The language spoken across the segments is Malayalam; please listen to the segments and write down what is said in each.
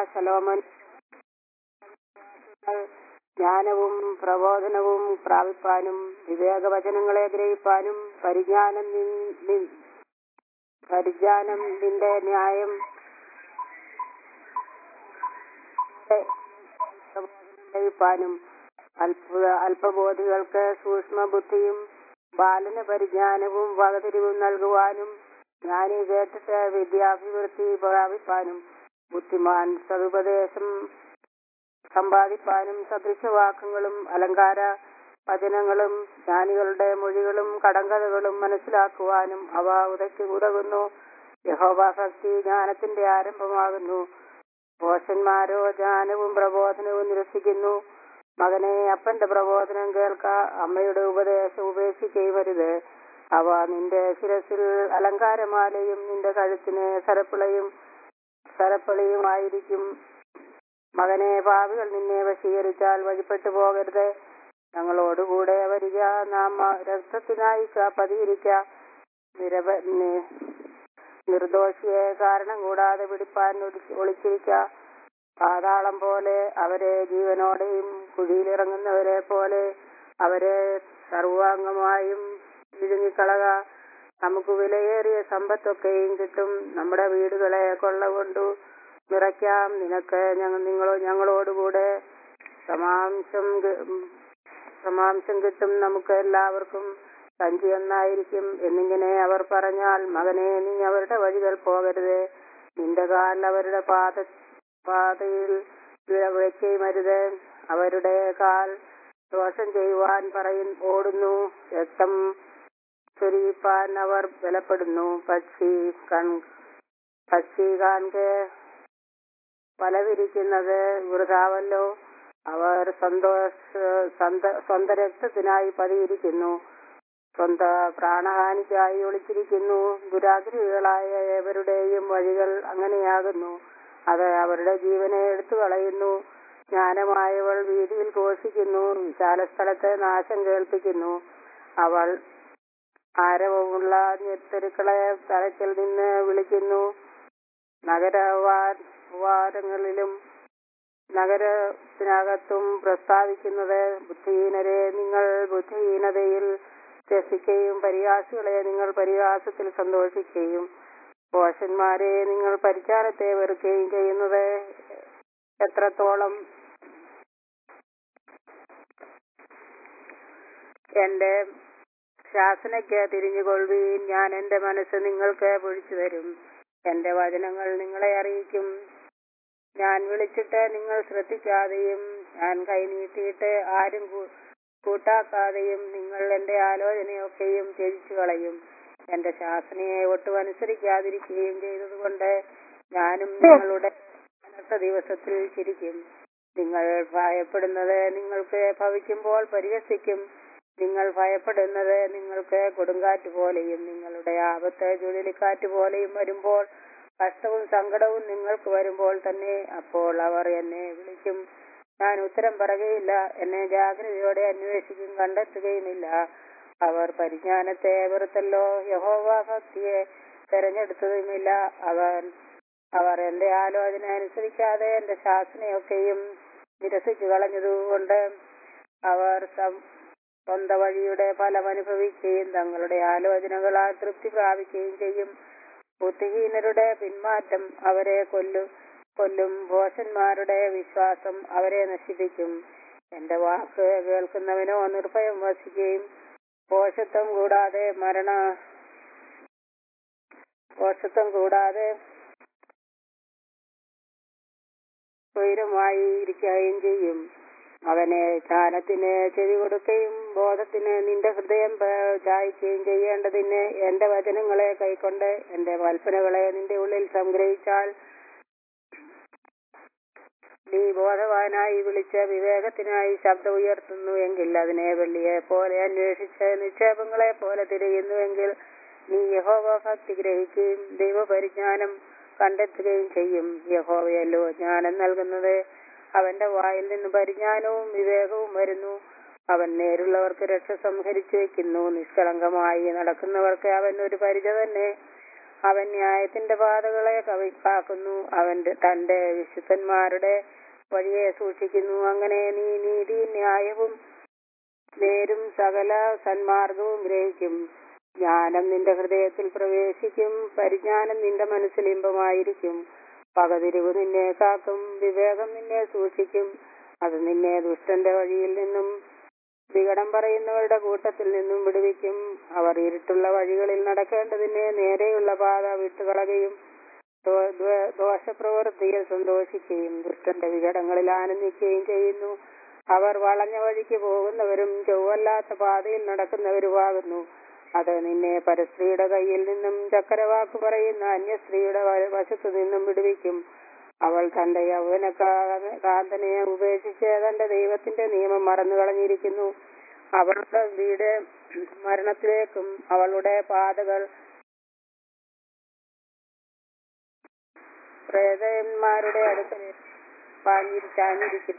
ശലോമൻ ജ്ഞാനവും പ്രബോധനവും പ്രാപിപ്പാനും വിവേകവചനങ്ങളെ ഗ്രഹിപ്പാനും പരിജ്ഞാനം നിൻ- നിൻ- പരിജ്ഞാനം നിന്റെ ന്യായം ഗ്രഹിപ്പാനും അല്പ അല്പബോധികൾക്ക് സൂക്ഷ്മ ബുദ്ധിയും ബാലന് പരിജ്ഞാനവും വകതിരിവും നൽകുവാനും ജ്ഞാനി കേട്ടിട്ട് വിദ്യാഭിവൃദ്ധി പ്രാപിപ്പാനും ബുദ്ധിമാൻ സതുപദേശം സമ്പാദിപ്പാനും സദൃശവാക്യങ്ങളും അലങ്കാര വചനങ്ങളും ജ്ഞാനികളുടെ മൊഴികളും കടങ്കഥകളും മനസ്സിലാക്കുവാനും അവ ഉദയ്ക്ക് ഉതകുന്നു യഹോഭാഭക്തി ജ്ഞാനത്തിന്റെ ആരംഭമാകുന്നു ഭോഷന്മാരോ ജ്ഞാനവും പ്രബോധനവും നിരസിക്കുന്നു മകനെ അപ്പന്റെ പ്രബോധനം കേൾക്ക അമ്മയുടെ ഉപദേശം ഉപേക്ഷിക്കരുത് അവ നിന്റെ ശിരസിൽ അലങ്കാരമാലയും നിന്റെ കഴുത്തിന് സരപ്പിളയും സരപ്പിളിയുമായിരിക്കും മകനെ ഭാവികൾ നിന്നെ വശീകരിച്ചാൽ വഴിപ്പെട്ടു പോകരുത് ഞങ്ങളോടുകൂടെ വരിക നാം രക്തത്തിനായി ക- പതിയിരിക്ക നിരവ നി- നിർദോഷിയെ കാരണം കൂടാതെ പിടിപ്പാൻ ഒളി- ഒളിച്ചിരിക്ക പാതാളം പോലെ അവരെ ജീവനോടെയും കുഴിയിലിറങ്ങുന്നവരെ പോലെ അവരെ സർവാംഗമായും വിഴുങ്ങിക്കളക നമുക്ക് വിലയേറിയ സമ്പത്തൊക്കെയും കിട്ടും നമ്മുടെ വീടുകളെ കൊള്ള കൊണ്ടു നിറയ്ക്കാം നിനക്ക് ഞങ്ങൾ നിങ്ങളോ ഞങ്ങളോടുകൂടെ സമാംശം കി- ഉം, സമാംശം കിട്ടും നമുക്ക് എല്ലാവർക്കും സഞ്ചി ഒന്നായിരിക്കും എന്നിങ്ങനെ അവർ പറഞ്ഞാൽ മകനെ നീ അവരുടെ വഴികൾ പോകരുത് നിന്റെ കാൽ അവരുടെ പാത പാതയിൽ വിളവയ്ക്കുകയുമരുത് അവരുടെ കാൽ ദോഷം ചെയ്യുവാൻ പറയും ഓടുന്നു രക്തം ചൊരിയിപ്പാൻ അവർ ബലപ്പെടുന്നു പക്ഷി കൺ പക്ഷി കാൺകെ പലവിരിക്കുന്നത് വൃതാവല്ലോ അവർ സന്തോഷ സ്വന്ത- സ്വന്തം രക്തത്തിനായി പതിയിരിക്കുന്നു സ്വന്ത പ്രാണഹാനിക്കായി ഒളിച്ചിരിക്കുന്നു ദുരാഗ്രഹികളായ ഏവരുടെയും വഴികൾ അങ്ങനെയാകുന്നു അത് അവരുടെ ജീവനെ എടുത്തു കളയുന്നു ജ്ഞാനമായവൾ വീതിയിൽ ഘോഷിക്കുന്നു വിശാല സ്ഥലത്ത് നാശം കേൾപ്പിക്കുന്നു അവൾ ആരവമുള്ള ഞെത്തെരുക്കളെ തലത്തിൽ നിന്ന് വിളിക്കുന്നു നഗരവാരങ്ങളിലും നഗരത്തിനകത്തും പ്രസ്താവിക്കുന്നത് ബുദ്ധിഹീനരെ നിങ്ങൾ ബുദ്ധിഹീനതയിൽ രസിക്കുകയും പരിഹാസികളെ നിങ്ങൾ പരിഹാസത്തിൽ സന്തോഷിക്കുകയും പോഷന്മാരെ നിങ്ങൾ പരിചാരത്തെ വെറുക്കുകയും ചെയ്യുന്നത് എത്രത്തോളം എന്റെ ശാസനയ്ക്ക് തിരിഞ്ഞുകൊള്ളുവീൻ ഞാൻ എന്റെ മനസ്സ് നിങ്ങൾക്ക് പൊഴിച്ചു തരും എന്റെ വചനങ്ങൾ നിങ്ങളെ അറിയിക്കും ഞാൻ വിളിച്ചിട്ട് നിങ്ങൾ ശ്രദ്ധിക്കാതെയും ഞാൻ കൈനീട്ടിയിട്ട് ആരും കൂ- കൂട്ടാക്കാതെയും നിങ്ങൾ എന്റെ ആലോചനയൊക്കെയും ത്യജിച്ചു കളയും എന്റെ ശാസനയെ ഒട്ടും അനുസരിക്കാതിരിക്കുകയും ചെയ്തതുകൊണ്ട് ഞാനും നിങ്ങളുടെ അനർത്ഥ ദിവസത്തിൽ ചിരിക്കും നിങ്ങൾ ഭയപ്പെടുന്നത് നിങ്ങൾക്ക് ഭവിക്കുമ്പോൾ പരിഹസിക്കും നിങ്ങൾ ഭയപ്പെടുന്നത് നിങ്ങൾക്ക് കൊടുങ്കാറ്റ് പോലെയും നിങ്ങളുടെ ആപത്ത് ചുഴലിക്കാറ്റ് പോലെയും വരുമ്പോൾ കഷ്ടവും സങ്കടവും നിങ്ങൾക്ക് വരുമ്പോൾ തന്നെ അപ്പോൾ അവർ എന്നെ വിളിക്കും ഞാൻ ഉത്തരം പറയുകയില്ല എന്നെ ജാഗ്രതയോടെ അന്വേഷിക്കും കണ്ടെത്തുകയുമില്ല അവർ പരിജ്ഞാനത്തെ വെറുത്തല്ലോ യഹോവ ഭക്തിയെ തെരഞ്ഞെടുത്തതുമില്ല അവർ അവർ എന്റെ ആലോചന അനുസരിക്കാതെ എന്റെ ശാസനയൊക്കെയും നിരസിച്ചു കളഞ്ഞതുകൊണ്ട് അവർ സം- സ്വന്തം വഴിയുടെ ഫലം അനുഭവിക്കുകയും തങ്ങളുടെ ആലോചനകളാൽ തൃപ്തി പ്രാപിക്കുകയും ചെയ്യും ബുദ്ധിഹീനരുടെ പിന്മാറ്റം അവരെ കൊല്ലും കൊല്ലും ഭോഷന്മാരുടെ വിശ്വാസം അവരെ നശിപ്പിക്കും എന്റെ വാക്ക് കേൾക്കുന്നവനോ നിർഭയം വസിക്കുകയും പോഷത്വം കൂടാതെ മരണ പോഷത്വം കൂടാതെ സ്വൈരമായി ഇരിക്കുകയും ചെയ്യും അവനെ ജ്ഞാനത്തിന് ചെവി കൊടുക്കുകയും ബോധത്തിന് നിന്റെ ഹൃദയം പ- ചായ്ക്കുകയും ചെയ്യേണ്ടതിന് എന്റെ വചനങ്ങളെ കൈക്കൊണ്ട് എന്റെ കൽപ്പനകളെ നിന്റെ ഉള്ളിൽ സംഗ്രഹിച്ചാൽ നീ ബോധവാനായി വിളിച്ച് വിവേകത്തിനായി ശബ്ദം ഉയർത്തുന്നു എങ്കിൽ അതിനെ വെള്ളിയെ പോലെ അന്വേഷിച്ച് നിക്ഷേപങ്ങളെ പോലെ തിരയുന്നുവെങ്കിൽ നീ യഹോവ ഭക്തി ഗ്രഹിക്കുകയും ദൈവപരിജ്ഞാനം കണ്ടെത്തുകയും ചെയ്യും യഹോവയല്ലോ ജ്ഞാനം നൽകുന്നത് അവന്റെ വായിൽ നിന്ന് പരിജ്ഞാനവും വിവേകവും വരുന്നു അവൻ നേരുള്ളവർക്ക് രക്ഷ സംഹരിച്ചു വെക്കുന്നു നിഷ്കളങ്കമായി നടക്കുന്നവർക്ക് അവൻ ഒരു പരിച തന്നെ അവൻ ന്യായത്തിന്റെ പാതകളെ കവിക്കാക്കുന്നു അവന്റെ തന്റെ വിശുദ്ധന്മാരുടെ വഴിയെ സൂക്ഷിക്കുന്നു അങ്ങനെ നീ നീതി ന്യായവും നേരും സകല സന്മാർഗവും ഗ്രഹിക്കും ജ്ഞാനം നിന്റെ ഹൃദയത്തിൽ പ്രവേശിക്കും പരിജ്ഞാനം നിന്റെ മനസ്സിൽ ഇമ്പമായിരിക്കും പകതിരിവ് നിന്നെ കാക്കും വിവേകം നിന്നെ സൂക്ഷിക്കും അത് നിന്നെ ദുഷ്ടന്റെ വഴിയിൽ നിന്നും വികടം പറയുന്നവരുടെ കൂട്ടത്തിൽ നിന്നും വിടുവിക്കും അവർ ഇരുട്ടുള്ള വഴികളിൽ നടക്കേണ്ടതിനെ നേരെയുള്ള പാത വിട്ടുകളകയും ദോ- ദോ- ദോഷപ്രവൃത്തിയിൽ സന്തോഷിക്കുകയും ദുഷ്ടന്റെ വികടങ്ങളിൽ ആനന്ദിക്കുകയും ചെയ്യുന്നു അവർ വളഞ്ഞ വഴിക്ക് പോകുന്നവരും ചൊവ്വല്ലാത്ത പാതയിൽ നടക്കുന്നവരുമാകുന്നു അത് നിന്നെ പരസ്ത്രീയുടെ കയ്യിൽ നിന്നും ചക്കരവാക്ക് പറയുന്ന അന്യസ്ത്രീയുടെ വ- വശത്തു നിന്നും വിടുവിക്കും അവൾ തന്റെ യൗവന കാ- കാന്തനെ ഉപേക്ഷിച്ച് തന്റെ ദൈവത്തിന്റെ നിയമം മറന്നു കളഞ്ഞിരിക്കുന്നു അവളുടെ വീട് മരണത്തിലേക്കും അവളുടെ പാതകൾ പ്രേതന്മാരുടെ അടുക്കൽ പാഞ്ഞി ചാഞ്ഞിരിക്കുന്നു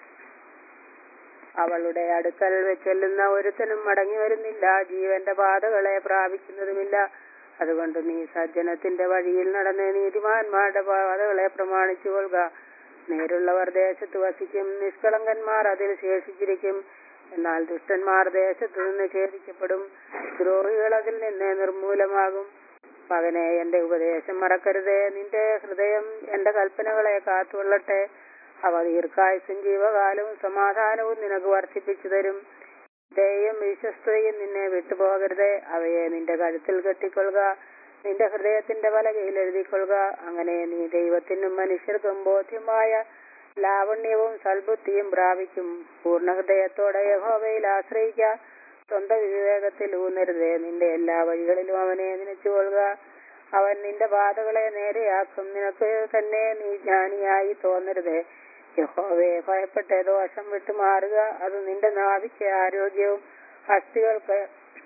അവളുടെ അടുക്കൽ ചെല്ലുന്ന ഒരുത്തനും മടങ്ങി വരുന്നില്ല ജീവന്റെ പാതകളെ പ്രാപിക്കുന്നതുമില്ല അതുകൊണ്ട് നീ സജ്ജനത്തിന്റെ വഴിയിൽ നടന്ന് നീതിമാന്മാരുടെ പാതകളെ പ്രമാണിച്ചു കൊള്ളുക നേരുള്ളവർ ദേശത്ത് വസിക്കും നിഷ്കളങ്കന്മാർ അതിൽ ശേഷിച്ചിരിക്കും എന്നാൽ ദുഷ്ടന്മാർ ദേശത്ത് നിന്ന് ഛേദിക്കപ്പെടും ദ്രോഹികൾ അതിൽ നിന്ന് നിർമൂലമാകും മകനെ എന്റെ ഉപദേശം മറക്കരുതേ നിന്റെ ഹൃദയം എന്റെ കൽപ്പനകളെ കാത്തുകൊള്ളട്ടെ അവ ദീർഘായുസും ജീവകാലവും സമാധാനവും നിനക്ക് വർദ്ധിപ്പിച്ചു തരും ദയും വിശ്വസ്തയും നിന്നെ വിട്ടുപോകരുതേ അവയെ നിന്റെ കഴുത്തിൽ കെട്ടിക്കൊള്ളുക നിന്റെ ഹൃദയത്തിന്റെ പലകയിൽ എഴുതിക്കൊള്ളുക അങ്ങനെ നീ ദൈവത്തിനും മനുഷ്യർക്കും ബോധ്യമായ ലാവണ്യവും സൽബുദ്ധിയും പ്രാപിക്കും പൂർണ്ണ ഹൃദയത്തോടെ യഹോവയിൽ ആശ്രയിക്ക സ്വന്തം വിവേകത്തിൽ ഊന്നരുതേ നിന്റെ എല്ലാ വഴികളിലും അവനെ നനച്ചുകൊള്ളുക അവൻ നിന്റെ പാതകളെ നേരെയാക്കും നിനക്ക് തന്നെ നീ ജ്ഞാനിയായി തോന്നരുതേ യഹോവയെ ഭയപ്പെട്ട ദോഷം വിട്ടു മാറുക അത് നിന്റെ നാവിക്ക് ആരോഗ്യവും അസ്ഥികൾക്ക്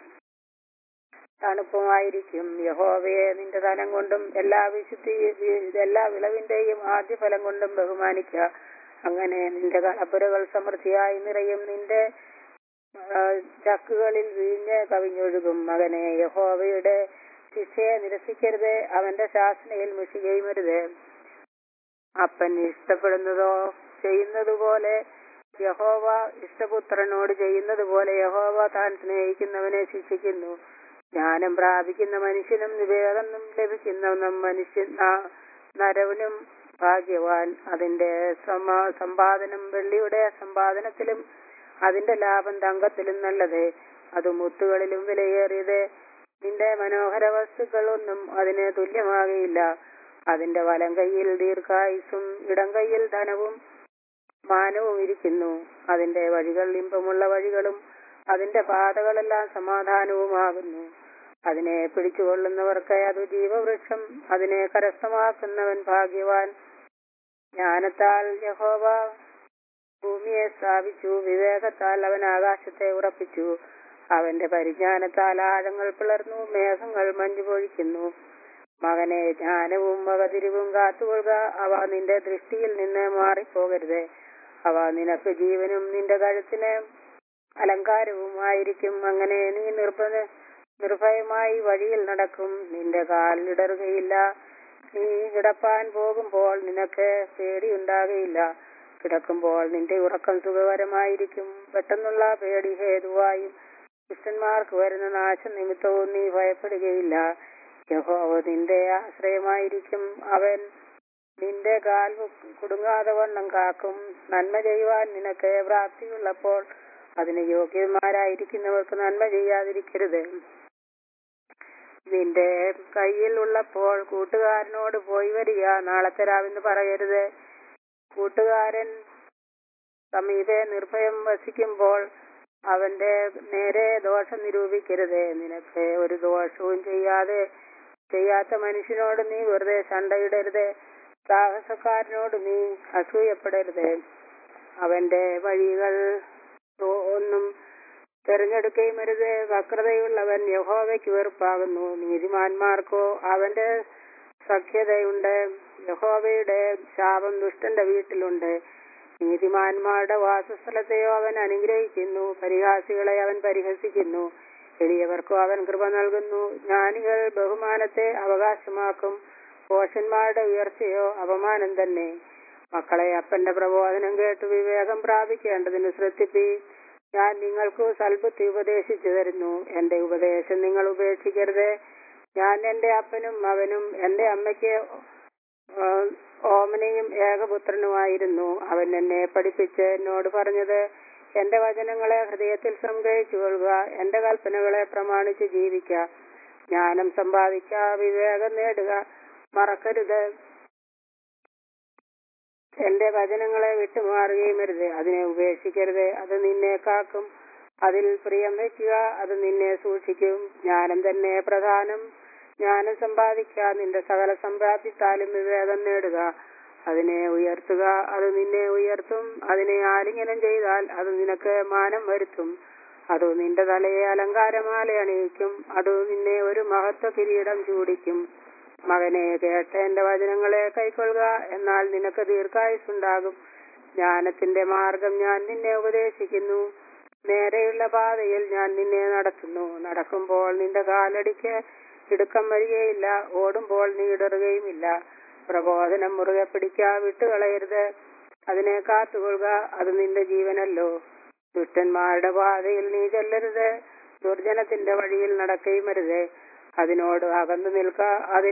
തണുപ്പുമായിരിക്കും യഹോവയെ നിന്റെ ധനം കൊണ്ടും എല്ലാ വിശുദ്ധി എല്ലാ വിളവിന്റെയും ആദ്യ ഫലം കൊണ്ടും ബഹുമാനിക്കുക അങ്ങനെ നിന്റെ കളപ്പുരകൾ സമൃദ്ധിയായി നിറയും നിന്റെ ആ, ചക്കുകളിൽ വീഞ്ഞ് കവിഞ്ഞൊഴുകും മകനെ യഹോവയുടെ ശിക്ഷയെ നിരസിക്കരുത് അവന്റെ ശാസനയിൽ മുഷികയും അരുത് അപ്പൻ ഇഷ്ടപ്പെടുന്നതോ ചെയ്യുന്നത് പോലെ യഹോവ ഇഷ്ടപുത്രനോട് ചെയ്യുന്നത് പോലെ യഹോവ താൻ സ്നേഹിക്കുന്നവനെ ശിക്ഷിക്കുന്നു ജ്ഞാനം പ്രാപിക്കുന്ന മനുഷ്യനും വിവേകം ലഭിക്കുന്ന മനുഷ്യൻ ആ- നരവനും ഭാഗ്യവാൻ അതിന്റെ സമ- സമ്പാദനം വെള്ളിയുടെ സമ്പാദനത്തിലും അതിന്റെ ലാഭം തങ്കത്തിലും നല്ലത് അത് മുത്തുകളിലും വിലയേറിയത് നിന്റെ മനോഹര വസ്തുക്കളൊന്നും അതിന് തുല്യമാകയില്ല അതിന്റെ വലം കൈയിൽ ദീർഘായുസും ഇടം കൈയിൽ ധനവും മാനവും ഇരിക്കുന്നു അതിന്റെ വഴികൾ ഇമ്പമുള്ള വഴികളും അതിന്റെ പാതകളെല്ലാം സമാധാനവുമാകുന്നു അതിനെ പിടിച്ചുകൊള്ളുന്നവർക്ക് അത് ജീവവൃക്ഷം അതിനെ കരസ്ഥമാക്കുന്നവൻ ഭാഗ്യവാൻ ജ്ഞാനത്താൽ യഹോവ ഭൂമിയെ സ്ഥാപിച്ചു വിവേകത്താൽ അവൻ ആകാശത്തെ ഉറപ്പിച്ചു അവന്റെ പരിജ്ഞാനത്താൽ ആഴങ്ങൾ പിളർന്നു മേഘങ്ങൾ മഞ്ഞു പൊഴിക്കുന്നു മകനെ ജ്ഞാനവും വകതിരിവും കാത്തുകൊള്ളുക അവ നിന്റെ ദൃഷ്ടിയിൽ നിന്ന് മാറിപ്പോകരുത് അവ നിനക്ക് ജീവനും നിന്റെ കഴുത്തിന് അലങ്കാരവുമായിരിക്കും അങ്ങനെ നീ നിർഭയ നിർഭയമായി വഴിയിൽ നടക്കും നിന്റെ കാലിടറുകയില്ല നീ കിടപ്പാൻ പോകുമ്പോൾ നിനക്ക് പേടിയുണ്ടാകയില്ല കിടക്കുമ്പോൾ നിന്റെ ഉറക്കം സുഖകരമായിരിക്കും പെട്ടെന്നുള്ള പേടി ഹേതുവായും ദുഷ്ടന്മാർക്ക് വരുന്ന നാശനിമിത്തവും നീ ഭയപ്പെടുകയില്ല യഹോവ നിന്റെ ആശ്രയമായിരിക്കും അവൻ നിന്റെ കാൽ കുടുങ്ങാതെ വണ്ണം കാക്കും നന്മ ചെയ്യുവാൻ നിനക്ക് പ്രാപ്തിയുള്ളപ്പോൾ അതിന് യോഗ്യന്മാരായിരിക്കുന്നവർക്ക് നന്മ ചെയ്യാതിരിക്കരുത് നിന്റെ കയ്യിൽ ഉള്ളപ്പോൾ കൂട്ടുകാരനോട് പോയി വരിക നാളത്തെ രാവിന്ന് പറയരുത് കൂട്ടുകാരൻ സമീപെ നിർഭയം വസിക്കുമ്പോൾ അവന്റെ നേരെ ദോഷം നിരൂപിക്കരുത് നിനക്ക് ഒരു ദോഷവും ചെയ്യാതെ ചെയ്യാത്ത മനുഷ്യനോട് നീ വെറുതെ ശണ്ടയിടരുത് സാഹസക്കാരനോട് നീ അസൂയപ്പെടരുത് അവന്റെ വഴികൾ ഒ- ഒന്നും തെരഞ്ഞെടുക്കുകയും അരുത് വക്രതയുള്ളവൻ യഹോവയ്ക്ക് വെറുപ്പാകുന്നു നീതിമാന്മാർക്കോ അവന്റെ സഖ്യതയുണ്ട് യഹോവയുടെ ശാപം ദുഷ്ടന്റെ വീട്ടിലുണ്ട് നീതിമാന്മാരുടെ വാസസ്ഥലത്തെയോ അവൻ അനുഗ്രഹിക്കുന്നു പരിഹാസികളെ അവൻ പരിഹസിക്കുന്നു എളിയവർക്കും അവൻ കൃപ നൽകുന്നു ജ്ഞാനികൾ ബഹുമാനത്തെ അവകാശമാക്കും പോഷന്മാരുടെ ഉയർച്ചയോ അപമാനം തന്നെ മക്കളെ അപ്പന്റെ പ്രബോധനം കേട്ട് വിവേകം പ്രാപിക്കേണ്ടതിന് ശ്രദ്ധിപ്പി ഞാൻ നിങ്ങൾക്ക് സൽബുദ്ധി ഉപദേശിച്ചു തരുന്നു എന്റെ ഉപദേശം നിങ്ങൾ ഉപേക്ഷിക്കരുത് ഞാൻ എന്റെ അപ്പനും മകനും എന്റെ അമ്മയ്ക്ക് ആ, ഓമനയും ഏകപുത്രനുമായിരുന്നു അവൻ എന്നെ പഠിപ്പിച്ച് എന്നോട് പറഞ്ഞത് എന്റെ വചനങ്ങളെ ഹൃദയത്തിൽ സംഗ്രഹിച്ചു കൊള്ളുക എന്റെ കൽപ്പനകളെ പ്രമാണിച്ച് ജീവിക്ക ജ്ഞാനം സമ്പാദിക്ക വിവേകം നേടുക മറക്കരുത് എന്റെ വചനങ്ങളെ വിട്ടുമാറുകയും അരുത് അതിനെ ഉപേക്ഷിക്കരുത് അത് നിന്നെ കാക്കും അതിൽ പ്രിയം വയ്ക്കുക അത് നിന്നെ സൂക്ഷിക്കും ജ്ഞാനം തന്നെ പ്രധാനം ജ്ഞാനം സമ്പാദിക്കുക നിന്റെ സകല സമ്പാദിത്താലും വിവേകം നേടുക അതിനെ ഉയർത്തുക അത് നിന്നെ ഉയർത്തും അതിനെ ആലിംഗനം ചെയ്താൽ അത് നിനക്ക് മാനം വരുത്തും അത് നിന്റെ തലയെ അലങ്കാരമാല അണിയിക്കും അത് നിന്നെ ഒരു മഹത്വ കിരീടം ചൂടിക്കും മകനെ കേട്ട എന്റെ വചനങ്ങളെ കൈക്കൊള്ളുക എന്നാൽ നിനക്ക് ദീർഘായുസുണ്ടാകും ജ്ഞാനത്തിന്റെ മാർഗം ഞാൻ നിന്നെ ഉപദേശിക്കുന്നു നേരെയുള്ള പാതയിൽ ഞാൻ നിന്നെ നടത്തുന്നു നടക്കുമ്പോൾ നിന്റെ കാലടിക്ക് ഇടുക്കം വരികയില്ല ഓടുമ്പോൾ നീ ഇടറുകയുമില്ല പ്രബോധനം മുറുകെ പിടിക്ക വിട്ടുകളയരുത് അതിനെ കാത്തുകൊള്ളുക അത് നിന്റെ ജീവനല്ലോ ദുഷ്ടന്മാരുടെ പാതയിൽ നീ ചെല്ലരുത് ദുർജനത്തിന്റെ വഴിയിൽ നടക്കുകയും അരുത് അതിനോട് അകന്നു നിൽക്ക അതിൽ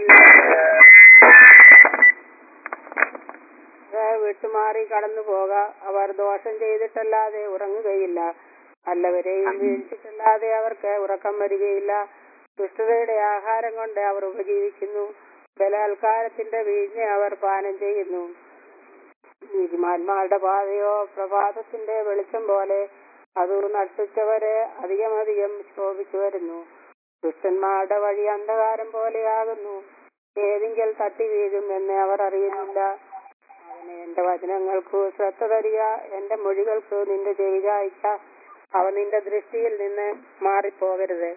വിട്ടുമാറി കടന്നു പോക അവർ ദോഷം ചെയ്തിട്ടല്ലാതെ ഉറങ്ങുകയില്ല നല്ലവരെയും വീഴ്ചിട്ടല്ലാതെ അവർക്ക് ഉറക്കം വരികയില്ല ദുഷ്ടതയുടെ ആഹാരം കൊണ്ട് അവർ ഉപജീവിക്കുന്നു ബലാത്കാരത്തിന്റെ വീഞ്ഞ് അവർ പാനം ചെയ്യുന്നു നീതിമാന്മാരുടെ പാതയോ പ്രഭാതത്തിന്റെ വെളിച്ചം പോലെ അത് നട്ടുച്ചവരെ അധികമധികം ശോഭിച്ചു വരുന്നു ദുഷ്ടന്മാരുടെ വഴി അന്ധകാരം പോലെയാകുന്നു ഏതെങ്കിൽ തട്ടി വീഴും എന്ന് അവർ അറിയുന്നില്ല അവനെ എന്റെ വചനങ്ങൾക്ക് ശ്രദ്ധ തരിക എന്റെ മൊഴികൾക്ക് നിന്റെ ചെവി ചായ്ക്ക അവ നിന്റെ ദൃഷ്ടിയിൽ നിന്ന് മാറിപ്പോകരുത്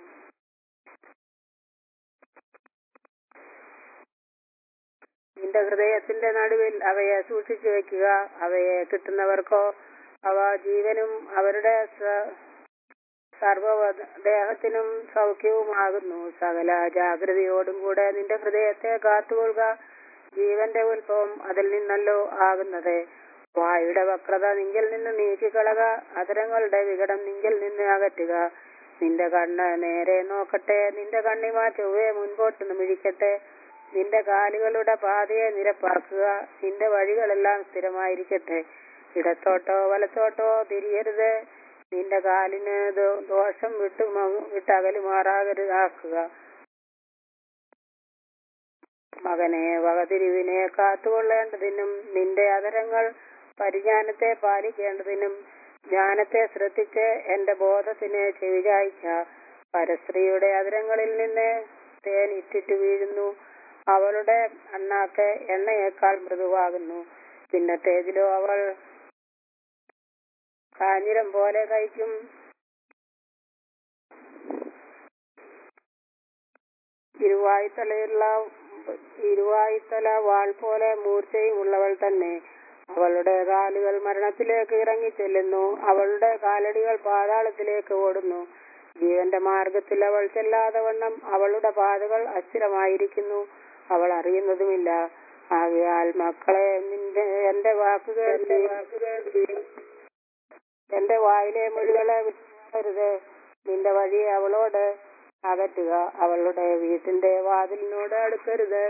നിന്റെ ഹൃദയത്തിന്റെ നടുവിൽ അവയെ സൂക്ഷിച്ചു വെക്കുക അവയെ കിട്ടുന്നവർക്കോ അവ ജീവനും അവരുടെ സ- സർവ ദേഹത്തിനും സൗഖ്യവുമാകുന്നു സകല ജാഗ്രതയോടും കൂടെ നിന്റെ ഹൃദയത്തെ കാത്തുകൊള്ളുക ജീവന്റെ ഉത്ഭവം അതിൽ നിന്നല്ലോ ആകുന്നത് വായുടെ വക്രത നിങ്കിൽ നിന്ന് നീക്കിക്കളക അതരങ്ങളുടെ വികടം നിങ്കിൽ നിന്ന് അകറ്റുക നിന്റെ കണ്ണ് നേരെ നോക്കട്ടെ നിന്റെ കണ്ണിമാ ചൊവ്വെ മുൻപോട്ട് മിഴിക്കട്ടെ നിന്റെ കാലുകളുടെ പാതയെ നിരപ്പാക്കുക നിന്റെ വഴികളെല്ലാം സ്ഥിരമായിരിക്കട്ടെ ഇടത്തോട്ടോ വലത്തോട്ടോ തിരിയരുത് നിന്റെ കാലിന് ദോ- ദോഷം വിട്ടു മ- വിട്ടകലുമാറാകരുതാക്കുക മകനെ വകതിരിവിനെ കാത്തുകൊള്ളേണ്ടതിനും നിന്റെ അതരങ്ങൾ പരിജ്ഞാനത്തെ പാലിക്കേണ്ടതിനും ജ്ഞാനത്തെ ശ്രദ്ധിച്ച് എന്റെ ബോധത്തിന് ചെവിചായ്ക്ക പരസ്ത്രീയുടെ അതരങ്ങളിൽ നിന്ന് തേൻ ഇറ്റിട്ട് വീഴുന്നു അവളുടെ അണ്ണാക്ക് എണ്ണയേക്കാൾ മൃദുവാകുന്നു പിന്നത്തേതിലോ അവൾ കാഞ്ഞിരം പോലെ കഴിക്കും ഇരുവായ്ത്തലയുള്ള ഇരുവായ്ത്തല വാൾ പോലെ മൂർച്ചയും ഉള്ളവൾ തന്നെ അവളുടെ കാലുകൾ മരണത്തിലേക്ക് ഇറങ്ങി ചെല്ലുന്നു അവളുടെ കാലടികൾ പാതാളത്തിലേക്ക് ഓടുന്നു ജീവന്റെ മാർഗത്തിൽ അവൾ ചെല്ലാതെ വണ്ണം അവളുടെ പാതകൾ അസ്ഥിരമായിരിക്കുന്നു അവൾ അറിയുന്നതുമില്ല ആകയാൽ മക്കളെ നിന്റെ എന്റെ വാക്കുകൾ എന്റെ വായിലെ മൊഴികളെ വിട്ടുമാറരുത് നിന്റെ വഴി അവളോട് അകറ്റുക അവളുടെ വീട്ടിന്റെ വാതിലിനോട് അടുക്കരുത്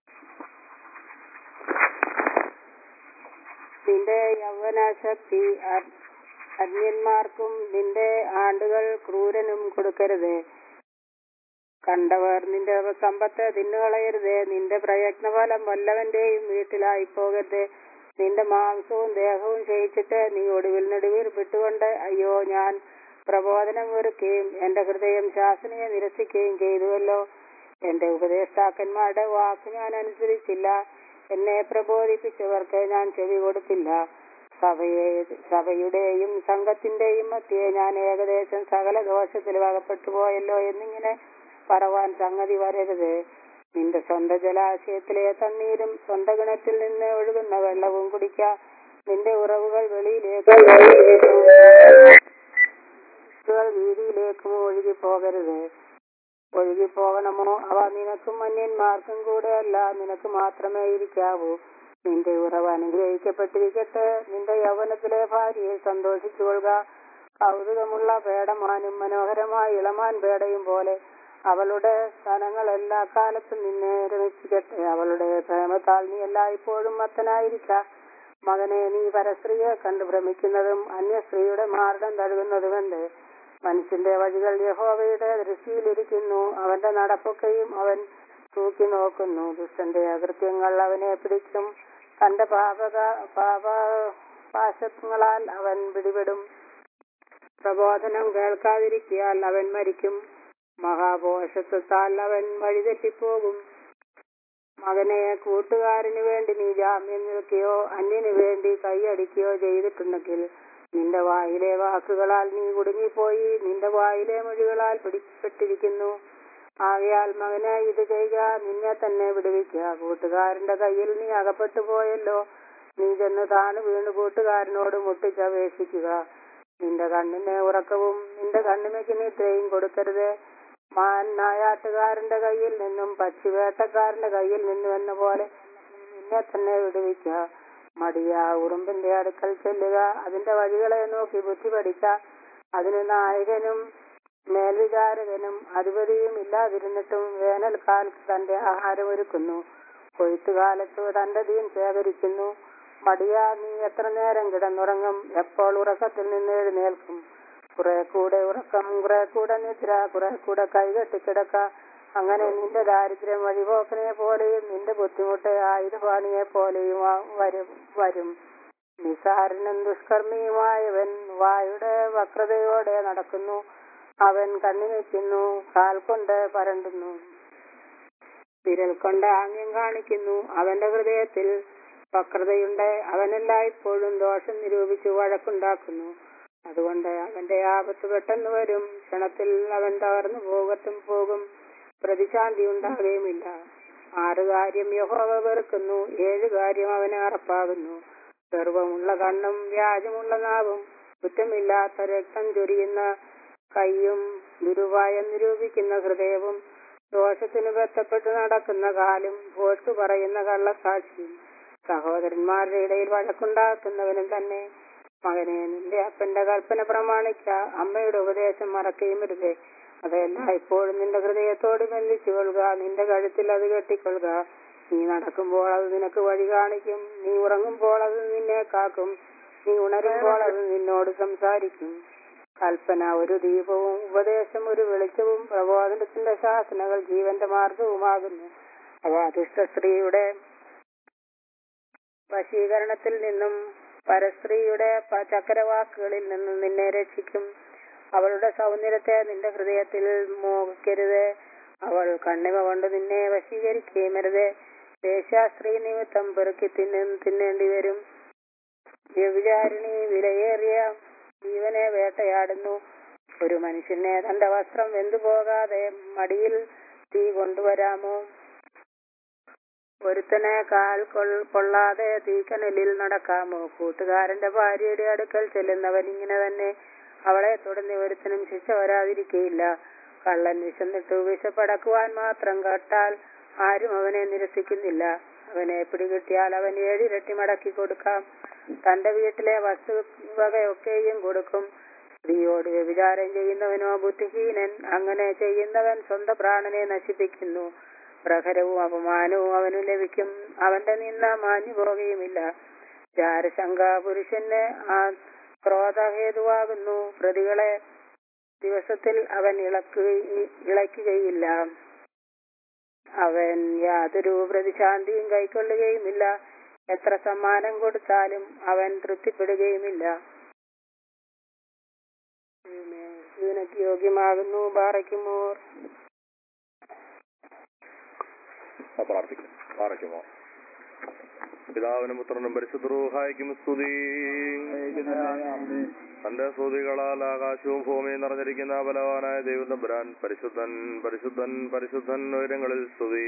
നിന്റെ യൗവനശക്തി അ- അന്യന്മാർക്കും നിന്റെ ആണ്ടുകൾ ക്രൂരനും കൊടുക്കരുത് കണ്ടവർ നിന്റെ സമ്പത്ത് തിന്നുകളയരുത് നിന്റെ പ്രയത്നഫലം വല്ലവന്റെയും വീട്ടിലായി പോകരുത് നിന്റെ മാംസവും ദേഹവും ക്ഷയിച്ചിട്ട് നീ ഒടുവിൽ നെടുവിൽ വിട്ടുകൊണ്ട് അയ്യോ ഞാൻ പ്രബോധനം വെറുക്കുകയും എന്റെ ഹൃദയം ശാസനയെ നിരസിക്കുകയും ചെയ്തുവല്ലോ എന്റെ ഉപദേഷ്ടാക്കന്മാരുടെ വാക്ക് ഞാൻ അനുസരിച്ചില്ല എന്നെ പ്രബോധിപ്പിച്ചവർക്ക് ഞാൻ ചെവി കൊടുത്തില്ല സഭയെ സഭയുടെയും സംഘത്തിന്റെയും മധ്യേ ഞാൻ ഏകദേശം സകല ദോഷത്തിലും അകപ്പെട്ടു പോയല്ലോ എന്നിങ്ങനെ പറവാൻ സംഗതി വരരുത് നിന്റെ സ്വന്തം ജലാശയത്തിലെ തണ്ണീരും സ്വന്തം കിണറ്റിൽ നിന്ന് ഒഴുകുന്ന വെള്ളവും കുടിക്ക നിന്റെ ഉറവുകൾ വെളിയിലേക്ക് ഇവൾ വീതിയിലേക്കും ഒഴുകി പോകരുത് ഒഴുകി പോകണമോ അവ നിനക്കും അന്യന്മാർക്കും കൂടെ അല്ല നിനക്ക് മാത്രമേ ഇരിക്കാവൂ നിന്റെ ഉറവ് അനുഗ്രഹിക്കപ്പെട്ടിരിക്കട്ടെ നിന്റെ യൗവനത്തിലെ ഭാര്യയെ സന്തോഷിച്ചു കൊള്ളുക കൗതുകമുള്ള പേടമാനും മനോഹരമായ ഇളമാൻ പേടയും പോലെ അവളുടെ സ്ഥലങ്ങൾ എല്ലാ കാലത്തും നിന്നെ രമിപ്പിക്കട്ടെ അവളുടെ പ്രേമത്താൽ നീ എല്ലായ്പ്പോഴും മത്തനായിരിക്ക മകനെ നീ പരസ്ത്രീയെ കണ്ടു ഭ്രമിക്കുന്നതും അന്യസ്ത്രീയുടെ മാർഗം തഴുകുന്നതുമെന്ത് മനുഷ്യന്റെ വഴികൾ യഹോവയുടെ ദൃഷ്ടിയിലിരിക്കുന്നു അവന്റെ നടപ്പൊക്കെയും അവൻ തൂക്കി നോക്കുന്നു ദുഷ്ടന്റെ അകൃത്യങ്ങൾ അവനെ പിടിക്കും തന്റെ പാപക പാപ പാശങ്ങളാൽ അവൻ പിടിപെടും പ്രബോധനം കേൾക്കാതിരിക്കിയാൽ അവൻ മരിക്കും മഹാപോഷത്വത്താൽ അവൻ വഴിതെറ്റിപ്പോകും മകനെ കൂട്ടുകാരന് വേണ്ടി നീ ജാമ്യം നിൽക്കുകയോ അന്യന് വേണ്ടി കൈയടിക്കുകയോ ചെയ്തിട്ടുണ്ടെങ്കിൽ നിന്റെ വായിലെ വാക്കുകളാൽ നീ കുടുങ്ങിപ്പോയി നിന്റെ വായിലെ മൊഴികളാൽ പിടിപ്പെട്ടിരിക്കുന്നു ആകയാൽ മകനെ ഇത് ചെയ്യുക നിന്നെ തന്നെ വിടുവിക്കുക കൂട്ടുകാരന്റെ കയ്യിൽ നീ അകപ്പെട്ടു പോയല്ലോ നീ ചെന്ന് താണു വീണ് കൂട്ടുകാരനോട് മുട്ടിച്ചപേക്ഷിക്കുക നിന്റെ കണ്ണിന് ഉറക്കവും നിന്റെ കണ്ണിമയ്ക്ക് നിദ്രയും കൊടുക്കരുത് മാൻ നായാട്ടുകാരന്റെ കയ്യിൽ നിന്നും പക്ഷിവേട്ടക്കാരന്റെ കയ്യിൽ നിന്നും എന്ന പോലെ നിന്നെ തന്നെ വിടുവിക്കുക മടിയ ഉറുമ്പിന്റെ അടുക്കൽ ചെല്ലുക അതിന്റെ വഴികളെ നോക്കി ബുദ്ധി പഠിക്ക അതിന് നായകനും മേൽവിചാരകനും അധിപതിയും ഇല്ലാതിരുന്നിട്ടും വേനൽക്കാലത്ത് തന്റെ ആഹാരം ഒരുക്കുന്നു കൊയ്ത്തുകാലത്ത് തന്റെ ദീൻ ശേഖരിക്കുന്നു മടിയ നീ എത്ര നേരം കിടന്നുറങ്ങും എപ്പോൾ ഉറക്കത്തിൽ നിന്ന് എഴുന്നേൽക്കും കുറെ കൂടെ ഉറക്കം കുറെ കൂടെ നിദ്ര കുറെ കൂടെ കൈകെട്ടി കിടക്ക അങ്ങനെ നിന്റെ ദാരിദ്ര്യം വഴിപോക്കനെ പോലെയും നിന്റെ ബുദ്ധിമുട്ട് ആയുധപാണിയെ പോലെയും ആ- വരും വരും നിസാരനും ദുഷ്കർമ്മിയുമായവൻ വായുടെ വക്രതയോടെ നടക്കുന്നു അവൻ കണ്ണിവെക്കുന്നു കാൽ കൊണ്ട് പരണ്ടുന്നു വിരൽ കൊണ്ട് ആംഗ്യം കാണിക്കുന്നു അവന്റെ ഹൃദയത്തിൽ വക്രതയുണ്ട് അവനെല്ലായ്പ്പോഴും ദോഷം നിരൂപിച്ച് വഴക്കുണ്ടാക്കുന്നു അതുകൊണ്ട് അവന്റെ ആപത്ത് പെട്ടെന്ന് വരും ക്ഷണത്തിൽ അവൻ തകർന്നു പോകത്തും പോകും പ്രതിശാന്തി ഉണ്ടാകുകയുമില്ല ആറ് കാര്യം യഹോവ വെറുക്കുന്നു ഏഴ് കാര്യം അവന് അറപ്പാകുന്നു ഗർവമുള്ള കണ്ണും വ്യാജമുള്ള നാവും കുറ്റമില്ലാത്ത രക്തം ചൊരിയുന്ന കൈയും ദുരുപായം നിരൂപിക്കുന്ന ഹൃദയവും ദോഷത്തിന് ബന്ധപ്പെട്ട് നടക്കുന്ന കാലും പോട്ടു പറയുന്ന കള്ളസാക്ഷിയും സഹോദരന്മാരുടെ ഇടയിൽ വഴക്കുണ്ടാക്കുന്നവനും തന്നെ മകനെ നിന്റെ അപ്പന്റെ കൽപ്പന പ്രമാണിക്ക അമ്മയുടെ ഉപദേശം മറക്കുകയും വരുതേ അതെല്ലാം ഇപ്പോഴും നിന്റെ ഹൃദയത്തോട് ബന്ധിച്ചു കൊള്ളുക നിന്റെ കഴുത്തിൽ അത് കെട്ടിക്കൊള്ളുക നീ നടക്കുമ്പോൾ അത് നിനക്ക് വഴി കാണിക്കും നീ ഉറങ്ങുമ്പോൾ അത് നിന്നെ കാക്കും നീ ഉണരുമ്പോൾ അത് നിന്നോട് സംസാരിക്കും കൽപ്പന ഒരു ദീപവും ഉപദേശം ഒരു വെളിച്ചവും പ്രബോധനത്തിന്റെ ശാസനകൾ ജീവന്റെ മാർഗവുമാകുന്നു അവ അധിഷ്ഠ സ്ത്രീയുടെ വശീകരണത്തിൽ നിന്നും പരസ്ത്രീയുടെ പ- ചക്രവാക്കുകളിൽ നിന്നും നിന്നെ രക്ഷിക്കും അവളുടെ സൗന്ദര്യത്തെ നിന്റെ ഹൃദയത്തിൽ മോഹിക്കരുത് അവൾ കണ്ണിമ കൊണ്ട് നിന്നെ വശീകരിക്കുകയും അരുത് വേശ്യാസ്ത്രീ നിമിത്തം പെറുക്കി തിന്നും തിന്നേണ്ടി വരും വ്യഭിചാരിണി വിലയേറിയ ജീവനെ വേട്ടയാടുന്നു ഒരു മനുഷ്യനെ തന്റെ വസ്ത്രം വെന്തുപോകാതെ മടിയിൽ തീ കൊണ്ടുവരാമോ ഒരുത്തനെ കാൽ കൊൾ- കൊള്ളാതെ തീക്കനലിൽ നടക്കാമോ കൂട്ടുകാരന്റെ ഭാര്യയുടെ അടുക്കൽ ചെല്ലുന്നവൻ ഇങ്ങനെ തന്നെ അവളെ തുടർന്ന് ഒരുത്തനും ശിക്ഷ വരാതിരിക്കയില്ല കള്ളൻ വിശന്നിട്ട് വിശപ്പടക്കുവാൻ മാത്രം കേട്ടാൽ ആരും അവനെ നിരസിക്കുന്നില്ല അവനെ പിടികിട്ടിയാൽ അവൻ ഏഴിരട്ടി മടക്കി കൊടുക്കാം തന്റെ വീട്ടിലെ വസ്തുവകയൊക്കെയും കൊടുക്കും സ്ത്രീയോട് വ്യഭിചാരം ചെയ്യുന്നവനോ ബുദ്ധിഹീനൻ അങ്ങനെ ചെയ്യുന്നവൻ സ്വന്തം പ്രാണനെ നശിപ്പിക്കുന്നു പ്രഹരവും അപമാനവും അവന് ലഭിക്കും അവന്റെ നിന്ന മാഞ്ഞു പോകുകയുമില്ല ജാരശങ്ക പുരുഷന് ആ ക്രോധഹേതുവാകുന്നു പ്രതികളെ ദിവസത്തിൽ അവൻ ഇളക്കുകയും ഇളയ്ക്കുകയില്ല അവൻ യാതൊരു പ്രതിശാന്തിയും കൈക്കൊള്ളുകയുമില്ല എത്ര സമ്മാനം കൊടുത്താലും അവൻ തൃപ്തിപ്പെടുകയുമില്ല ഇതിനൊക്കെ യോഗ്യമാകുന്നു ബാറയ്ക്കുമോർ ആ, പ്രാർത്ഥിക്കും പാറയ്ക്കുമോ പിതാവിനും പുത്രനും പരിശുദ്ധരൂഹായിക്കും സ്തുതി തന്റെ സ്തുതികളാൽ ആകാശവും ഭൂമിയും നിറഞ്ഞിരിക്കുന്ന ബലവാനായ ദൈവതമ്പുരാൻ പരിശുദ്ധൻ പരിശുദ്ധൻ പരിശുദ്ധൻ ഉയരങ്ങളിൽ സ്തുതി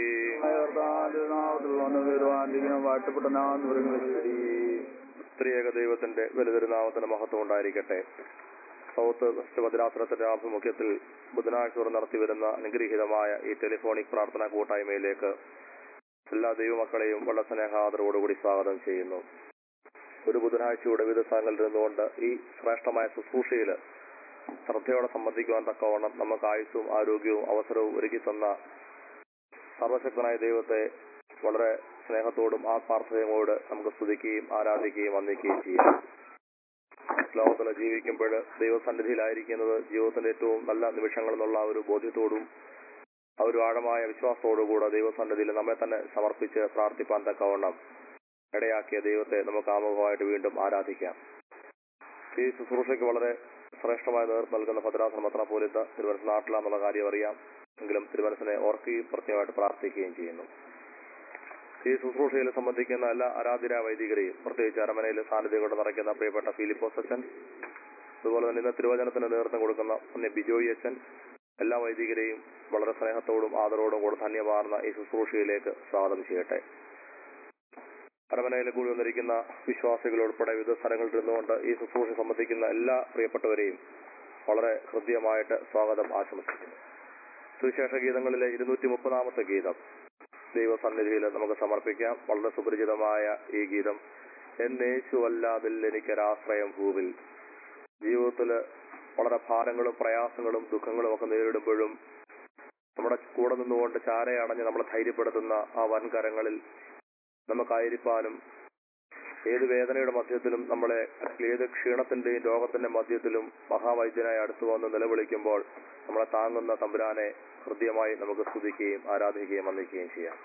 സ്ത്രീയേക ദൈവത്തിന്റെ വലുതൊരു നാമത്തിന് മഹത്വം ഉണ്ടായിരിക്കട്ടെ സൗത്ത് വെസ്റ്റ് ഭദ്രാസനത്തിന്റെ ആഭിമുഖ്യത്തിൽ ബുധനാഴ്ച തോറും നടത്തിവരുന്ന അനുഗ്രഹീതമായ ഈ ടെലിഫോണിക് പ്രാർത്ഥനാ കൂട്ടായ്മയിലേക്ക് എല്ലാ ദൈവമക്കളെയും വളരെ സ്നേഹാദരവോടുകൂടി സ്വാഗതം ചെയ്യുന്നു ഒരു ബുധനാഴ്ചയുടെ വിവിധ സ്ഥലങ്ങളിൽ നിന്നുകൊണ്ട് ഈ ശ്രേഷ്ഠമായ ശുശ്രൂഷയിൽ ശ്രദ്ധയോടെ സംബന്ധിക്കുവാൻ തക്കവണ്ണം നമുക്ക് ആയുസ്സും ആരോഗ്യവും അവസരവും ഒരുക്കി തന്ന സർവശക്തനായ ദൈവത്തെ വളരെ സ്നേഹത്തോടും ആത്മാർത്ഥതയോട് നമുക്ക് സ്തുതിക്കുകയും ആരാധിക്കുകയും വന്ദിക്കുകയും ചെയ്യാം ലോകത്തിൽ ജീവിക്കുമ്പോൾ ദൈവസന്നിധിയിലായിരിക്കുന്നത് ജീവിതത്തിന്റെ ഏറ്റവും നല്ല നിമിഷങ്ങൾ എന്നുള്ള ആ ഒരു ബോധ്യത്തോടും ആ ഒരു ആഴമായ വിശ്വാസത്തോടുകൂടെ ദൈവസന്നിധിയിൽ നമ്മെ തന്നെ സമർപ്പിച്ച് പ്രാർത്ഥിപ്പാൻ തക്കവണ്ണം ഇടയാക്കിയ ദൈവത്തെ നമുക്ക് ആമുഖമായിട്ട് വീണ്ടും ആരാധിക്കാം ഈ ശുശ്രൂഷയ്ക്ക് വളരെ ശ്രേഷ്ഠമായ നേതൃത്വം നൽകുന്ന ഭദ്രാസന മെത്രാപോലിത്ത തിരുവനന്തപുരം നാട്ടിലാന്നുള്ള കാര്യം അറിയാം എങ്കിലും തിരുവനന്തപുരത്തിനെ ഓർക്കുകയും പ്രത്യേകമായിട്ട് പ്രാർത്ഥിക്കുകയും ചെയ്യുന്നു ഈ ശുശ്രൂഷയിൽ സംബന്ധിക്കുന്ന എല്ലാ ആരാധന വൈദികരെയും പ്രത്യേകിച്ച് അരമനയിൽ സാന്നിധ്യം കൊണ്ട് നിറയ്ക്കുന്ന പ്രിയപ്പെട്ട ഫിലിപ്പോസ് അച്ഛൻ അതുപോലെ തന്നെ ഇന്ന് തിരുവചനത്തിന് നേതൃത്വം കൊടുക്കുന്ന പുണ്യ ബിജോയി അച്ഛൻ എല്ലാ വൈദികരെയും വളരെ സ്നേഹത്തോടും ആദരവോടും കൂടെ ധന്യമാർന്ന ഈ ശുശ്രൂഷയിലേക്ക് സ്വാഗതം ചെയ്യട്ടെ അരമനയിൽ കൂടി വന്നിരിക്കുന്ന വിശ്വാസികൾ ഉൾപ്പെടെ വിവിധ സ്ഥലങ്ങളിൽ ഇരുന്നുകൊണ്ട് ഈ ശുശ്രൂഷ സംബന്ധിക്കുന്ന എല്ലാ പ്രിയപ്പെട്ടവരെയും വളരെ ഹൃദ്യമായിട്ട് സ്വാഗതം ആശംസിക്കുന്നു സുവിശേഷ ഗീതങ്ങളിലെ ഇരുന്നൂറ്റി മുപ്പതാമത്തെ ഗീതം ദൈവസന്നിധിയിൽ നമുക്ക് സമർപ്പിക്കാം വളരെ സുപരിചിതമായ ഈ ഗീതം എന്നേശുവല്ലാതിൽ എനിക്കൊരാശ്രയം ഭൂവിൽ ജീവിതത്തില് വളരെ ഭാരങ്ങളും പ്രയാസങ്ങളും ദുഃഖങ്ങളും ഒക്കെ നേരിടുമ്പോഴും നമ്മുടെ കൂടെ നിന്നുകൊണ്ട് ചാരയടഞ്ഞ് നമ്മളെ ധൈര്യപ്പെടുത്തുന്ന ആ വൻകരങ്ങളിൽ നമുക്കായിരിക്കാനും ഏത് വേദനയുടെ മധ്യത്തിലും നമ്മളെ ഏത് ക്ഷീണത്തിന്റെയും രോഗത്തിന്റെ മധ്യത്തിലും മഹാവൈദ്യനായി അടുത്തു വന്ന് നിലവിളിക്കുമ്പോൾ നമ്മളെ താങ്ങുന്ന തമ്പുരാനെ ഹൃദ്യമായി നമുക്ക് സ്തുതിക്കുകയും ആരാധിക്കുകയും വന്ദിക്കുകയും ചെയ്യാം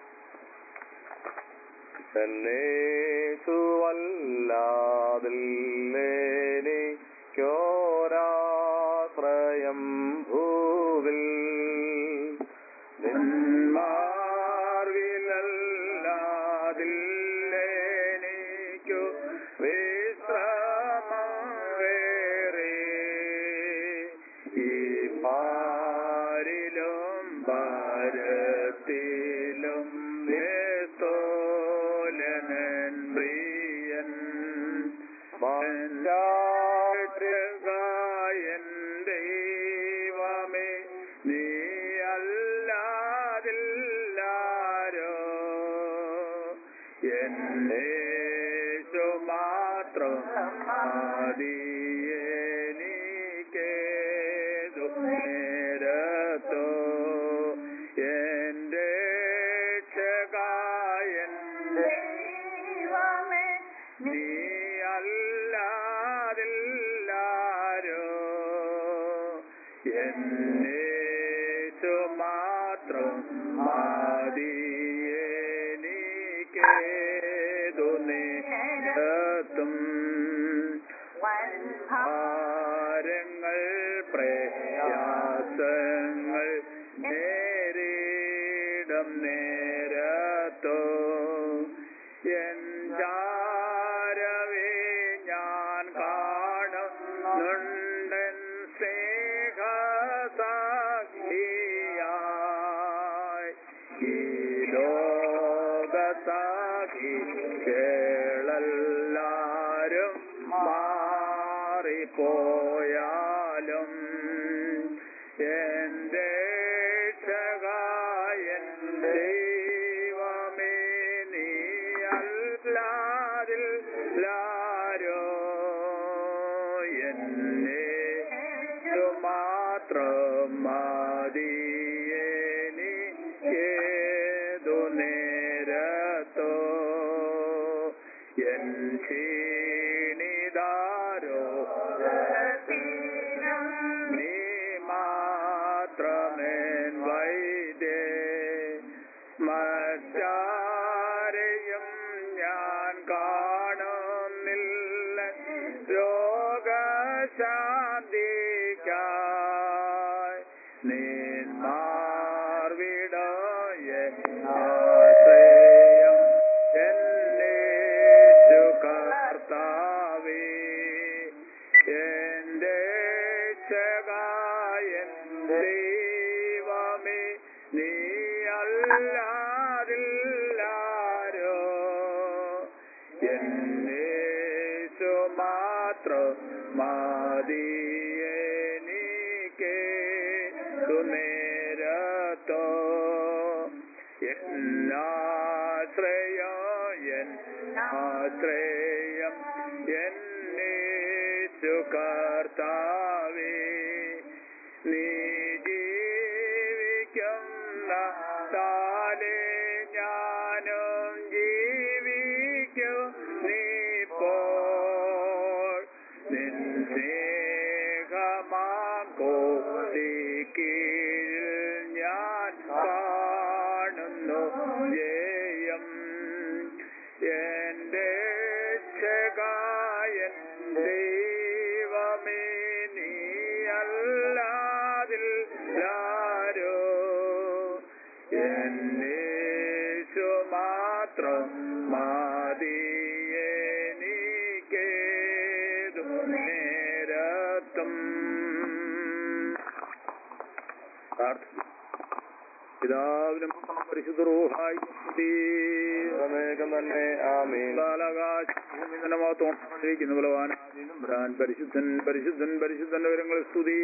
എന്നേശുവല്ലാതില്ലേനിക്കോരാശ്രയം ഭൂവിൽ നിന്മാർവിലല്ലാതില്ലേനിക്കു വിശ്രമം വേറെ ഈ പാരിലും ഭാരത്തിലും നിസ്തോലനൻ പ്രിയൻ മഞ്ചാട്ടുകായൻ ദൈവമേ നീ അല്ലാതില്ലാരോ എന്നേശു മാത്രം മതിയെനിക്കേതു നേരത്തോ എന്റെ രക്ഷകായൻ ദൈവമേ നീ അല്ലാതില്ലാരോ എന്നേശു മാത്രം മതിയെനിക്കേതു നേരത്തും ഭാരങ്ങൾ പ്രയാസങ്ങൾ നേരിടം നേരത്തോ എൻ ചാരവേ ഞാൻ കാണുന്നുണ്ടൻ സ്നേഹസാഖിയായി ഈ ലോകസാഖി കേളല്ലാരും മാറിപ്പോയാലും എന്റെ രക്ഷകായൻ ദൈവമേ നീ അല്ലാതില്ലാരോ എന്നെ മാത്രം മതിയേനിക്കേതു നേരത്തോ എൻ ക്ഷീണിതാരോ നീ മാത്രമേൻ വൈദ്യേ മറ്റാരെയും ഞാൻ കാണുന്നില്ല രോഗശാന്തിക്കായി നീൻ മാർവിടയ ആശ്രയം എന്നേശു കർത്താവേ എന്റെ രക്ഷകായൻ ദൈവമേ നീ അല്ലാതില്ലാരോ എന്നേശു മാത്രം മതിയെനിക്ക് നേരത്തോ എന്നാശ്രയോ എൻ ആശ്രയം എന്നേശു കർത്താവേ നീ ജീവിക്കുന്ന താലേ ഞാനും ജീവിക്കും നീ പോൾ നിൻ സ്നേഹമാം കോടിക്കീഴിൽ ഞാൻ കാണുന്നു ജയം എന്റെ ചെകായൻ ദൈവമേ നീ അല്ലാതിൽ ആരോ എന്നേശു മാത്രം മതിയെനിക്കേതു നേരത്തും പ്രാർത്ഥിക്കും പിതാവിനും പരിശുദ്ധ റൂഹായി അനേകം തന്നെ ആമീൻ കാലാകാശിക്കുന്ന ബലവാനാദീനം വരാൻ പരിശുദ്ധൻ പരിശുദ്ധൻ പരിശുദ്ധന്റെ വിവരങ്ങൾ സ്തുതി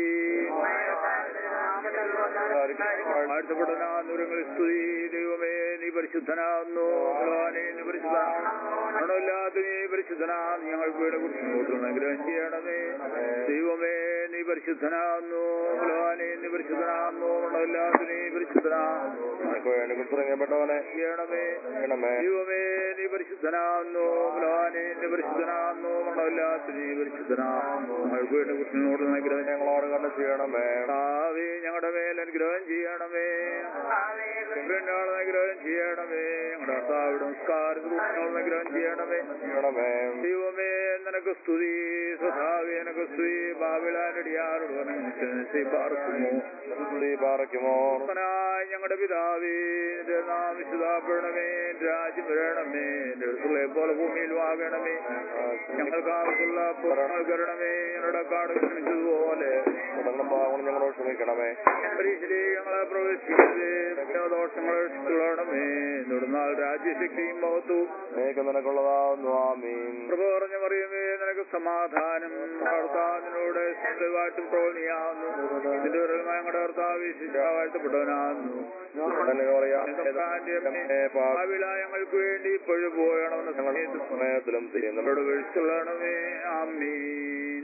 വാഴ്ത്തപ്പെടാനുരങ്ങൾ സ്തുതി ദൈവമേ നീ പരിശുദ്ധനാകുന്നു ഭഗവാനെ നീ പരിശുദ്ധനാണല്ലാത്ത നീ പരിശുദ്ധനാകുന്നു ഞങ്ങൾക്ക് വേണ്ടി കുറിച്ച് അനുഗ്രഹം ചെയ്യണമേ ദൈവമേ നീ പരിശുദ്ധനാകുന്നു ഭഗവാനെ നീ പരിശുദ്ധനാകുന്നു അല്ലാത്ത നീ പരിശുദ്ധനാകുന്നു ഞങ്ങൾക്ക് വേണ്ടി കുറിച്ചിറങ്ങപ്പെട്ടവനെ ചെയ്യണമേ ചെയ്യണമേ ദൈവമേ നീ പരിശുദ്ധനാകുന്നു ഭഗവാനെ നീ പരിശുദ്ധനാകുന്നു മണ്ണമില്ലാത്ത നീ പരിശുദ്ധനാകുന്നു ഞങ്ങൾക്ക് വേണ്ടി കുറിച്ചിനോട് അനുഗ്രഹം ഞങ്ങളോട് കണ്ട് ചെയ്യണമേ കർത്താവേ ഞങ്ങളുടെ മേൽ അനുഗ്രഹം ചെയ്യണമേ ഞങ്ങളുടെ അനുഗ്രഹം ചെയ്യണമേ ഞങ്ങളുടെ കർത്താവിടെ നമസ്കാരത്തിനോട് അനുഗ്രഹം ചെയ്യണമേ ചെയ്യണമേ ദൈവമേ നിനക്ക് സ്തുതി സ്വഭാവേ നിനക്ക് സ്തുതി ബാബിളാനടിയാറോട് പാർക്കുമോ സ്തുതി പാറയ്ക്കുമോ കർത്തനായ ഞങ്ങളുടെ പിതാവേ നിന്റെ നാം വിശുദ്ധാപ്പെടണമേ നിന്റെ രാജ്യം വരണമേ നിന്റെ അടുത്തുള്ള പോലെ ഭൂമിയിൽ വാകണമേ ഞങ്ങൾക്ക് ആവശ്യമുള്ള പുറങ്ങൾ കരണമേ ഞങ്ങളുടെ കാട് ക്ഷമിച്ചതുപോലെ തുടർന്നും പാവങ്ങൾ ഞങ്ങളോട് ക്ഷമിക്കണമേ പരീക്ഷയിലെ ഞങ്ങളെ പ്രവേശിക്കരുതേ ദോഷങ്ങളെ ക്ഷണമേ നുടുന്നാൾ രാജ്യശക്തിയും മഹത്വവും അനേകം നിനക്കുള്ളതാവുന്നു ആമീൻ കൃപ പറഞ്ഞ പറയുമേ നിനക്ക് സമാധാനം കർത്താവിനോട് ശബ്ദമായിട്ടും പ്രവണിയാവുന്നു നിന്റെ ഒരു ഞങ്ങളുടെ കർത്താവ് വാഴ്ത്തപ്പെട്ടവനാകുന്നു തന്നെ പറയാം ഭാവില ഞങ്ങൾക്ക് വേണ്ടി ഇപ്പോഴും പോയണമെന്ന സമയത്ത് സമയത്തിലും ചെയ്യുന്നു നമ്മളോട് വീഴ്ചയുള്ളണമേ ആമീൻ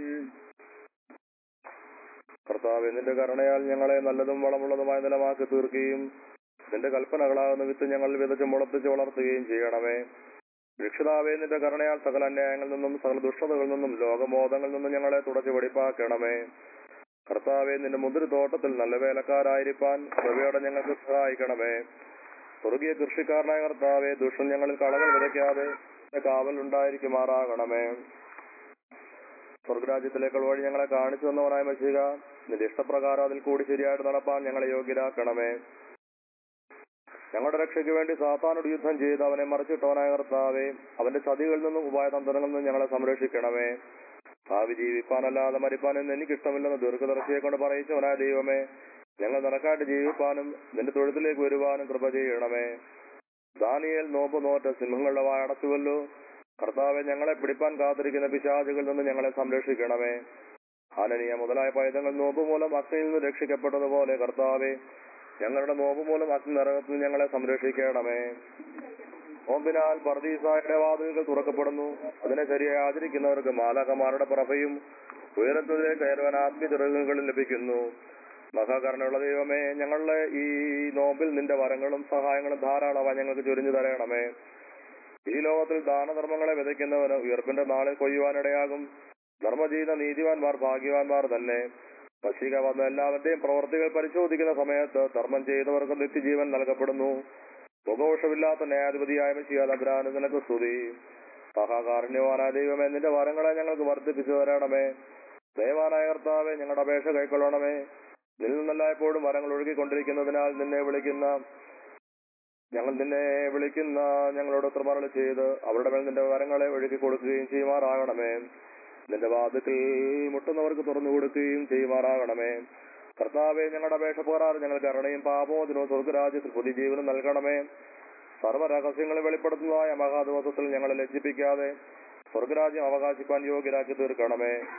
കർത്താവ് നിന്റെ കരുണയാൽ ഞങ്ങളെ നല്ലതും വളമുള്ളതുമായ നിലമാക്കി തീർക്കുകയും നിന്റെ കൽപ്പനകളാകുന്ന വിത്ത് ഞങ്ങൾ വിതച്ച് മുളപ്പിച്ച് വളർത്തുകയും ചെയ്യണമേ രക്ഷിതാവേ നിന്റെ കരുണയാൽ സകല അന്യായങ്ങളിൽ നിന്നും സകല ദുഷ്ടതകളിൽ നിന്നും ലോകബോധങ്ങളിൽ നിന്നും ഞങ്ങളെ തുടച്ചു വെടിപ്പാക്കണമേ കർത്താവെ നിന്റെ മുന്തിരി തോട്ടത്തിൽ നല്ല വേലക്കാരായിരിക്കാൻ കൃപയോടെ ഞങ്ങൾക്ക് സഹായിക്കണമേ സ്വർഗീയ കൃഷിക്കാരനായ കർത്താവെ ദുഷ്ടൻ ഞങ്ങളിൽ കളകൾ വിതയ്ക്കാതെ നിന്റെ കാവൽ ഉണ്ടായിരിക്കുമാറാകണമേ സ്വർഗരാജ്യത്തിലേക്കുള്ള വഴി ഞങ്ങളെ കാണിച്ചു തന്നവനായ മഷിക നിന്റെ ഇഷ്ടപ്രകാരം അതിൽ കൂടി ശരിയായിട്ട് നടപ്പാൻ ഞങ്ങളെ യോഗ്യരാക്കണമേ ഞങ്ങളുടെ രക്ഷയ്ക്ക് വേണ്ടി സാത്താനോട് യുദ്ധം ചെയ്ത് അവനെ മറിച്ചിട്ടവനായ കർത്താവെ അവന്റെ ചതികളിൽ നിന്നും ഉപായതന്ത്രങ്ങളിൽ നിന്നും ഞങ്ങളെ സംരക്ഷിക്കണമേ ഭാവി ജീവിപ്പാനല്ലാതെ മരിപ്പാനെന്ന് എനിക്കിഷ്ടമില്ലെന്ന് ദീർഘദർശിയെ കൊണ്ട് പറയിച്ചവനായ ദൈവമേ ഞങ്ങൾ നിനക്കായിട്ട് ജീവിപ്പാനും നിന്റെ തൊഴുത്തിലേക്ക് വരുവാനും കൃപ ചെയ്യണമേ ദാനിയേൽ നോമ്പ് നോറ്റ സിംഹങ്ങളുടെ വായ അടച്ചുവല്ലോ കർത്താവെ ഞങ്ങളെ പിടിപ്പാൻ കാത്തിരിക്കുന്ന പിശാചുകളിൽ നിന്ന് ഞങ്ങളെ സംരക്ഷിക്കണമേ ഹാനനീയ മുതലായ പൈതങ്ങൾ നോമ്പ് മൂലം അഗ്നിയിൽ നിന്ന് രക്ഷിക്കപ്പെട്ടതുപോലെ കർത്താവെ ഞങ്ങളുടെ നോമ്പ് മൂലം അഗ്നി നരകത്തിൽ നിന്ന് ഞങ്ങളെ സംരക്ഷിക്കണമേ നോമ്പിനാൽ പർദീസായുടെ വാതിലുകൾ തുറക്കപ്പെടുന്നു അതിനെ ശരിയായി ആചരിക്കുന്നവർക്ക് മാലാകമാരുടെ പ്രഭയും ഉയരത്തിലെ കയറുവാൻ ആത്മീയചിറകുകളും ലഭിക്കുന്നു മഹാകരണയുള്ള ദൈവമേ ഞങ്ങളുടെ ഈ നോമ്പിൽ നിന്റെ വരങ്ങളും സഹായങ്ങളും ധാരാളമായി ഞങ്ങൾക്ക് ചൊരിഞ്ഞു തരണമേ ഈ ലോകത്തിൽ ദാനധർമ്മങ്ങളെ വിതയ്ക്കുന്നവന് ഉയർപ്പിന്റെ നാളിൽ കൊയ്യുവാനിടയാകും ധർമ്മ ചെയ്യുന്ന നീതിവാന്മാർ ഭാഗ്യവാന്മാർ തന്നെ പശിക വന്ന എല്ലാവരുടെയും പ്രവർത്തികൾ പരിശോധിക്കുന്ന സമയത്ത് ധർമ്മം ചെയ്യുന്നവർക്ക് നിത്യജീവൻ നൽകപ്പെടുന്നു മുഖോഷമില്ലാത്ത ന്യായാധിപതിയായ മഷിയാലബ്രാന് നിനക്ക് സ്തുതി മഹാകാരുണ്യവാനായ ദൈവമേ നിന്റെ വരങ്ങളെ ഞങ്ങൾക്ക് വർദ്ധിപ്പിച്ചു തരണമേ ദയവാനായ കർത്താവെ ഞങ്ങളുടെ അപേക്ഷ കൈക്കൊള്ളണമേ നിന്നിൽ നിന്നല്ല എപ്പോഴും വരങ്ങൾ ഒഴുകിക്കൊണ്ടിരിക്കുന്നതിനാൽ നിന്നെ വിളിക്കുന്ന ഞങ്ങൾ നിന്നെ വിളിക്കുന്ന ഞങ്ങളോട് കൃപകൾ ചെയ്ത് അവരുടെ മേൽ നിന്റെ വരങ്ങളെ ഒഴുകി കൊടുക്കുകയും ചെയ്യുമാറാകണമേ നിന്റെ വാതിക്കൽ മുട്ടുന്നവർക്ക് തുറന്നു കൊടുക്കുകയും ചെയ്യുമാറാകണമേ കർത്താവെ ഞങ്ങളുടെ അപേക്ഷ പോരാറ് ഞങ്ങൾ കരുണയും പാപോചനവും സ്വർഗരാജ്യത്തിൽ പുതിയ ജീവനും നൽകണമേ സർവ്വരഹസ്യങ്ങളെ വെളിപ്പെടുത്തുന്നതായ മഹാദിവസത്തിൽ ഞങ്ങളെ ലജ്ജിപ്പിക്കാതെ സ്വർഗരാജ്യം അവകാശിപ്പാൻ യോഗ്യരാക്കി തീർക്കണമേ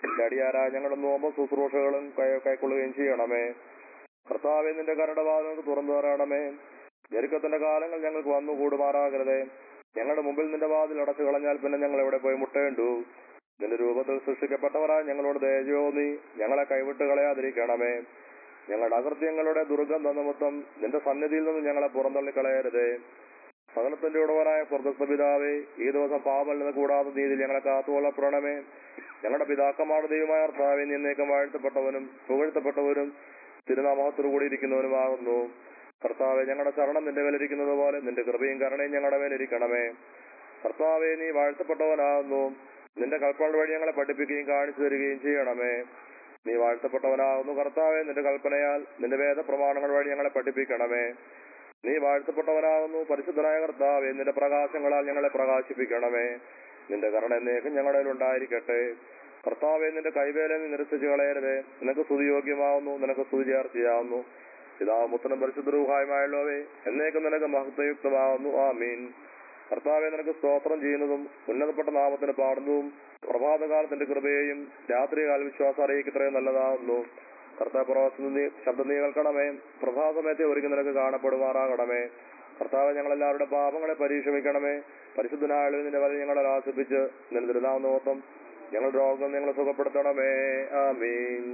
അടിയാരായ ഞങ്ങളുടെ നോമ്പ് ശുശ്രൂഷകളും കൈ- കൈക്കൊള്ളുകയും ചെയ്യണമേ കർത്താവെ നിന്റെ കരടവാദങ്ങൾക്ക് തുറന്നു തരണമേ ഞെരുക്കത്തിന്റെ കാലങ്ങൾ ഞങ്ങൾക്ക് വന്നു കൂടുമാറാകരുതേ ഞങ്ങളുടെ മുമ്പിൽ നിന്റെ വാതിൽ അടച്ചു കളഞ്ഞാൽ പിന്നെ ഞങ്ങൾ എവിടെ പോയി മുട്ടേണ്ടു നിന്റെ രൂപത്തിൽ സൃഷ്ടിക്കപ്പെട്ടവരായ ഞങ്ങളോട് ദയജോ നീ ഞങ്ങളെ കൈവിട്ട് കളയാതിരിക്കണമേ ഞങ്ങളുടെ അകൃത്യങ്ങളുടെ ദുർഗന്ധ നിമിത്തം നിന്റെ സന്നിധിയിൽ നിന്ന് ഞങ്ങളെ പുറന്തള്ളി കളയരുതേ സകലത്തിന്റെ ഉടവനായ സ്വർഗസ്ഥ പിതാവേ ഈ ദിവസം പാപൽ നിന്ന് കൂടാതെ നീതിയിൽ ഞങ്ങളെ കാത്തുകൊള്ളപ്പെടണമേ ഞങ്ങളുടെ പിതാക്കന്മാരുടെ ദൈവമായ കർത്താവെ നിന്നേക്കം വാഴ്ത്തപ്പെട്ടവനും പുകഴ്ത്തപ്പെട്ടവനും തിരുനാമത്തോടു കൂടി ഇരിക്കുന്നവനുമാകുന്നു കർത്താവെ ഞങ്ങളുടെ ശരണം നിന്റെ മേലിരിക്കുന്നത് പോലെ നിന്റെ കൃപയും കരുണയും ഞങ്ങളുടെ മേലിരിക്കണമേ കർത്താവെ നീ വാഴ്ത്തപ്പെട്ടവനാകുന്നു നിന്റെ കൽപ്പന വഴി ഞങ്ങളെ പഠിപ്പിക്കുകയും കാണിച്ചു തരികയും ചെയ്യണമേ നീ വാഴ്ത്തപ്പെട്ടവനാകുന്നു കർത്താവെ നിന്റെ കൽപ്പനയാൽ നിന്റെ വേദ പ്രമാണങ്ങൾ വഴി ഞങ്ങളെ പഠിപ്പിക്കണമേ നീ വാഴ്ത്തപ്പെട്ടവനാകുന്നു പരിശുദ്ധനായ കർത്താവെ നിന്റെ പ്രകാശങ്ങളാൽ ഞങ്ങളെ പ്രകാശിപ്പിക്കണമേ നിന്റെ കരുണ എന്നേക്കും ഞങ്ങളുടെ മേൽ ഉണ്ടായിരിക്കട്ടെ കർത്താവെ നിന്റെ കൈവേല നീ നിരസിച്ചു കളയരുതേ നിനക്ക് സ്തുതിയോഗ്യമാവുന്നു നിനക്ക് സ്തുതി ചേർച്ചയാവുന്നു പിതാവ് പുത്രനും പരിശുദ്ധരൂഹായുമായുള്ളവേ എന്നേക്കും നിനക്ക് മഹത്വയുക്തമാവുന്നു ആമീൻ കർത്താവെ നിനക്ക് സ്തോത്രം ചെയ്യുന്നതും ഉന്നതപ്പെട്ട നാമത്തിന് പാടുന്നതും പ്രഭാതകാലത്തിന്റെ കൃപയെയും രാത്രികാല വിശ്വാസം അറിയിക്കത്രയും നല്ലതാവുന്നു കർത്താവ് പ്രവാസത്തിൽ നീ ശബ്ദം നീ കേൾക്കണമേ പ്രഭാതമേത്തെ ഒരുങ്ങി നിനക്ക് കാണപ്പെടുമാറാകണമേ കർത്താവ് ഞങ്ങളെല്ലാവരുടെ പാപങ്ങളെ പരീക്ഷമിക്കണമേ പരിശുദ്ധനായ നിന്റെ വരെ ഞങ്ങളെ ആസ്വദിച്ച് നിന്റെ ദുരിതാമോത്തം ഞങ്ങളുടെ രോഗം ഞങ്ങളെ സുഖപ്പെടുത്തണമേ ആമീൻ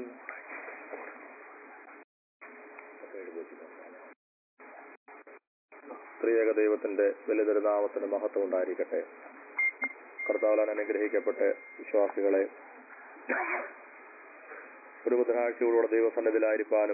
സ്ത്രീയേക ദൈവത്തിന്റെ വലിയ ദുരിതാമത്തിന് മഹത്വം ഉണ്ടായിരിക്കട്ടെ കർത്താവിലാൻ അനുഗ്രഹിക്കപ്പെട്ട വിശ്വാസികളെ ഒരു ബുധനാഴ്ചയോടുകൂടെ ദൈവസന്നിധിയിലായിരിക്കാനും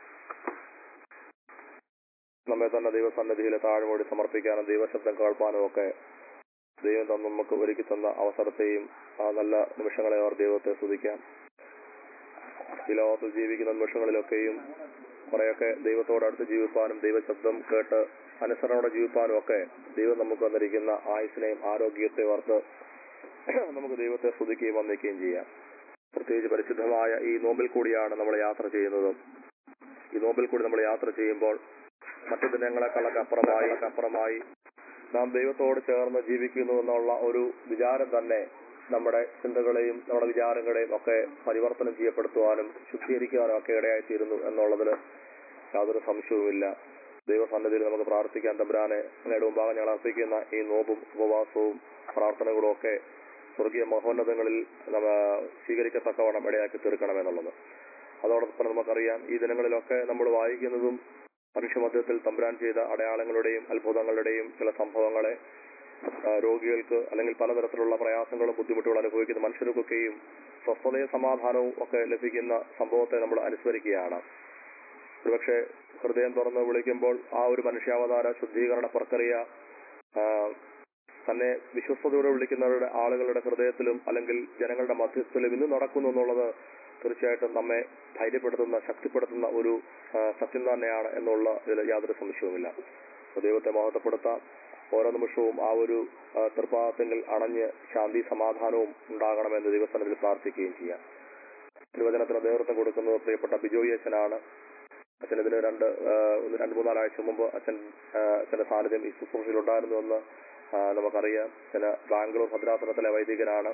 നമ്മെ തന്നെ ദൈവസന്നിധിയിൽ താഴ്മോടി സമർപ്പിക്കാനും ദൈവശബ്ദം കേൾപ്പാനും ഒക്കെ ദൈവം തന്ന നമുക്ക് ഒരുക്കി തന്ന അവസരത്തെയും ആ നല്ല നിമിഷങ്ങളെ അവർ ദൈവത്തെ സ്തുതിക്കാം ഈ ലോകത്തിൽ ജീവിക്കുന്ന നിമിഷങ്ങളിലൊക്കെയും കുറെയൊക്കെ ദൈവത്തോടടുത്ത് ജീവിപ്പാനും ദൈവശബ്ദം കേട്ട് അനുസരണയോടെ ജീവിപ്പാനും ഒക്കെ ദൈവം നമുക്ക് തന്നിരിക്കുന്ന ആയുസിനെയും ആരോഗ്യത്തെ ഓർത്ത് നമുക്ക് ദൈവത്തെ സ്തുതിക്കുകയും വന്ദിക്കുകയും ചെയ്യാം പ്രത്യേകിച്ച് പരിശുദ്ധമായ ഈ നോമ്പിൽ കൂടിയാണ് നമ്മൾ യാത്ര ചെയ്യുന്നത് ഈ നോമ്പിൽ കൂടി നമ്മൾ യാത്ര ചെയ്യുമ്പോൾ മറ്റു ദിനങ്ങളെക്കാളൊക്കെ അപ്പുറമായി അപ്പുറമായി നാം ദൈവത്തോട് ചേർന്ന് ജീവിക്കുന്നു എന്നുള്ള ഒരു വിചാരം തന്നെ നമ്മുടെ ചിന്തകളെയും നമ്മുടെ വിചാരങ്ങളെയും ഒക്കെ പരിവർത്തനം ചെയ്യപ്പെടുത്തുവാനും ശുദ്ധീകരിക്കുവാനും ഒക്കെ ഇടയായിത്തീരുന്നു എന്നുള്ളതിൽ യാതൊരു സംശയവുമില്ല ദൈവസന്നിധിയിൽ നമുക്ക് പ്രാർത്ഥിക്കാൻ തമ്പുരാനെ അങ്ങയുടെ മുമ്പാകെ ഞങ്ങൾ അർപ്പിക്കുന്ന ഈ നോമ്പും ഉപവാസവും പ്രാർത്ഥനകളും ഒക്കെ സ്വർഗീയ മഹോന്നതങ്ങളിൽ നമ്മ സ്വീകരിക്കത്തക്കവണ്ണം ഇടയാക്കി തീർക്കണമെന്നുള്ളത് അതോടൊപ്പം നമുക്കറിയാം ഈ ദിനങ്ങളിലൊക്കെ നമ്മൾ വായിക്കുന്നതും മനുഷ്യമധ്യത്തിൽ തമ്പുരാൻ ചെയ്ത അടയാളങ്ങളുടെയും അത്ഭുതങ്ങളുടെയും ചില സംഭവങ്ങളെ ആ, രോഗികൾക്ക് അല്ലെങ്കിൽ പലതരത്തിലുള്ള പ്രയാസങ്ങളും ബുദ്ധിമുട്ടുകളും അനുഭവിക്കുന്ന മനുഷ്യർക്കൊക്കെയും സ്വസ്ഥതയും സമാധാനവും ഒക്കെ ലഭിക്കുന്ന സംഭവത്തെ നമ്മൾ അനുസ്മരിക്കുകയാണ് ഒരുപക്ഷെ ഹൃദയം തുറന്ന് വിളിക്കുമ്പോൾ ആ ഒരു മനുഷ്യാവതാര ശുദ്ധീകരണ പ്രക്രിയ ആ, തന്നെ വിശ്വസ്തയോടെ വിളിക്കുന്നവരുടെ ആളുകളുടെ ഹൃദയത്തിലും അല്ലെങ്കിൽ ജനങ്ങളുടെ മധ്യത്തിലും ഇന്ന് നടക്കുന്നു എന്നുള്ളത് തീർച്ചയായിട്ടും നമ്മെ ധൈര്യപ്പെടുത്തുന്ന ശക്തിപ്പെടുത്തുന്ന ഒരു ആ, സത്യം തന്നെയാണ് എന്നുള്ള ഇതിൽ യാതൊരു സംശയവുമില്ല അപ്പോൾ ദൈവത്തെ മഹത്വപ്പെടുത്താം ഓരോ നിമിഷവും ആ ഒരു ആ, തൃപ്പാദത്തെങ്കിൽ അണഞ്ഞ് ശാന്തി സമാധാനവും ഉണ്ടാകണമെന്ന് ദൈവസ്ഥാനത്തിൽ പ്രാർത്ഥിക്കുകയും ചെയ്യാം തിരുവചനത്തിന് നേതൃത്വം കൊടുക്കുന്നത് പ്രിയപ്പെട്ട ബിജോയി അച്ഛനാണ് അച്ഛൻ ഇതിന് രണ്ട് ആ, ഒന്ന് രണ്ട് മൂന്നാലാഴ്ച മുമ്പ് അച്ഛൻ ആ, അച്ഛന്റെ സാന്നിധ്യം ഈ ശുശ്രൂഷയിൽ ഉണ്ടായിരുന്നുവെന്ന് ആ, നമുക്കറിയാം അച്ഛന് ബാംഗ്ലൂർ ഭദ്രാസനത്തിലെ വൈദികനാണ്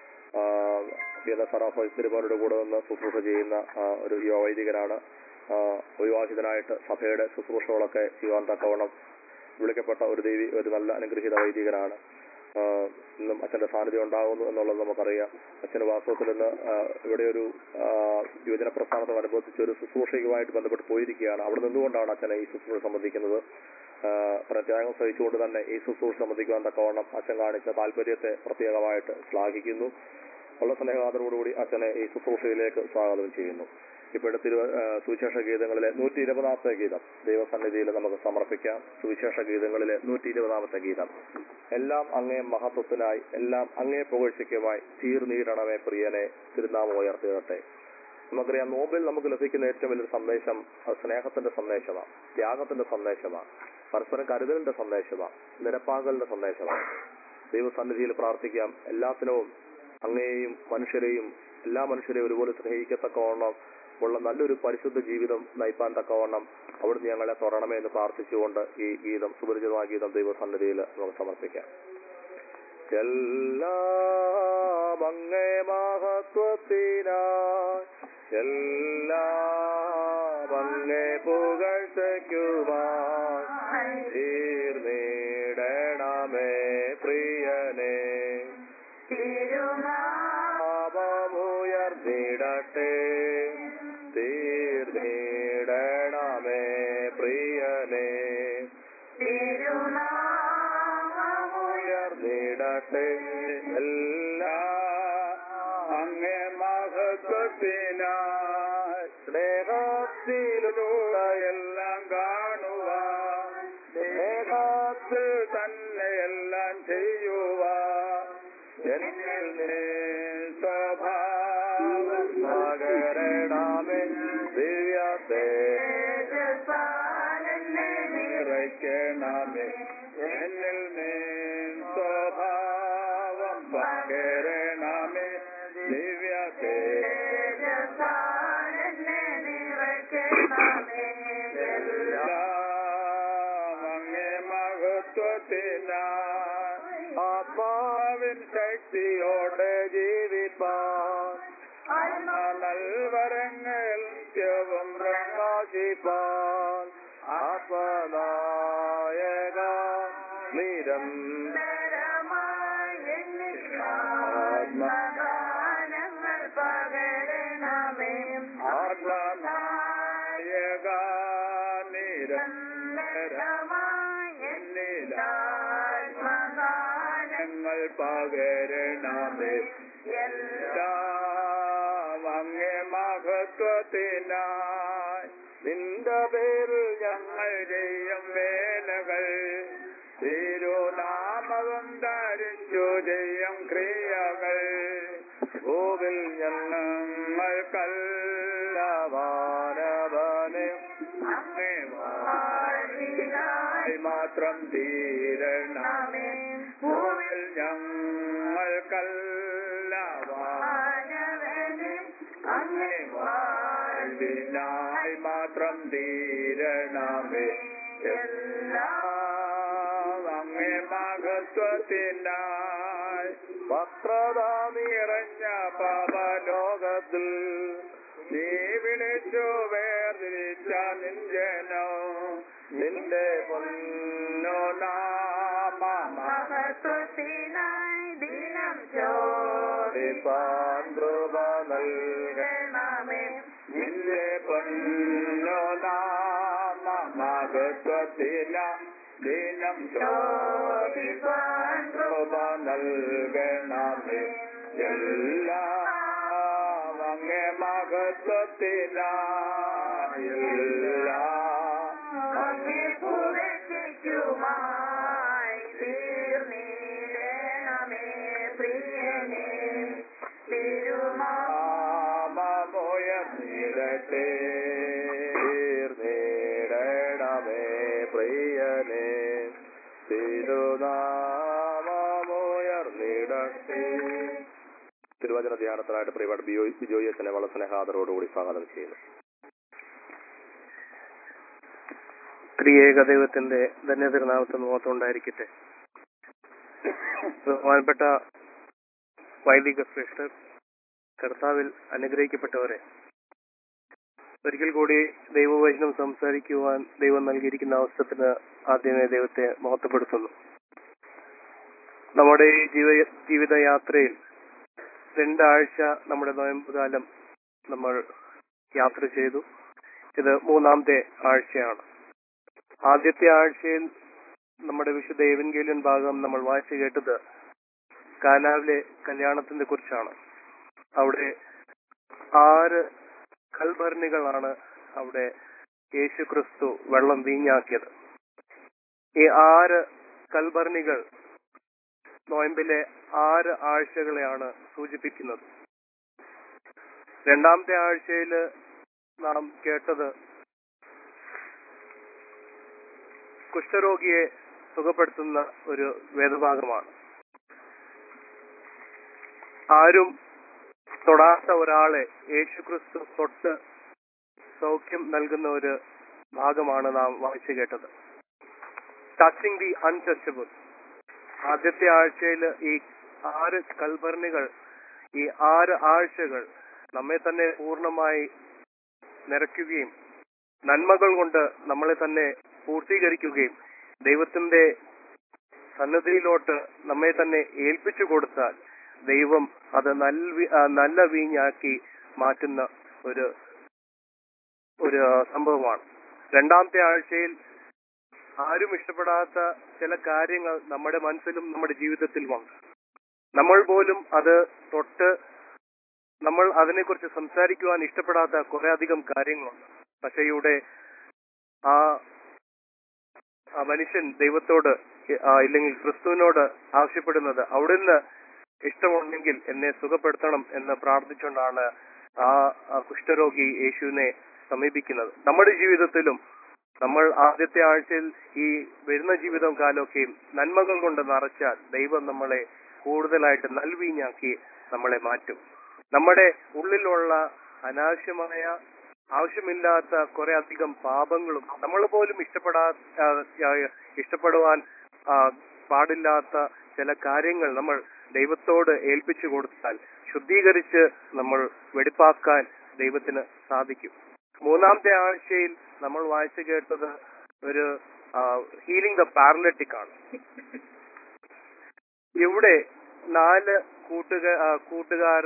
സറാഫ് തിരുമോനോട് കൂടെ നിന്ന് ശുശ്രൂഷ ചെയ്യുന്ന ആ, ഒരു യുവ വൈദികനാണ് ആ, വിവാഹിതനായിട്ട് സഭയുടെ ശുശ്രൂഷകളൊക്കെ ചെയ്യുവാൻ തക്കവണ്ണം വിളിക്കപ്പെട്ട ഒരു ദേവി ഒരു നല്ല അനുഗ്രഹീത വൈദികനാണ് ആ, ഇന്നും അച്ഛന്റെ സാന്നിധ്യം ഉണ്ടാകുന്നു എന്നുള്ളത് നമുക്കറിയാം അച്ഛന് വാസ്തവത്തിൽ ഇന്ന് ആ, ഇവിടെ ഒരു ആ, യുവജന പ്രസ്ഥാനത്തെ അനുബന്ധിച്ച് ഒരു ശുശ്രൂഷയുമായിട്ട് ബന്ധപ്പെട്ട് പോയിരിക്കുകയാണ് അവിടെ നിന്നുകൊണ്ടാണ് അച്ഛനെ ഈ ശുശ്രൂഷ സംബന്ധിക്കുന്നത് ആ, പ്രത്യാഗം സഹിച്ചുകൊണ്ട് തന്നെ ഈ ശുശ്രൂഷ സംബന്ധിക്കുവാൻ തക്കവണ്ണം അച്ഛൻ കാണിച്ച താല്പര്യത്തെ പ്രത്യേകമായിട്ട് ശ്ലാഘിക്കുന്നു ഉള്ള സ്നേഹാദരോടുകൂടി അച്ഛനെ ഈ ശുശ്രൂഷയിലേക്ക് സ്വാഗതം ചെയ്യുന്നു ഇപ്പോഴത്തെ തിരുവ ആ, സുവിശേഷ ഗീതങ്ങളിലെ നൂറ്റി ഇരുപതാമത്തെ ഗീതം ദൈവസന്നിധിയിൽ നമുക്ക് സമർപ്പിക്കാം സുവിശേഷ ഗീതങ്ങളിലെ നൂറ്റി ഇരുപതാമത്തെ ഗീതം എല്ലാം അങ്ങേ മഹത്വത്തിനായി എല്ലാം അങ്ങേ പുകഴ്ചയ്ക്കുമായി തീർന്നീടണമേ പ്രിയനെ തിരുനാമം ഉയർത്തിയിടട്ടെ നമുക്കറിയാം നോബിൽ നമുക്ക് ലഭിക്കുന്ന ഏറ്റവും വലിയൊരു സന്ദേശം അത് സ്നേഹത്തിന്റെ സന്ദേശമാണ് ത്യാഗത്തിന്റെ സന്ദേശമാണ് പരസ്പരം കരുതലിന്റെ സന്ദേശമാണ് നിരപ്പാകലിന്റെ സന്ദേശമാണ് ദൈവസന്നിധിയിൽ പ്രാർത്ഥിക്കാം എല്ലാത്തിനും അങ്ങയെയും മനുഷ്യരെയും എല്ലാ മനുഷ്യരെയും ഒരുപോലെ സ്നേഹിക്കത്തക്കവണ്ണം ഉള്ള നല്ലൊരു പരിശുദ്ധ ജീവിതം നയിപ്പാൻ തക്കവണ്ണം അവിടുന്ന് ഞങ്ങളെ തുറണമേ എന്ന് പ്രാർത്ഥിച്ചുകൊണ്ട് ഈ ഗീതം സുപരിചിതമായ ഗീതം ദൈവസന്നിധിയിൽ നമുക്ക് സമർപ്പിക്കാം എല്ലാം അങ്ങേ മഹത്വത്തിൽ എല്ലാം അങ്ങേ പുകഴ്ചയ്ക്കുമായി തീർന്നിടണമേ പ്രിയനെ പാപമുയർന്നിടട്ടെ തീർന്നിടണമേ പ്രിയനെ ഉയർന്നിടട്ടെ എല്ലാ അങ്ങേ മഹത്വത്തിനായി സ്നേഹത്തിലുള്ള എല്ലാം കാണുവാൻ സ്നേഹത്തിൽ തന്നെ എല്ലാം ചെയ്യുവാൻ എന്നിൽ നീ സ്വഭാവം പകരണമേ ദിവ്യത്തെ നിറയ്ക്കണമേ എന്നിൽ നീ സ്വഭാവം പകരണമേ ദിവ്യത്തെ എല്ലാം അങ്ങേ മഹത്വത്തിനാ ആത്മാവിൻ ശക്തിയോടെ ജീവിപ്പാൻ നൽവരങ്ങൾ നിത്യവും പ്രകാശിപ്പാൻ ആത്മനായക നിരന്തരമായി ആത്മഗാനങ്ങൾ പകരണമേ ആത്മനായക നിരന്തരമായി എന്നിലാത്മഗാനങ്ങൾ പകരണമേ എല്ലാം അങ്ങേ മഹത്വത്തിനായി നിന്റെ പേരിൽ ഞങ്ങൾ ചെയ്യും വേലകൾ തിരുനാമകം ധരിച്ചു ചെയ്യും ക്രിയകൾ ഭൂവിൽ ഞങ്ങൾ കല്ലവാനവനെ അങ്ങേ വാഴ്വിനായി മാത്രം തീരണമേ ഭൂവിൽ ഞങ്ങൾ കല്ലവാനവനെ അങ്ങേ വാഴ്വിനായി മാത്രം തീരണമേ എല്ലാം അങ്ങേ മഹത്വത്തിനായി വക്രത നിറഞ്ഞ പാപലോകത്തിൽ നീ വിളിച്ചു വേർതിരിച്ച നിഞ്ചനോ നിന്റെ പൊന്നോ നാമ മഹത്വത്തിനായി ദിനം ചോദിപ്പാൻ കൃപ നൽകണമേ നിന്റെ പൊന്നോ നാമ മഹത്വത്തിന ദിനം ചോദിപ്പാൻ കൃപ നൽകണമേ എല്ലാം അങ്ങേ മഹത്വത്തിന എല്ലാം അങ്ങേ പുകഴ്ചയ്ക്കുമായി തീർന്നിടണമേ പ്രിയനേ തിരുമാ നാമമുയർന്നിടട്ടെ തീർന്നിടണമേ പ്രിയനെ തിരുനാമമുയർന്നിടട്ടെ തിരുവചന ധ്യാനത്തിനായിട്ട് പ്രിയപ്പെട്ട ബിജോയ് ബിജോയ് അച്ഛനെ വളരെ സ്നേഹാദരോടുകൂടി സ്വാഗതം ചെയ്യുന്നു ത്രിയേക ദൈവത്തിന്റെ ധന്യതിരുനാമത്തിന് മുഖത്ത് ഉണ്ടായിരിക്കട്ടെ ബഹുമാനപ്പെട്ട വൈദിക ശ്രേഷ്ഠർ കർത്താവിൽ അനുഗ്രഹിക്കപ്പെട്ടവരെ ഒരിക്കൽ കൂടി ദൈവവചനം സംസാരിക്കുവാൻ ദൈവം നൽകിയിരിക്കുന്ന അവസരത്തിന് ആദ്യമേ ദൈവത്തെ മഹത്വപ്പെടുത്തുന്നു നമ്മുടെ ഈ ജീവ ജീവിതയാത്രയിൽ രണ്ടാഴ്ച നമ്മുടെ നോയമ്പ് കാലം നമ്മൾ യാത്ര ചെയ്തു ഇത് മൂന്നാമത്തെ ആഴ്ചയാണ് ആദ്യത്തെ ആഴ്ചയിൽ നമ്മുടെ വിശുദ്ധ ഏവൻഗേലിയൻ ഭാഗം നമ്മൾ വായിച്ചു കേട്ടത് കാനാവിലെ കല്യാണത്തിനെ കുറിച്ചാണ് അവിടെ ആറ് കൽഭരണികളാണ് അവിടെ യേശു ക്രിസ്തു വെള്ളം വീഞ്ഞാക്കിയത് ഈ ആറ് കൽഭരണികൾ നോയമ്പിലെ ആറ് ആഴ്ചകളെയാണ് സൂചിപ്പിക്കുന്നത് രണ്ടാമത്തെ ആഴ്ചയിൽ നാം കേട്ടത് കുഷ്ഠരോഗിയെ സുഖപ്പെടുത്തുന്ന ഒരു വേദഭാഗമാണ് ആരും തൊടാത്ത ഒരാളെ യേശുക്രിസ്തു തൊട്ട് സൗഖ്യം നൽകുന്ന ഒരു ഭാഗമാണ് നാം വായിച്ചു കേട്ടത് ടച്ചിങ് ദി അൺടച്ചബിൾ ആദ്യത്തെ ആഴ്ചയിൽ ഈ ആറ് കൽഭരണികൾ ഈ ആറ് ആഴ്ചകൾ നമ്മെ തന്നെ പൂർണ്ണമായി നിറയ്ക്കുകയും നന്മകൾ കൊണ്ട് നമ്മളെ തന്നെ പൂർത്തീകരിക്കുകയും ദൈവത്തിന്റെ സന്നദ്ധിയിലോട്ട് നമ്മെ തന്നെ ഏൽപ്പിച്ചു കൊടുത്താൽ ദൈവം അത് നല്ല നല്ല വീഞ്ഞാക്കി മാറ്റുന്ന ഒരു ഒരു സംഭവമാണ് രണ്ടാമത്തെ ആഴ്ചയിൽ ആരും ഇഷ്ടപ്പെടാത്ത ചില കാര്യങ്ങൾ നമ്മുടെ മനസ്സിലും നമ്മുടെ ജീവിതത്തിലും ഉണ്ട് നമ്മൾ പോലും അത് തൊട്ട് നമ്മൾ അതിനെക്കുറിച്ച് സംസാരിക്കുവാൻ ഇഷ്ടപ്പെടാത്ത കുറെ അധികം കാര്യങ്ങളുണ്ട് പക്ഷെ ഇവിടെ ആ ആ മനുഷ്യൻ ദൈവത്തോട് ആ, ഇല്ലെങ്കിൽ ക്രിസ്തുവിനോട് ആവശ്യപ്പെടുന്നത് അവിടുന്ന് ഇഷ്ടമുണ്ടെങ്കിൽ എന്നെ സുഖപ്പെടുത്തണം എന്ന് പ്രാർത്ഥിച്ചുകൊണ്ടാണ് ആ ആ കുഷ്ഠരോഗി യേശുവിനെ സമീപിക്കുന്നത് നമ്മുടെ ജീവിതത്തിലും നമ്മൾ ആദ്യത്തെ ആഴ്ചയിൽ ഈ വരുന്ന ജീവിതം കാലമൊക്കെയും നന്മകൾ കൊണ്ട് നിറച്ചാൽ ദൈവം നമ്മളെ കൂടുതലായിട്ട് നൽവീഞ്ഞാക്കി നമ്മളെ മാറ്റും നമ്മുടെ ഉള്ളിലുള്ള അനാവശ്യമായ ആവശ്യമില്ലാത്ത കുറെ അധികം പാപങ്ങളും നമ്മൾ പോലും ഇഷ്ടപ്പെടാ ആ, ആ, ഇഷ്ടപ്പെടുവാൻ ആ, പാടില്ലാത്ത ചില കാര്യങ്ങൾ നമ്മൾ ദൈവത്തോട് ഏൽപ്പിച്ചു കൊടുത്താൽ ശുദ്ധീകരിച്ച് നമ്മൾ വെടിപ്പാക്കാൻ ദൈവത്തിന് സാധിക്കും മൂന്നാമത്തെ ആഴ്ചയിൽ നമ്മൾ വായിച്ചു കേട്ടത് ഒരു ഹീലിംഗ് ദ പാരലറ്റിക് ആണ് ഇവിടെ നാല് കൂട്ടുക ആ, കൂട്ടുകാർ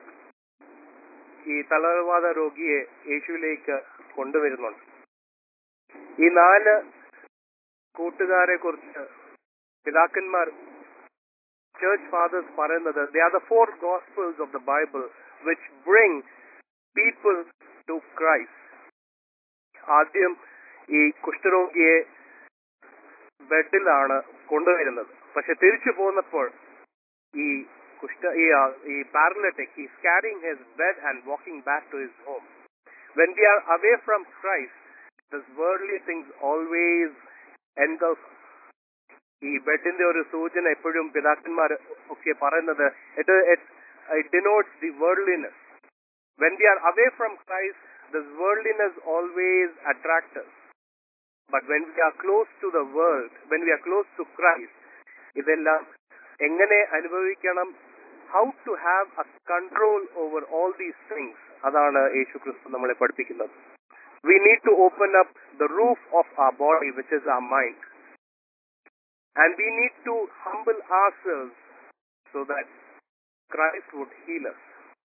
ഈ തളർവാദ രോഗിയെ യേശുവിലേക്ക് കൊണ്ടുവരുന്നുണ്ട് ഈ നാല് കൂട്ടുകാരെ കുറിച്ച് പിതാക്കന്മാർ ചേർച്ച് ഫാദേഴ്സ് പറയുന്നത് they are the four gospels of the Bible which bring people to Christ ആദ്യം ഈ കുഷ്ഠരോഗിയെ ബെഡിലാണ് കൊണ്ടുവരുന്നത് പക്ഷെ തിരിച്ചു പോന്നപ്പോൾ ഈ കുഷ്ഠ ഈ ആ, ഈ പാരലറ്റിക് ഈ carrying his bed and walking back to his home when we are away from Christ this worldly things always engulf ഈ ബെഡിന്റെ ഒരു സൂചന എപ്പോഴും പിതാക്കന്മാർ ഒക്കെ പറയുന്നത് it it denotes the worldliness when we are away from Christ this worldliness always attract but when we are close to the world when we are close to Christ ഇതെല്ലാം എങ്ങനെ അനുഭവിക്കണം how to have a control over all these things അതാണ് യേശു ക്രിസ്തു നമ്മളെ പഠിപ്പിക്കുന്നത് we need to open up the roof of our body which is our mind and we need to humble ourselves so that Christ would heal us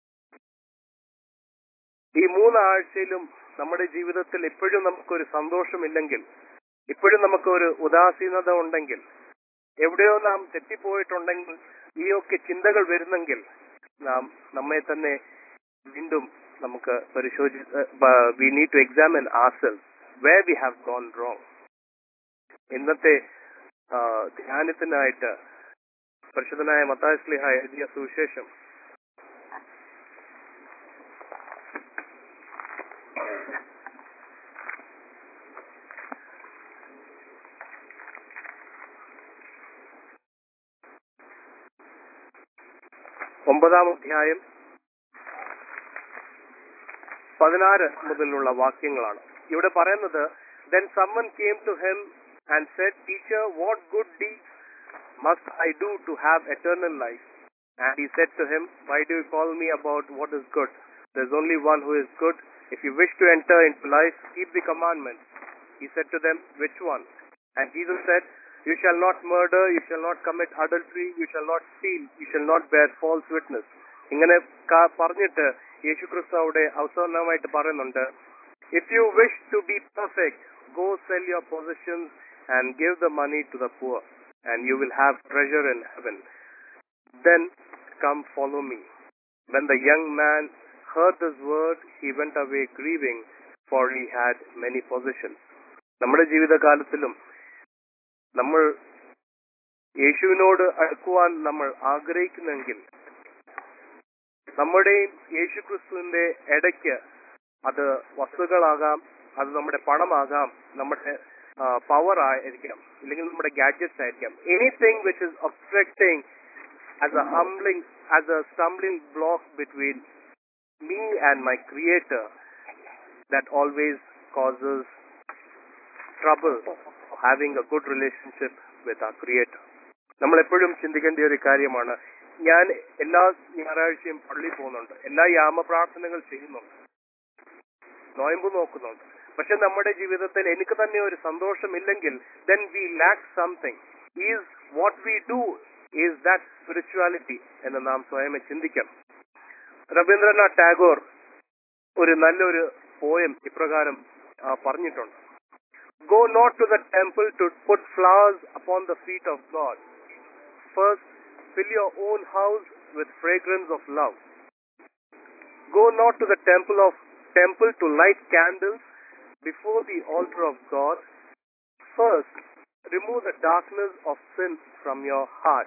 ഈ മൂന്നാഴ്ചയിലും നമ്മുടെ ജീവിതത്തിൽ എപ്പോഴും നമുക്കൊരു സന്തോഷമില്ലെങ്കിൽ ഇപ്പോഴും നമുക്കൊരു ഉദാസീനത ഉണ്ടെങ്കിൽ എവിടെയോ നാം തെറ്റിപ്പോയിട്ടുണ്ടെങ്കിൽ ഈ ഒക്കെ ചിന്തകൾ വരുന്നെങ്കിൽ നാം നമ്മെ തന്നെ വീണ്ടും നമുക്ക് പരിശോധി we need to examine ourselves way we have gone wrong ഇന്നത്തെ ആ, ധ്യാനത്തിനായിട്ട് പരിശുദ്ധനായ മത്താസ്ലിഹ എഴുതിയ സുവിശേഷം ഒമ്പതാം അധ്യായം പതിനാറ് മുതലുള്ള വാക്യങ്ങളാണ് ഇവിടെ പറയുന്നത് then someone came to him and said teacher what good deed must I do to have eternal life and he said to him why do you call me about what is good there is only one who is good if you wish to enter into life keep the commandments he said to them which one and jesus said you shall not murder you shall not commit adultery you shall not steal you shall not bear false witness ഇങ്ങനെ ക- പറഞ്ഞിട്ട് യേശു ക്രിസ്തു അവിടെ അവസാനമായിട്ട് പറയുന്നുണ്ട് if you wish to be perfect go sell your possessions and give the money to the poor and you will have treasure in heaven then come follow me. When the young man heard this word, he went away grieving, for he had many possessions. നമ്മുടെ ജീവിതകാലത്തിലും നമ്മൾ യേശുവിനോട് അടുക്കുവാൻ നമ്മൾ ആഗ്രഹിക്കുന്നെങ്കിൽ നമ്മുടെയും യേശു ക്രിസ്തുവിന്റെ ഇടയ്ക്ക് അത് വസ്തുക്കളാകാം അത് നമ്മുടെ പണമാകാം നമ്മുടെ പവർ ആയിരിക്കാം അല്ലെങ്കിൽ നമ്മുടെ ഗാഡ്ജറ്റ്സ് ആയിരിക്കാം anything which is obstructing as a humbling, as a stumbling block between me and my creator that always causes trouble having a good relationship with our creator. നമ്മൾ എപ്പോഴും ചിന്തിക്കേണ്ട ഒരു കാര്യമാണ് ഞാൻ എല്ലാ ഞായറാഴ്ചയും പള്ളിയിൽ പോകുന്നുണ്ട് എല്ലാ യാമ പ്രാർത്ഥനകൾ ചെയ്യുന്നുണ്ട് നോയമ്പ് നോക്കുന്നുണ്ട് പക്ഷെ നമ്മുടെ ജീവിതത്തിൽ എനിക്ക് തന്നെ ഒരു സന്തോഷമില്ലെങ്കിൽ then we lack something is what we do is that spirituality എന്ന് നാം സ്വയം ചിന്തിക്കണം രവീന്ദ്രനാഥ് ടാഗോർ ഒരു നല്ലൊരു പോയം ഇപ്രകാരം ആ, പറഞ്ഞിട്ടുണ്ട് go not to the temple to put flowers upon the feet of God first fill your own house with fragrance of love. Go not to the temple of temple to light candles before the altar of God. First, remove the darkness of sin from your heart.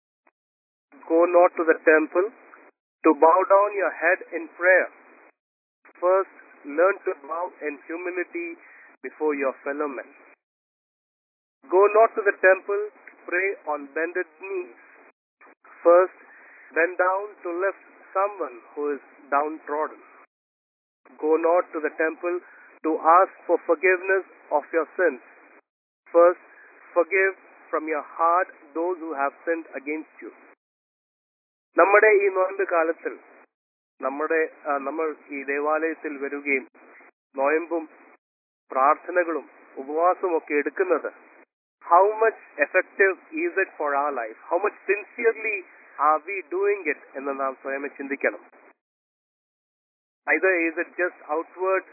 Go not to the temple to bow down your head in prayer. First, learn to bow in humility before your fellow men. Go not to the temple to pray on bended knees. First, bend down to lift someone who is downtrodden. Go not to the temple to ask for forgiveness of your sins. First, forgive from your heart those who have sinned against you. നമ്മുടെ ഈ നോയമ്പ് കാലത്തിൽ നമ്മുടെ ആ, നമ്മൾ ഈ ദേവാലയത്തിൽ വരികയും നോയമ്പും പ്രാർത്ഥനകളും ഉപവാസവും ഒക്കെ എടുക്കുന്നത് how much effective is it for our life? How much sincerely are we doing it? എന്ന് നാം സ്വയം ചിന്തിക്കണം either is it just outward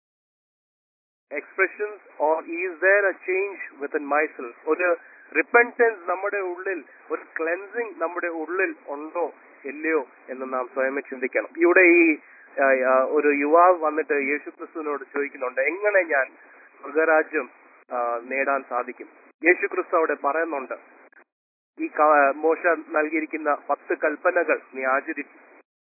expressions or is there a change within myself? ഒരു repentance നമ്മുടെ ഉള്ളിൽ ഒരു ക്ലെൻസിങ് നമ്മുടെ ഉള്ളിൽ ഉണ്ടോ ഇല്ലയോ എന്ന് നാം സ്വയം ചിന്തിക്കണം ഇവിടെ ഈ ആ, ആ, ഒരു യുവാവ് വന്നിട്ട് യേശുക്രിസ്തുവിനോട് ചോദിക്കുന്നുണ്ട് എങ്ങനെ ഞാൻ മൃഗരാജ്യം ആ, നേടാൻ സാധിക്കും യേശുക്രിസ്തു അവിടെ പറയുന്നുണ്ട് ഈ ക- മോശ നൽകിയിരിക്കുന്ന പത്ത് കൽപ്പനകൾ നീ ആചരിച്ചു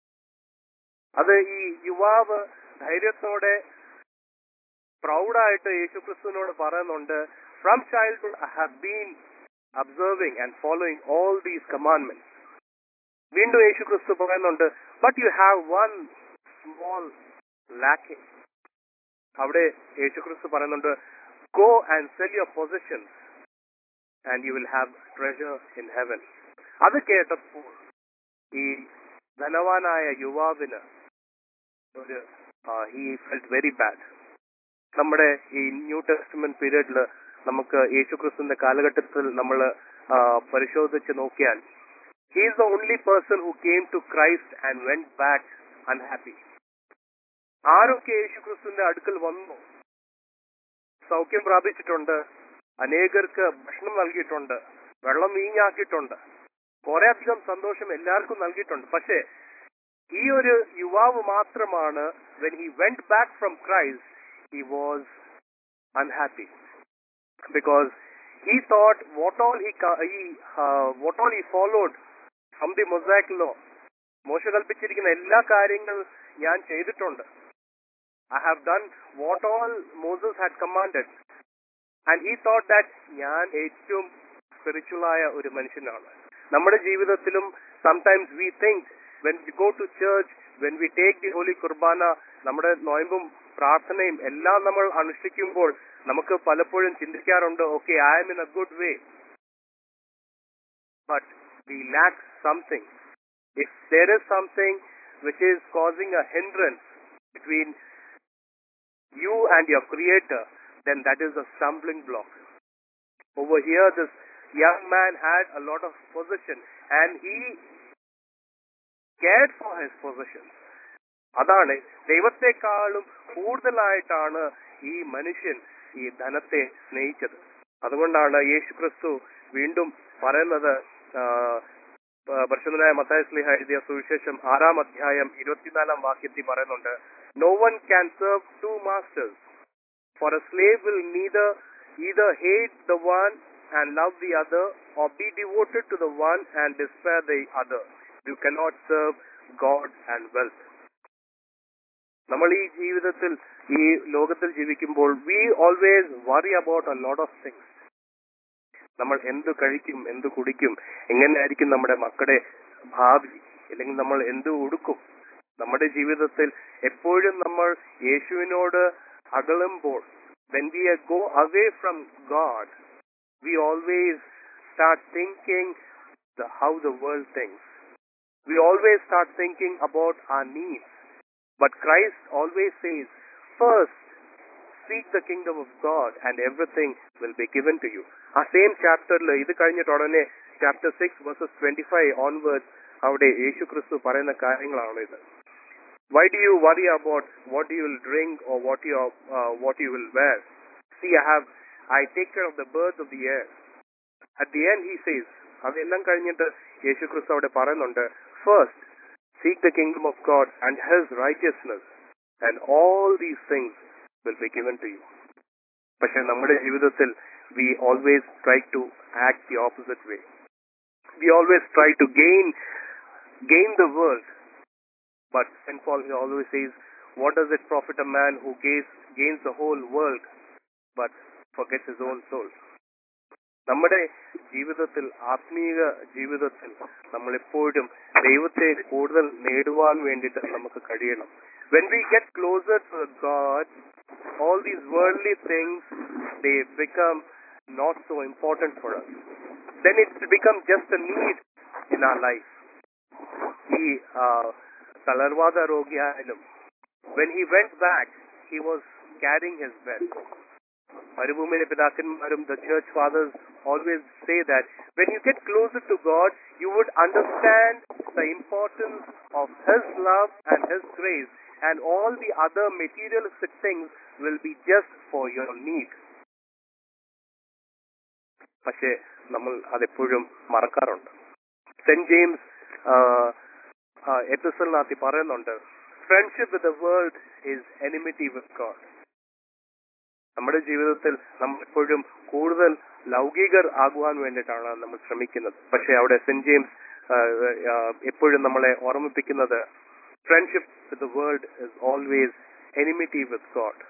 അത് ഈ യുവാവ് ധൈര്യത്തോടെ പ്രൗഡായിട്ട് യേശുക്രിസ്തുവിനോട് പറയുന്നുണ്ട് from childhood I have been observing and following all these commandment വീണ്ടും യേശുക്രിസ്തു പറയുന്നുണ്ട് but you have one small lacking അവിടെ യേശുക്രിസ്തു പറയുന്നുണ്ട് go and sell your possessions and you will have treasure in heaven അത് കേട്ടപ്പോൾ ഈ ധനവാനായ യുവാവിന് ഒരു ഹി ഫെൽറ്റ് വെരി ബാഡ് നമ്മുടെ ഈ ന്യൂ ടെസ്റ്റ്മെന്റ് പീരീഡിൽ നമുക്ക് യേശുക്രിസ്തുവിന്റെ കാലഘട്ടത്തിൽ നമ്മൾ പരിശോധിച്ച് നോക്കിയാൽ he is the only person who came to Christ and went back unhappy ആരൊക്കെ യേശുക്രിസ്തുവിന്റെ അടുക്കൽ വന്നു സൗഖ്യം പ്രാപിച്ചിട്ടുണ്ട് അനേകർക്ക് ഭക്ഷണം നൽകിയിട്ടുണ്ട് വെള്ളം വീഞ്ഞാക്കിയിട്ടുണ്ട് കുറെ അധികം സന്തോഷം എല്ലാവർക്കും നൽകിയിട്ടുണ്ട് പക്ഷേ ഈ ഒരു യുവാവ് മാത്രമാണ് when he went back from Christ he was unhappy because he thought what all he what all he followed from the Mosaic law മോശ കൽപ്പിച്ചിരിക്കുന്ന എല്ലാ കാര്യങ്ങളും ഞാൻ ചെയ്തിട്ടുണ്ട് I have done what all Moses had commanded and he thought that ഞാൻ ഏറ്റവും സ്പിരിച്വലായ ഒരു മനുഷ്യനാണ് നമ്മുടെ ജീവിതത്തിലും sometimes we think when we go to church when we take the holy കുർബാന നമ്മുടെ നോയമ്പും പ്രാർത്ഥനയും എല്ലാം നമ്മൾ അനുഷ്ഠിക്കുമ്പോൾ നമുക്ക് പലപ്പോഴും ചിന്തിക്കാറുണ്ട് okay I'm in a good way but we lack something if there is something which is causing a hindrance between you and your creator, then that is a stumbling block. Over here, this young man had a lot of possession and he cared for his possessions. അതാണ് ദൈവത്തെക്കാളും കൂടുതലായിട്ടാണ് ഈ മനുഷ്യൻ ഈ ധനത്തെ സ്നേഹിച്ചത് അതുകൊണ്ടാണ് യേശു ക്രിസ്തു വീണ്ടും പറയുന്നത് ആ, പരിശുദ്ധനായ മത്തായ സ്ലിഹ എഴുതിയ സുവിശേഷം ആറാം അധ്യായം ഇരുപത്തിനാലാം വാക്യത്തിൽ പറയുന്നുണ്ട് no one can serve two masters for a slave will neither either hate the one and love the other or be devoted to the one and despair the other. You cannot serve God and wealth. നമ്മൾ ഈ ജീവിതത്തിൽ ഈ ലോകത്തിൽ ജീവിക്കുമ്പോൾ we always worry about a lot of things നമ്മൾ എന്ത് കഴിക്കും എന്ത് കുടിക്കും എങ്ങനെയായിരിക്കും നമ്മുടെ മക്കളുടെ ഭാവി അല്ലെങ്കിൽ നമ്മൾ എന്ത് ഉടുക്കും നമ്മുടെ ജീവിതത്തിൽ എപ്പോഴും നമ്മൾ യേശുവിനോട് അകലുമ്പോൾ when we go away from God, we always start thinking the, how the world thinks. We always start thinking about our needs. But Christ always says, first, seek the kingdom of God and everything will be given to you. ആ സെയിം ചാപ്റ്ററിൽ ഇത് കഴിഞ്ഞിട്ട് ഉടനെ chapter six verses twenty five onwards അവിടെ യേശു ക്രിസ്തു പറയുന്ന കാര്യങ്ങളാണ് ഇത് why do you worry about what you will drink or what you what you will wear see I have I take care of the birds of the air at the end he says അതെല്ലാം കഴിഞ്ഞിട്ട് യേശു ക്രിസ്തു അവിടെ പറയുന്നുണ്ട് first seek the kingdom of God and his righteousness and all these things will be given to you പക്ഷെ നമ്മുടെ ജീവിതത്തിൽ we always try to act the opposite way we always try to gain gain the world but Saint Paul always says what does it profit a man who gains gains the whole world but forgets his own soul നമ്മുടെ ജീവിതത്തിൽ ആത്മീയ ജീവിതത്തിൽ നമ്മൾ എപ്പോഴും ദൈവത്തെ കൂടുതൽ നേടുവാൻ വേണ്ടിയിട്ട് നമുക്ക് കഴിയണം when we get closer to God all these worldly things they become not so important for us then it becomes just a need in our life ഈ തളർവാദ രോഗിയായാലും when he went back he was carrying his bed മരുഭൂമിയിലെ പിതാക്കന്മാരും the church fathers always say that when you get closer to God you would understand the importance of his love and his grace and all the other materialistic things will be just for your need പക്ഷേ നമ്മൾ അതെപ്പോഴും മറക്കാറുണ്ട് സെന്റ് ജെയിംസ് എപ്പിസലിനകത്ത് പറയുന്നുണ്ട് friendship with the world is enmity with God നമ്മുടെ ജീവിതത്തിൽ നമ്മൾ എപ്പോഴും കൂടുതൽ ലൗകികർ ആകുവാൻ വേണ്ടിയിട്ടാണ് നമ്മൾ ശ്രമിക്കുന്നത് പക്ഷെ അവിടെ സെന്റ് ജെയിംസ് എപ്പോഴും നമ്മളെ ഓർമ്മിപ്പിക്കുന്നത് friendship with the world is always enmity with God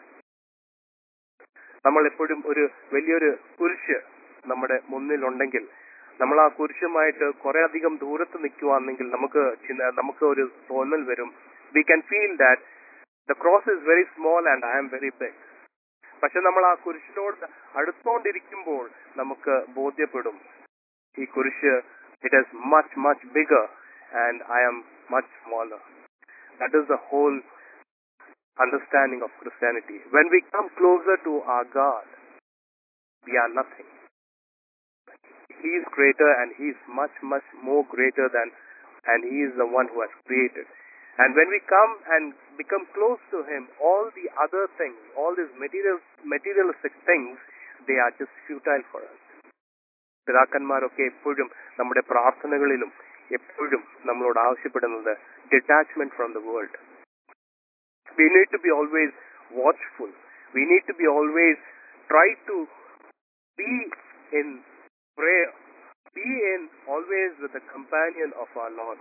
നമ്മൾ എപ്പോഴും ഒരു വലിയൊരു കുരിശ് നമ്മുടെ മുന്നിലുണ്ടെങ്കിൽ നമ്മൾ ആ കുരിശുമായിട്ട് കുറെ അധികം ദൂരത്ത് നിൽക്കുവാണെങ്കിൽ നമുക്ക് ചിന്ത- നമുക്ക് ഒരു തോന്നൽ വരും we can feel that the cross is very small and I am very big പക്ഷെ നമ്മൾ ആ കുരിശിനോട് അടുത്തോണ്ടിരിക്കുമ്പോൾ നമുക്ക് ബോധ്യപ്പെടും ഈ കുരിശ് it is much much bigger and I am much smaller that is the whole understanding of Christianity. When we come closer to our God, we are nothing. He is greater and He is much, much more greater than, and He is the one who has created. And when we come and become close to Him, all the other things, all these material, materialistic things, they are just futile for us. പിതാക്കന്മാരൊക്കെ എപ്പോഴും നമ്മുടെ പ്രാർത്ഥനകളിലും എപ്പോഴും നമ്മളോട് ആവശ്യപ്പെടുന്നത് detachment from the world we need to be always watchful. We need to be always try to be in prayer. Be in always with the companion of our Lord.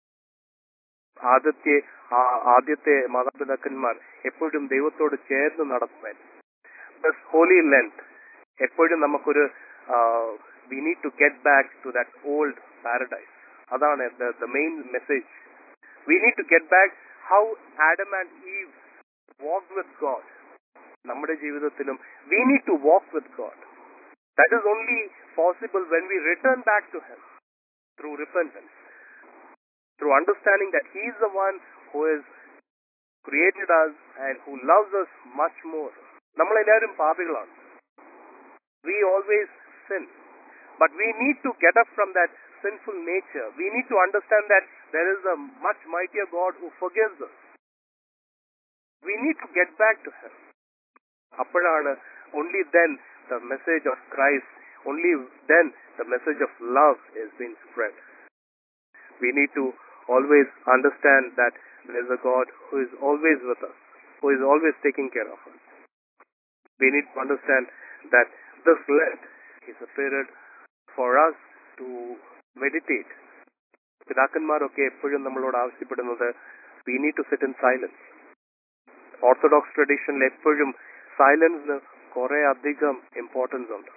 ആദ്യത്തെ ആ- ആദ്യത്തെ മാതാപിതാക്കന്മാർ എപ്പോഴും ദൈവത്തോട് ചേർന്ന് നടത്തുവാൻ പ്ലസ് ഹോലി ലെൻത്ത് എപ്പോഴും നമുക്കൊരു we need to get back to that old paradise അതാണ് the main message we need to get back how Adam and Eve walk with God നമ്മുടെ ജീവിതത്തിലും we need to walk with God that is only possible when we return back to him through repentance through understanding that he is the one who is created us and who loves us much more നമ്മളെല്ലാവരും പാപികളാണ് we always sin. But we need to get up from that sinful nature. We need to understand that there is a much mightier God who forgives us. We need to get back to Him. അപ്പോഴാണ് only then the message of Christ, only then the message of love is being spread. We need to always understand that there is a God who is always with us, who is always taking care of us. We need to understand that this Lent is a period for us to meditate. പിതാക്കന്മാരൊക്കെ എപ്പോഴും നമ്മളോട് ആവശ്യപ്പെടുന്നത് we need to sit in silence orthodox ട്രഡീഷനിൽ എപ്പോഴും സൈലൻസിന് കുറെ അധികം ഇമ്പോർട്ടൻസ് ഉണ്ട്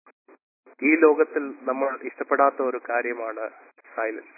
ഈ ലോകത്തിൽ നമ്മൾ ഇഷ്ടപ്പെടാത്ത ഒരു കാര്യമാണ് സൈലൻസ്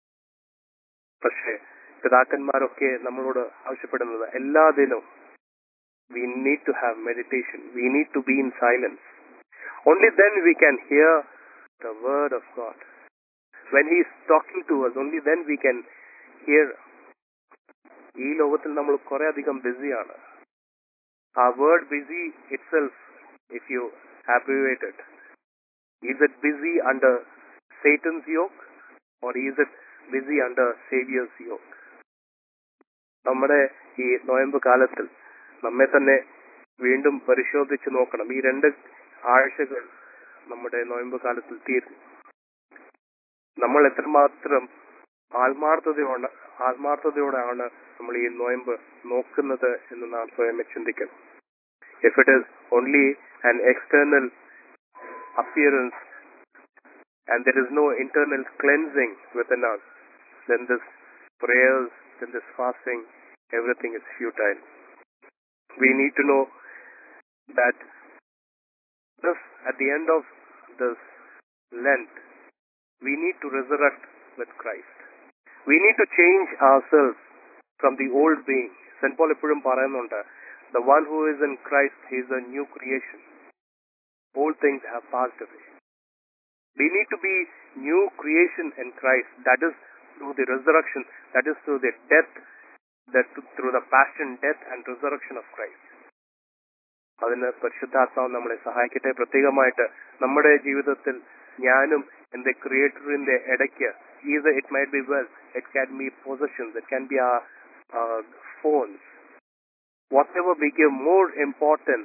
പക്ഷേ പിതാക്കന്മാരൊക്കെ നമ്മളോട് ആവശ്യപ്പെടുന്നത് എല്ലാ ദിനവും we need to have meditation. We need to be in silence. Only then we can hear the word of God. when he is talking to us only then we can hear ഈ ലോകത്തിൽ നമ്മൾ കുറെ അധികം ബിസിയാണ് ആ word busy itself if you ഹാപ്പിവേറ്റഡ് is it busy under Satan's yoke or is it busy under Saviour's yoke നമ്മുടെ ഈ നോയമ്പ് കാലത്തിൽ നമ്മെ തന്നെ വീണ്ടും പരിശോധിച്ച് നോക്കണം ഈ രണ്ട് ആഴ്ചകൾ നമ്മുടെ നോയമ്പ് കാലത്തിൽ തീർന്നു നമ്മൾ എത്രമാത്രം ആത്മാർത്ഥതയോടെ ആത്മാർത്ഥതയോടാണ് നമ്മൾ ഈ നോയമ്പ് നോക്കുന്നത് എന്ന് നാം സ്വയം ചിന്തിക്കണം if it is only an external appearance and there is no internal cleansing within us, then this prayers, then this fasting, everything is futile. We need to know that this, at the end of this Lent, we need to resurrect with Christ. We need to change ourselves from the old being. St. Paul എപ്പോഴും പറയുന്നുണ്ട് the one who is in Christ he is a new creation. Old things have passed away. We need to be new creation in Christ. That is through the resurrection. That is through the death, that through the passion, death and resurrection of Christ. അതിന് പരിശുദ്ധാത്മാവ് നമ്മളെ സഹായിക്കട്ടെ പ്രത്യേകമായിട്ട് നമ്മുടെ ജീവിതത്തിൽ ഞാനും എന്റെ ക്രിയേറ്ററിന്റെ ഇടയ്ക്ക് is it might be well it can be possessions it can be uh phones whatever be give more importance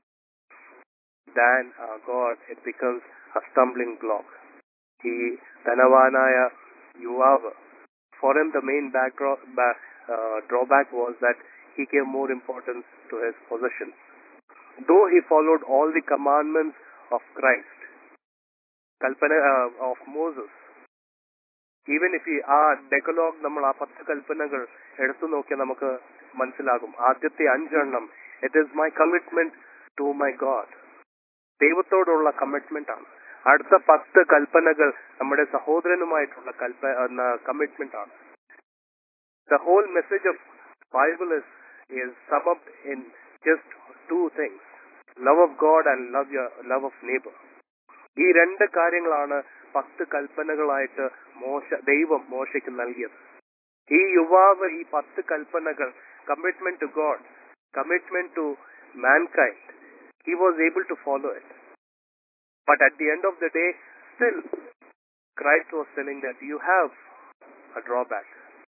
than uh, God, it becomes a stumbling block. ഈ ധനവാനായ യുവാവ് for him the main backdrop, back, uh, drawback was that he gave more importance to his possessions. Though he followed all the commandments of Christ, കൽപ്പന uh, of Moses, even if ആ ഡെക്കലോഗ് നമ്മൾ ആ പത്ത് കൽപ്പനകൾ എടുത്തു നോക്കിയാൽ നമുക്ക് മനസ്സിലാകും ആദ്യത്തെ അഞ്ചെണ്ണം it is my commitment to my God ദൈവത്തോടുള്ള കമ്മിറ്റ്മെന്റ് ആണ് അടുത്ത പത്ത് കൽപ്പനകൾ നമ്മുടെ സഹോദരനുമായിട്ടുള്ള കൽപ്പ കമ്മിറ്റ്മെന്റ് ആണ് the whole message of Bible is is sum up in just two things love of God and love your love of neighbor ഈ രണ്ട് കാര്യങ്ങളാണ് പത്ത് കൽപ്പനകളായിട്ട് മോശ ദൈവം മോശയ്ക്ക് നൽകിയത് ഈ യുവാവ് ഈ പത്ത് കൽപ്പനകൾ commitment to God commitment to mankind he was able to follow it. But at the end of the day, still, Christ was telling that you have a drawback.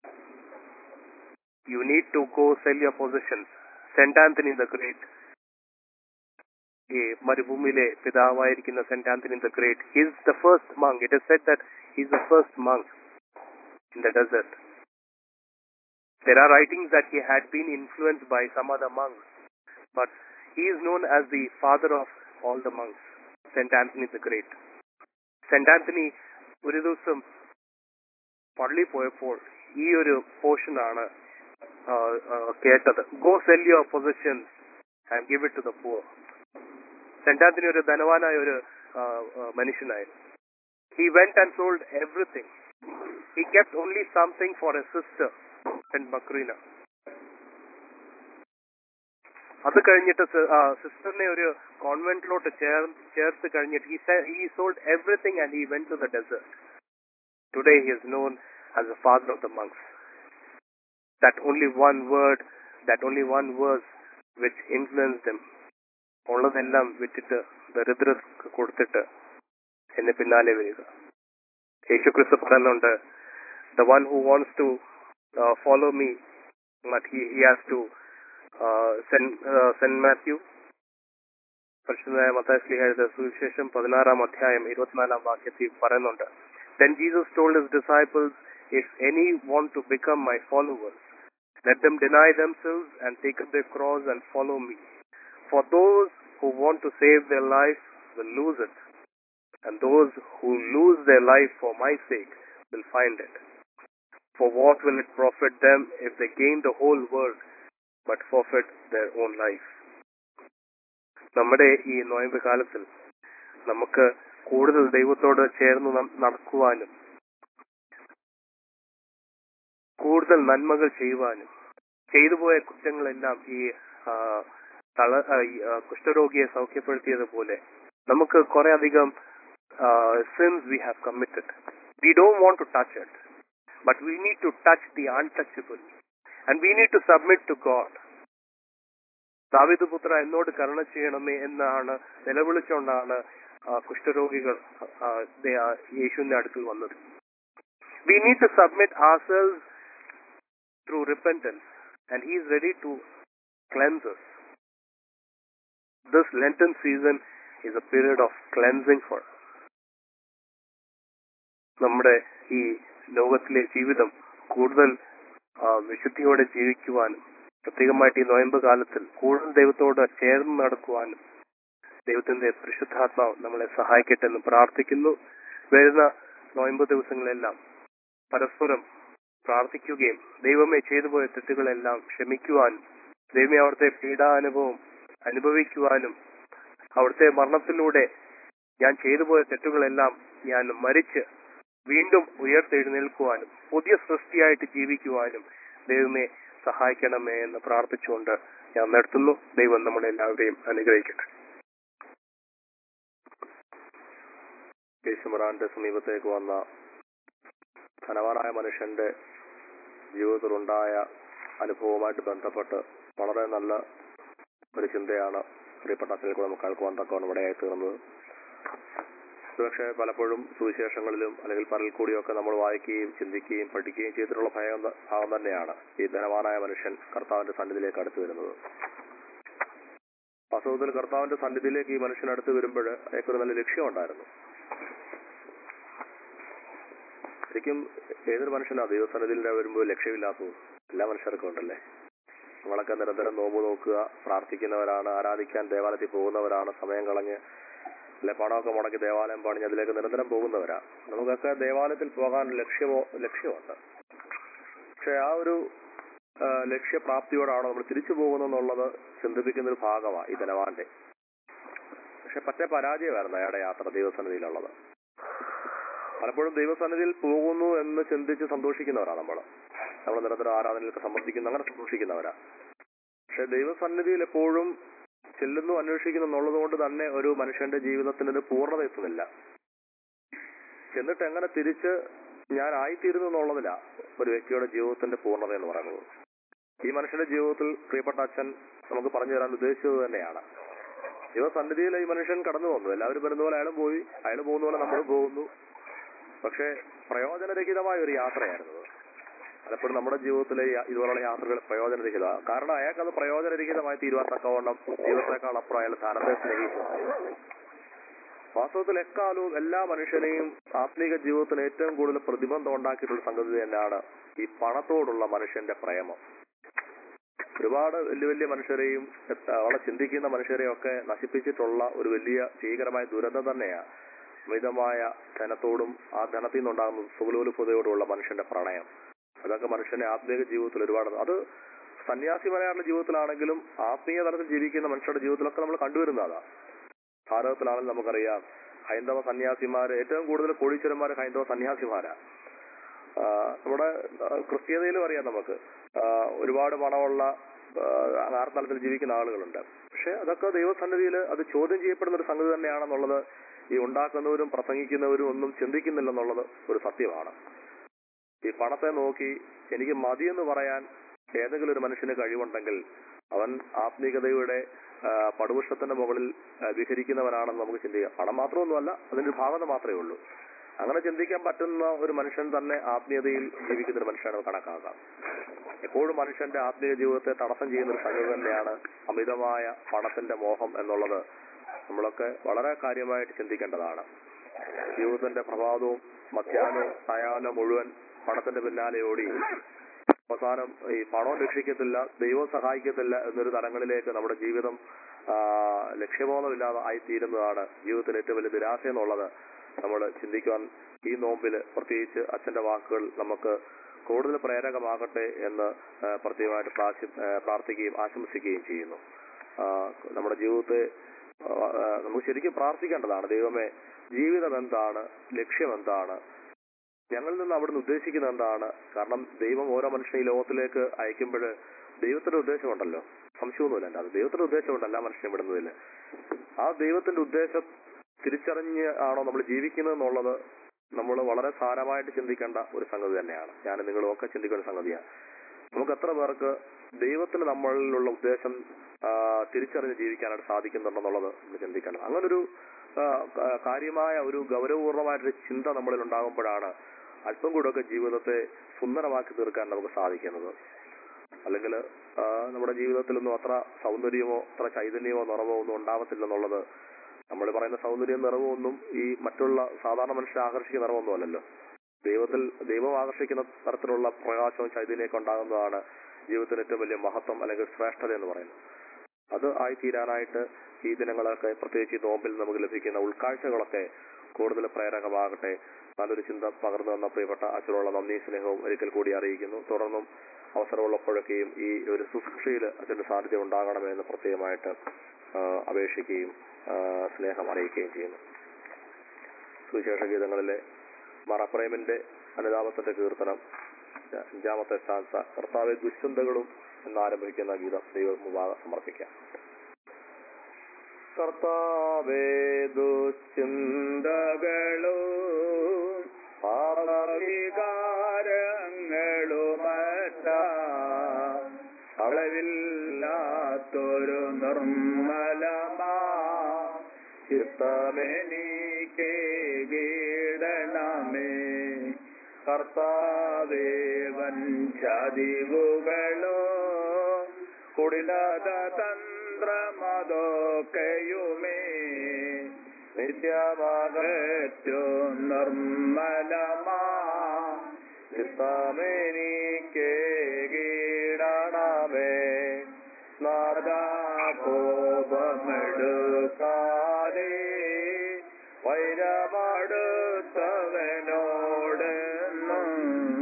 You need to go sell your possessions. St. Anthony the Great, ഈ മരുഭൂമിയിലെ പിതാവായിരിക്കുന്ന Saint Anthony the Great he's the first monk it is said that he's the first monk in the desert There are writings that he had been influenced by some other monks, but he is known as the father of all the monks, St. Anthony the Great. Saint Anthony ഒരു ദിവസം പള്ളി പോയപ്പോൾ ഈ ഒരു പോർഷനാണ് കേട്ടത് go sell your possessions and give it to the poor Saint Anthony ഒരു ധനവാനായ ഒരു ആ, ആ, മനുഷ്യനായിരുന്നു he went and sold everything he kept only something for a sister Saint Macrina അത് കഴിഞ്ഞിട്ട് സിസ്റ്ററിനെ ഒരു കോൺവെന്റിലോട്ട് ചേർ ചേർത്ത് കഴിഞ്ഞിട്ട് he sold everything and he went to the desert today he is known as a father of the monks that only one word that only one verse which influence them ഉള്ളതെല്ലാം വിറ്റിട്ട് ദരിദ്രർക്ക് കൊടുത്തിട്ട് എന്നെ പിന്നാലെ വരിക യേശു ക്രിസ്തു പറയുന്നുണ്ട് the one who wants to follow me but he has to Saint Matthew പരിശുദ്ധമായ മത്താശ്ലീഹ എഴുതിയ സുവിശേഷം പതിനാറാം അധ്യായം ഇരുപത്തിനാലാം വാക്യത്തിൽ പറയുന്നുണ്ട് Then Jesus told his disciples, If any want to become my followers, let them deny themselves and take up their cross and follow me. For those who want to save their life will lose it, and those who lose their life for my sake will find it. For what will it profit them if they gain the whole world but forfeit their own life? നമ്മുടെ ഈ നോയമ്പ് കാലത്തിൽ നമുക്ക് കൂടുതൽ ദൈവത്തോട് ചേർന്ന് ന- നടക്കുവാനും കൂടുതൽ നന്മകൾ ചെയ്യുവാനും ചെയ്തുപോയ കുറ്റങ്ങളെല്ലാം ഈ ആ, തള ആ, ഈ, ആ, കുഷ്ഠരോഗിയെ സൗഖ്യപ്പെടുത്തിയതുപോലെ നമുക്ക് കുറെ അധികം sins we have committed We don't want to touch it, but we need to touch the untouchable. And we need to submit to God. ദാവിദ് പുത്ര എന്നോട് കരുണ ചെയ്യണമേ എന്നാണ് നിലവിളിച്ചുകൊണ്ടാണ് ആ, കുഷ്ഠരോഗികൾ ആ, ദേ- ആ, യേശുവിന്റെ അടുക്കൽ വന്നത് we need to submit ourselves through repentance and he is ready to cleanses this Lenten season is a period of cleansing for നമ്മുടെ ഈ ലോകത്തിലെ ജീവിതം കൂടുതൽ ആ, വിശുദ്ധിയോടെ ജീവിക്കുവാനും പ്രത്യേകമായിട്ട് ഈ നോയമ്പ് കാലത്തിൽ കൂടുതൽ ദൈവത്തോട് ചേർന്ന് നടക്കുവാനും ദൈവത്തിന്റെ പരിശുദ്ധാത്മാവ് നമ്മളെ സഹായിക്കട്ടെ എന്ന് പ്രാർത്ഥിക്കുന്നു വരുന്ന നോയമ്പ് ദിവസങ്ങളെല്ലാം പരസ്പരം പ്രാർത്ഥിക്കുകയും ദൈവമേ ചെയ്തു പോയ തെറ്റുകളെല്ലാം ക്ഷമിക്കുവാനും ദൈവമേ അവിടുത്തെ പീഡാനുഭവം അനുഭവിക്കുവാനും അവിടുത്തെ മരണത്തിലൂടെ ഞാൻ ചെയ്തു പോയ തെറ്റുകളെല്ലാം ഞാൻ മരിച്ച് വീണ്ടും ഉയർത്തെഴുന്നേൽക്കുവാനും പുതിയ സൃഷ്ടിയായിട്ട് ജീവിക്കുവാനും ദൈവമേ സഹായിക്കണമേ എന്ന് പ്രാർത്ഥിച്ചുകൊണ്ട് ഞാൻ നിർത്തുന്നു ദൈവം നമ്മളെല്ലാവരെയും അനുഗ്രഹിക്കട്ടെ യേശുമറാന്റെ സമീപത്തേക്ക് വന്ന ധനവാനായ മനുഷ്യന്റെ ജീവിതത്തിലുണ്ടായ അനുഭവവുമായിട്ട് ബന്ധപ്പെട്ട് വളരെ നല്ല ഒരു ചിന്തയാണ് പ്രിയപ്പെട്ട അച്ഛനെ നമുക്ക് കേൾക്കുവാൻ തക്കവണ്ണം ഇവിടെയായി തീർന്നത് പക്ഷേ പലപ്പോഴും സുവിശേഷങ്ങളിലും അല്ലെങ്കിൽ പലരിൽ കൂടിയൊക്കെ നമ്മൾ വായിക്കുകയും ചിന്തിക്കുകയും പഠിക്കുകയും ചെയ്തിട്ടുള്ള ഭയം ത- ഭാഗം തന്നെയാണ് ഈ ധനവാനായ മനുഷ്യൻ കർത്താവിന്റെ സന്നിധിയിലേക്ക് അടുത്ത് വരുന്നത് വാസ്തവത്തിൽ കർത്താവിന്റെ സന്നിധിയിലേക്ക് ഈ മനുഷ്യൻ അടുത്ത് വരുമ്പോൾ അയാൾക്കൊരു നല്ല ലക്ഷ്യമുണ്ടായിരുന്നു ശരിക്കും ഏതൊരു മനുഷ്യനാ ദൈവസന്നിധിയിൽ വരുമ്പോൾ ലക്ഷ്യമില്ലാത്തത് എല്ലാ മനുഷ്യർക്കും ഉണ്ടല്ലേ നമ്മളൊക്കെ നിരന്തരം നോമ്പ് നോക്കുക പ്രാർത്ഥിക്കുന്നവരാണ് ആരാധിക്കാൻ ദേവാലയത്തിൽ പോകുന്നവരാണ് സമയം കളഞ്ഞ് അല്ലെ പണമൊക്കെ മുടക്കി ദേവാലയം പണിഞ്ഞ് അതിലേക്ക് നിരന്തരം പോകുന്നവരാ നമുക്കൊക്കെ ദേവാലയത്തിൽ പോകാൻ ലക്ഷ്യമോ ലക്ഷ്യമുണ്ട് പക്ഷെ ആ ഒരു ആ, ലക്ഷ്യപ്രാപ്തിയോടാണോ നമ്മൾ തിരിച്ചു പോകുന്നതെന്നുള്ളത് ചിന്തിപ്പിക്കുന്ന ഒരു ഭാഗമാണ് ഈ ധനവാന്റെ പക്ഷെ പറ്റേ പരാജയമായിരുന്നു അയാളുടെ യാത്ര ദൈവസന്നിധിയിലുള്ളത് പലപ്പോഴും ദൈവസന്നിധിയിൽ പോകുന്നു എന്ന് ചിന്തിച്ച് സന്തോഷിക്കുന്നവരാ നമ്മൾ നമ്മൾ നിരന്തരം ആരാധനയിലൊക്കെ സംബന്ധിക്കുന്ന അങ്ങനെ സന്തോഷിക്കുന്നവരാ പക്ഷെ ദൈവസന്നിധിയിൽ എപ്പോഴും ചെല്ലുന്നു അന്വേഷിക്കുന്നു എന്നുള്ളത് കൊണ്ട് തന്നെ ഒരു മനുഷ്യന്റെ ജീവിതത്തിന് ഒരു പൂർണ്ണത എത്തുന്നില്ല എന്നിട്ട് എങ്ങനെ തിരിച്ച് ഞാൻ ആയിത്തീരുന്നു എന്നുള്ളതിലാ ഒരു വ്യക്തിയുടെ ജീവിതത്തിന്റെ പൂർണ്ണത എന്ന് പറയുന്നത് ഈ മനുഷ്യന്റെ ജീവിതത്തിൽ പ്രിയപ്പെട്ട അച്ഛൻ നമുക്ക് പറഞ്ഞു തരാൻ ഉദ്ദേശിച്ചത് തന്നെയാണ് ദൈവസന്നിധിയിൽ ഈ മനുഷ്യൻ കടന്നു വന്നു എല്ലാവരും വരുന്ന പോലെ അയാളും പോയി അയാൾ പോകുന്ന പോലെ നമ്മളും പോകുന്നു പക്ഷെ പ്രയോജനരഹിതമായ ഒരു യാത്രയായിരുന്നു അത്. പലപ്പോഴും നമ്മുടെ ജീവിതത്തിലെ ഈ ഇതുപോലുള്ള യാത്രകൾ പ്രയോജനരഹിത കാരണം അയാൾക്ക് അത് പ്രയോജനരഹിതമായി തീരുവാൻ തക്കവണ്ണം ദൈവത്തെക്കാൾ അപ്പുറം അയാൾ സ്ഥാനത്തെ സ്നേഹിച്ചു വാസ്തവത്തിൽ എക്കാലവും എല്ലാ മനുഷ്യനെയും ആത്മീക ജീവിതത്തിന് ഏറ്റവും കൂടുതൽ പ്രതിബന്ധം ഉണ്ടാക്കിയിട്ടുള്ള സംഗതി തന്നെയാണ് ഈ പണത്തോടുള്ള മനുഷ്യന്റെ പ്രേമം ഒരുപാട് വലിയ വലിയ മനുഷ്യരെയും എത്ത- വളരെ ചിന്തിക്കുന്ന മനുഷ്യരെയും ഒക്കെ നശിപ്പിച്ചിട്ടുള്ള ഒരു വലിയ ഭീകരമായ ദുരന്തം തന്നെയാണ് അമിതമായ ധനത്തോടും ആ ധനത്തിൽ നിന്നുണ്ടാകുന്ന സുഖലോലുപതയോടുള്ള മനുഷ്യന്റെ പ്രണയം അതൊക്കെ മനുഷ്യന്റെ ആത്മീയ ജീവിതത്തിൽ ഒരുപാട് അത് സന്യാസിമാരുടെ ജീവിതത്തിലാണെങ്കിലും ആത്മീയ തലത്തിൽ ജീവിക്കുന്ന മനുഷ്യരുടെ ജീവിതത്തിലൊക്കെ നമ്മൾ കണ്ടുവരുന്നതാ ഭാരതത്തിലാണെങ്കിലും നമുക്കറിയാം ഹൈന്ദവ സന്യാസിമാര് ഏറ്റവും കൂടുതൽ കോടീശ്വരന്മാര് ഹൈന്ദവ സന്യാസിമാരാ ആ, നമ്മുടെ ആ, ക്രിസ്തീയതയിലും അറിയാം നമുക്ക് ആ, ഒരുപാട് പണമുള്ള ആർത്തലത്തിൽ ജീവിക്കുന്ന ആളുകളുണ്ട് പക്ഷെ അതൊക്കെ ദൈവസന്നിധിയിൽ അത് ചോദ്യം ചെയ്യപ്പെടുന്ന ഒരു സംഗതി തന്നെയാണെന്നുള്ളത് ഈ ഉണ്ടാക്കുന്നവരും പ്രസംഗിക്കുന്നവരും ഒന്നും ചിന്തിക്കുന്നില്ലെന്നുള്ളത് ഒരു സത്യമാണ് ഈ പണത്തെ നോക്കി എനിക്ക് മതിയെന്ന് പറയാൻ ഏതെങ്കിലും ഒരു മനുഷ്യന് കഴിവുണ്ടെങ്കിൽ അവൻ ആത്മീകതയുടെ ആ, പടുവൃക്ഷത്തിന്റെ മുകളിൽ ആ, വിഹരിക്കുന്നവനാണെന്ന് നമുക്ക് ചിന്തിക്കാം പണം മാത്രമൊന്നുമല്ല അതിന്റെ ഒരു ഭാഗത മാത്രമേ ഉള്ളൂ അങ്ങനെ ചിന്തിക്കാൻ പറ്റുന്ന ഒരു മനുഷ്യൻ തന്നെ ആത്മീയതയിൽ ജീവിക്കുന്ന ഒരു മനുഷ്യനാണ് കണക്കാക്കാം എപ്പോഴും മനുഷ്യന്റെ ആത്മീയ ജീവിതത്തെ തടസ്സം ചെയ്യുന്ന ഒരു സംഗതി തന്നെയാണ് അമിതമായ പണത്തിന്റെ മോഹം എന്നുള്ളത് നമ്മളൊക്കെ വളരെ കാര്യമായിട്ട് ചിന്തിക്കേണ്ടതാണ് ജീവിതത്തിന്റെ പ്രഭാതവും മധ്യാഹ്നവും സായാഹ്നം മുഴുവൻ പണത്തിന്റെ പിന്നാലെ ഓടി അവസാനം ഈ പണവും രക്ഷിക്കത്തില്ല ദൈവം സഹായിക്കത്തില്ല എന്നൊരു തലങ്ങളിലേക്ക് നമ്മുടെ ജീവിതം ആ, ലക്ഷ്യബോധമില്ലാതെ ആയിത്തീരുന്നതാണ് ജീവിതത്തിൽ ഏറ്റവും വലിയ നിരാശ എന്നുള്ളത് നമ്മൾ ചിന്തിക്കുവാൻ ഈ നോമ്പില് പ്രത്യേകിച്ച് അച്ഛന്റെ വാക്കുകൾ നമുക്ക് കൂടുതൽ പ്രേരകമാകട്ടെ എന്ന് ആ, പ്രത്യേകമായിട്ട് പ്രാശി- ആ, പ്രാർത്ഥിക്കുകയും ആശംസിക്കുകയും ചെയ്യുന്നു ആ, നമ്മുടെ ജീവിതത്തെ ആ, ആ, നമുക്ക് ശരിക്കും പ്രാർത്ഥിക്കേണ്ടതാണ് ദൈവമേ ജീവിതം എന്താണ് ലക്ഷ്യം എന്താണ് ഞങ്ങളിൽ നിന്ന് അവിടുന്ന് ഉദ്ദേശിക്കുന്നത് എന്താണ് കാരണം ദൈവം ഓരോ മനുഷ്യനെ ഈ ലോകത്തിലേക്ക് അയക്കുമ്പോൾ ദൈവത്തിന്റെ ഉദ്ദേശമുണ്ടല്ലോ സംശയമൊന്നുമില്ല എൻ്റെ അത് ദൈവത്തിന്റെ ഉദ്ദേശമുണ്ട് എല്ലാ മനുഷ്യനെ വിടുന്നതിൽ ആ ദൈവത്തിന്റെ ഉദ്ദേശം തിരിച്ചറിഞ്ഞ് ആണോ നമ്മൾ ജീവിക്കുന്നത് എന്നുള്ളത് നമ്മൾ വളരെ സാരമായിട്ട് ചിന്തിക്കേണ്ട ഒരു സംഗതി തന്നെയാണ് ഞാൻ നിങ്ങളും ഒക്കെ ചിന്തിക്കുന്ന ഒരു സംഗതിയാണ് നമുക്ക് എത്ര പേർക്ക് ദൈവത്തിന് നമ്മളിലുള്ള ഉദ്ദേശം ആ, തിരിച്ചറിഞ്ഞ് ജീവിക്കാനായിട്ട് സാധിക്കുന്നുണ്ടെന്നുള്ളത് നമ്മൾ ചിന്തിക്കണം അങ്ങനൊരു ആ, ക- കാര്യമായ ഒരു ഗൗരവപൂർണമായിട്ടൊരു ചിന്ത നമ്മളിൽ ഉണ്ടാകുമ്പോഴാണ് അല്പം കൂടെയൊക്കെ ജീവിതത്തെ സുന്ദരമാക്കി തീർക്കാൻ നമുക്ക് സാധിക്കുന്നത് അല്ലെങ്കിൽ നമ്മുടെ ജീവിതത്തിലൊന്നും അത്ര സൗന്ദര്യമോ അത്ര ചൈതന്യമോ നിറവോ ഒന്നും ഉണ്ടാവത്തില്ലെന്നുള്ളത് നമ്മൾ പറയുന്ന സൗന്ദര്യം നിറവോ ഒന്നും ഈ മറ്റുള്ള സാധാരണ മനുഷ്യരെ ആകർഷിക്കുന്ന നിറവൊന്നും അല്ലല്ലോ ദൈവത്തിൽ ദൈവം ആകർഷിക്കുന്ന തരത്തിലുള്ള പ്രകാശവും ചൈതന്യമൊക്കെ ഉണ്ടാകുന്നതാണ് ജീവിതത്തിന് ഏറ്റവും വലിയ മഹത്വം അല്ലെങ്കിൽ ശ്രേഷ്ഠത എന്ന് പറയുന്നത് അത് ആയിത്തീരാനായിട്ട് ഈ ദിനങ്ങളൊക്കെ പ്രത്യേകിച്ച് ഈ നോമ്പിൽ നമുക്ക് ലഭിക്കുന്ന ഉൾക്കാഴ്ചകളൊക്കെ കൂടുതൽ പ്രേരകമാകട്ടെ നല്ലൊരു ചിന്ത പകർന്നു വന്ന പ്രിയപ്പെട്ട അച്ഛനുള്ള നന്ദി സ്നേഹവും ഒരിക്കൽ കൂടി അറിയിക്കുന്നു തുടർന്നും അവസരമുള്ളപ്പോഴൊക്കെയും ഈ ഒരു ശുശ്രൂഷയിൽ അച്ഛന്റെ സാന്നിധ്യം ഉണ്ടാകണമെന്ന് പ്രത്യേകമായിട്ട് ആ, അപേക്ഷിക്കുകയും ആ, സ്നേഹം അറിയിക്കുകയും ചെയ്യുന്നു സുവിശേഷ ഗീതങ്ങളിലെ മറപ്രേമിന്റെ അനുതാപത്തിന്റെ കീർത്തനം അഞ്ചാമത്തെ സ്ഥാനത്ത കർത്താവെ ദുശ്ചിന്തകളും എന്നാരംഭിക്കുന്ന ഗീതം ദൈവം മുമ്പാകെ സമർപ്പിക്കാം കർത്താവേ ദുശ്ചിന്തകളോ വികാരങ്ങളുമറ്റ അളവില്ലാത്തൊരു നിർമ്മലമാ ചിത്തമെനിക്ക് കീടണമേ കർത്താവേവൻ ചതിവുകളോ കുടിലത തന്ത്രമതൊക്കെയുമേ നിത്യമകറ്റു നിർമ്മലമാ ചിത്തമെനിക്ക് കീടണമേ നാദാകോപമെടുക്കാതെ വൈരമടുത്തവനോടെന്നും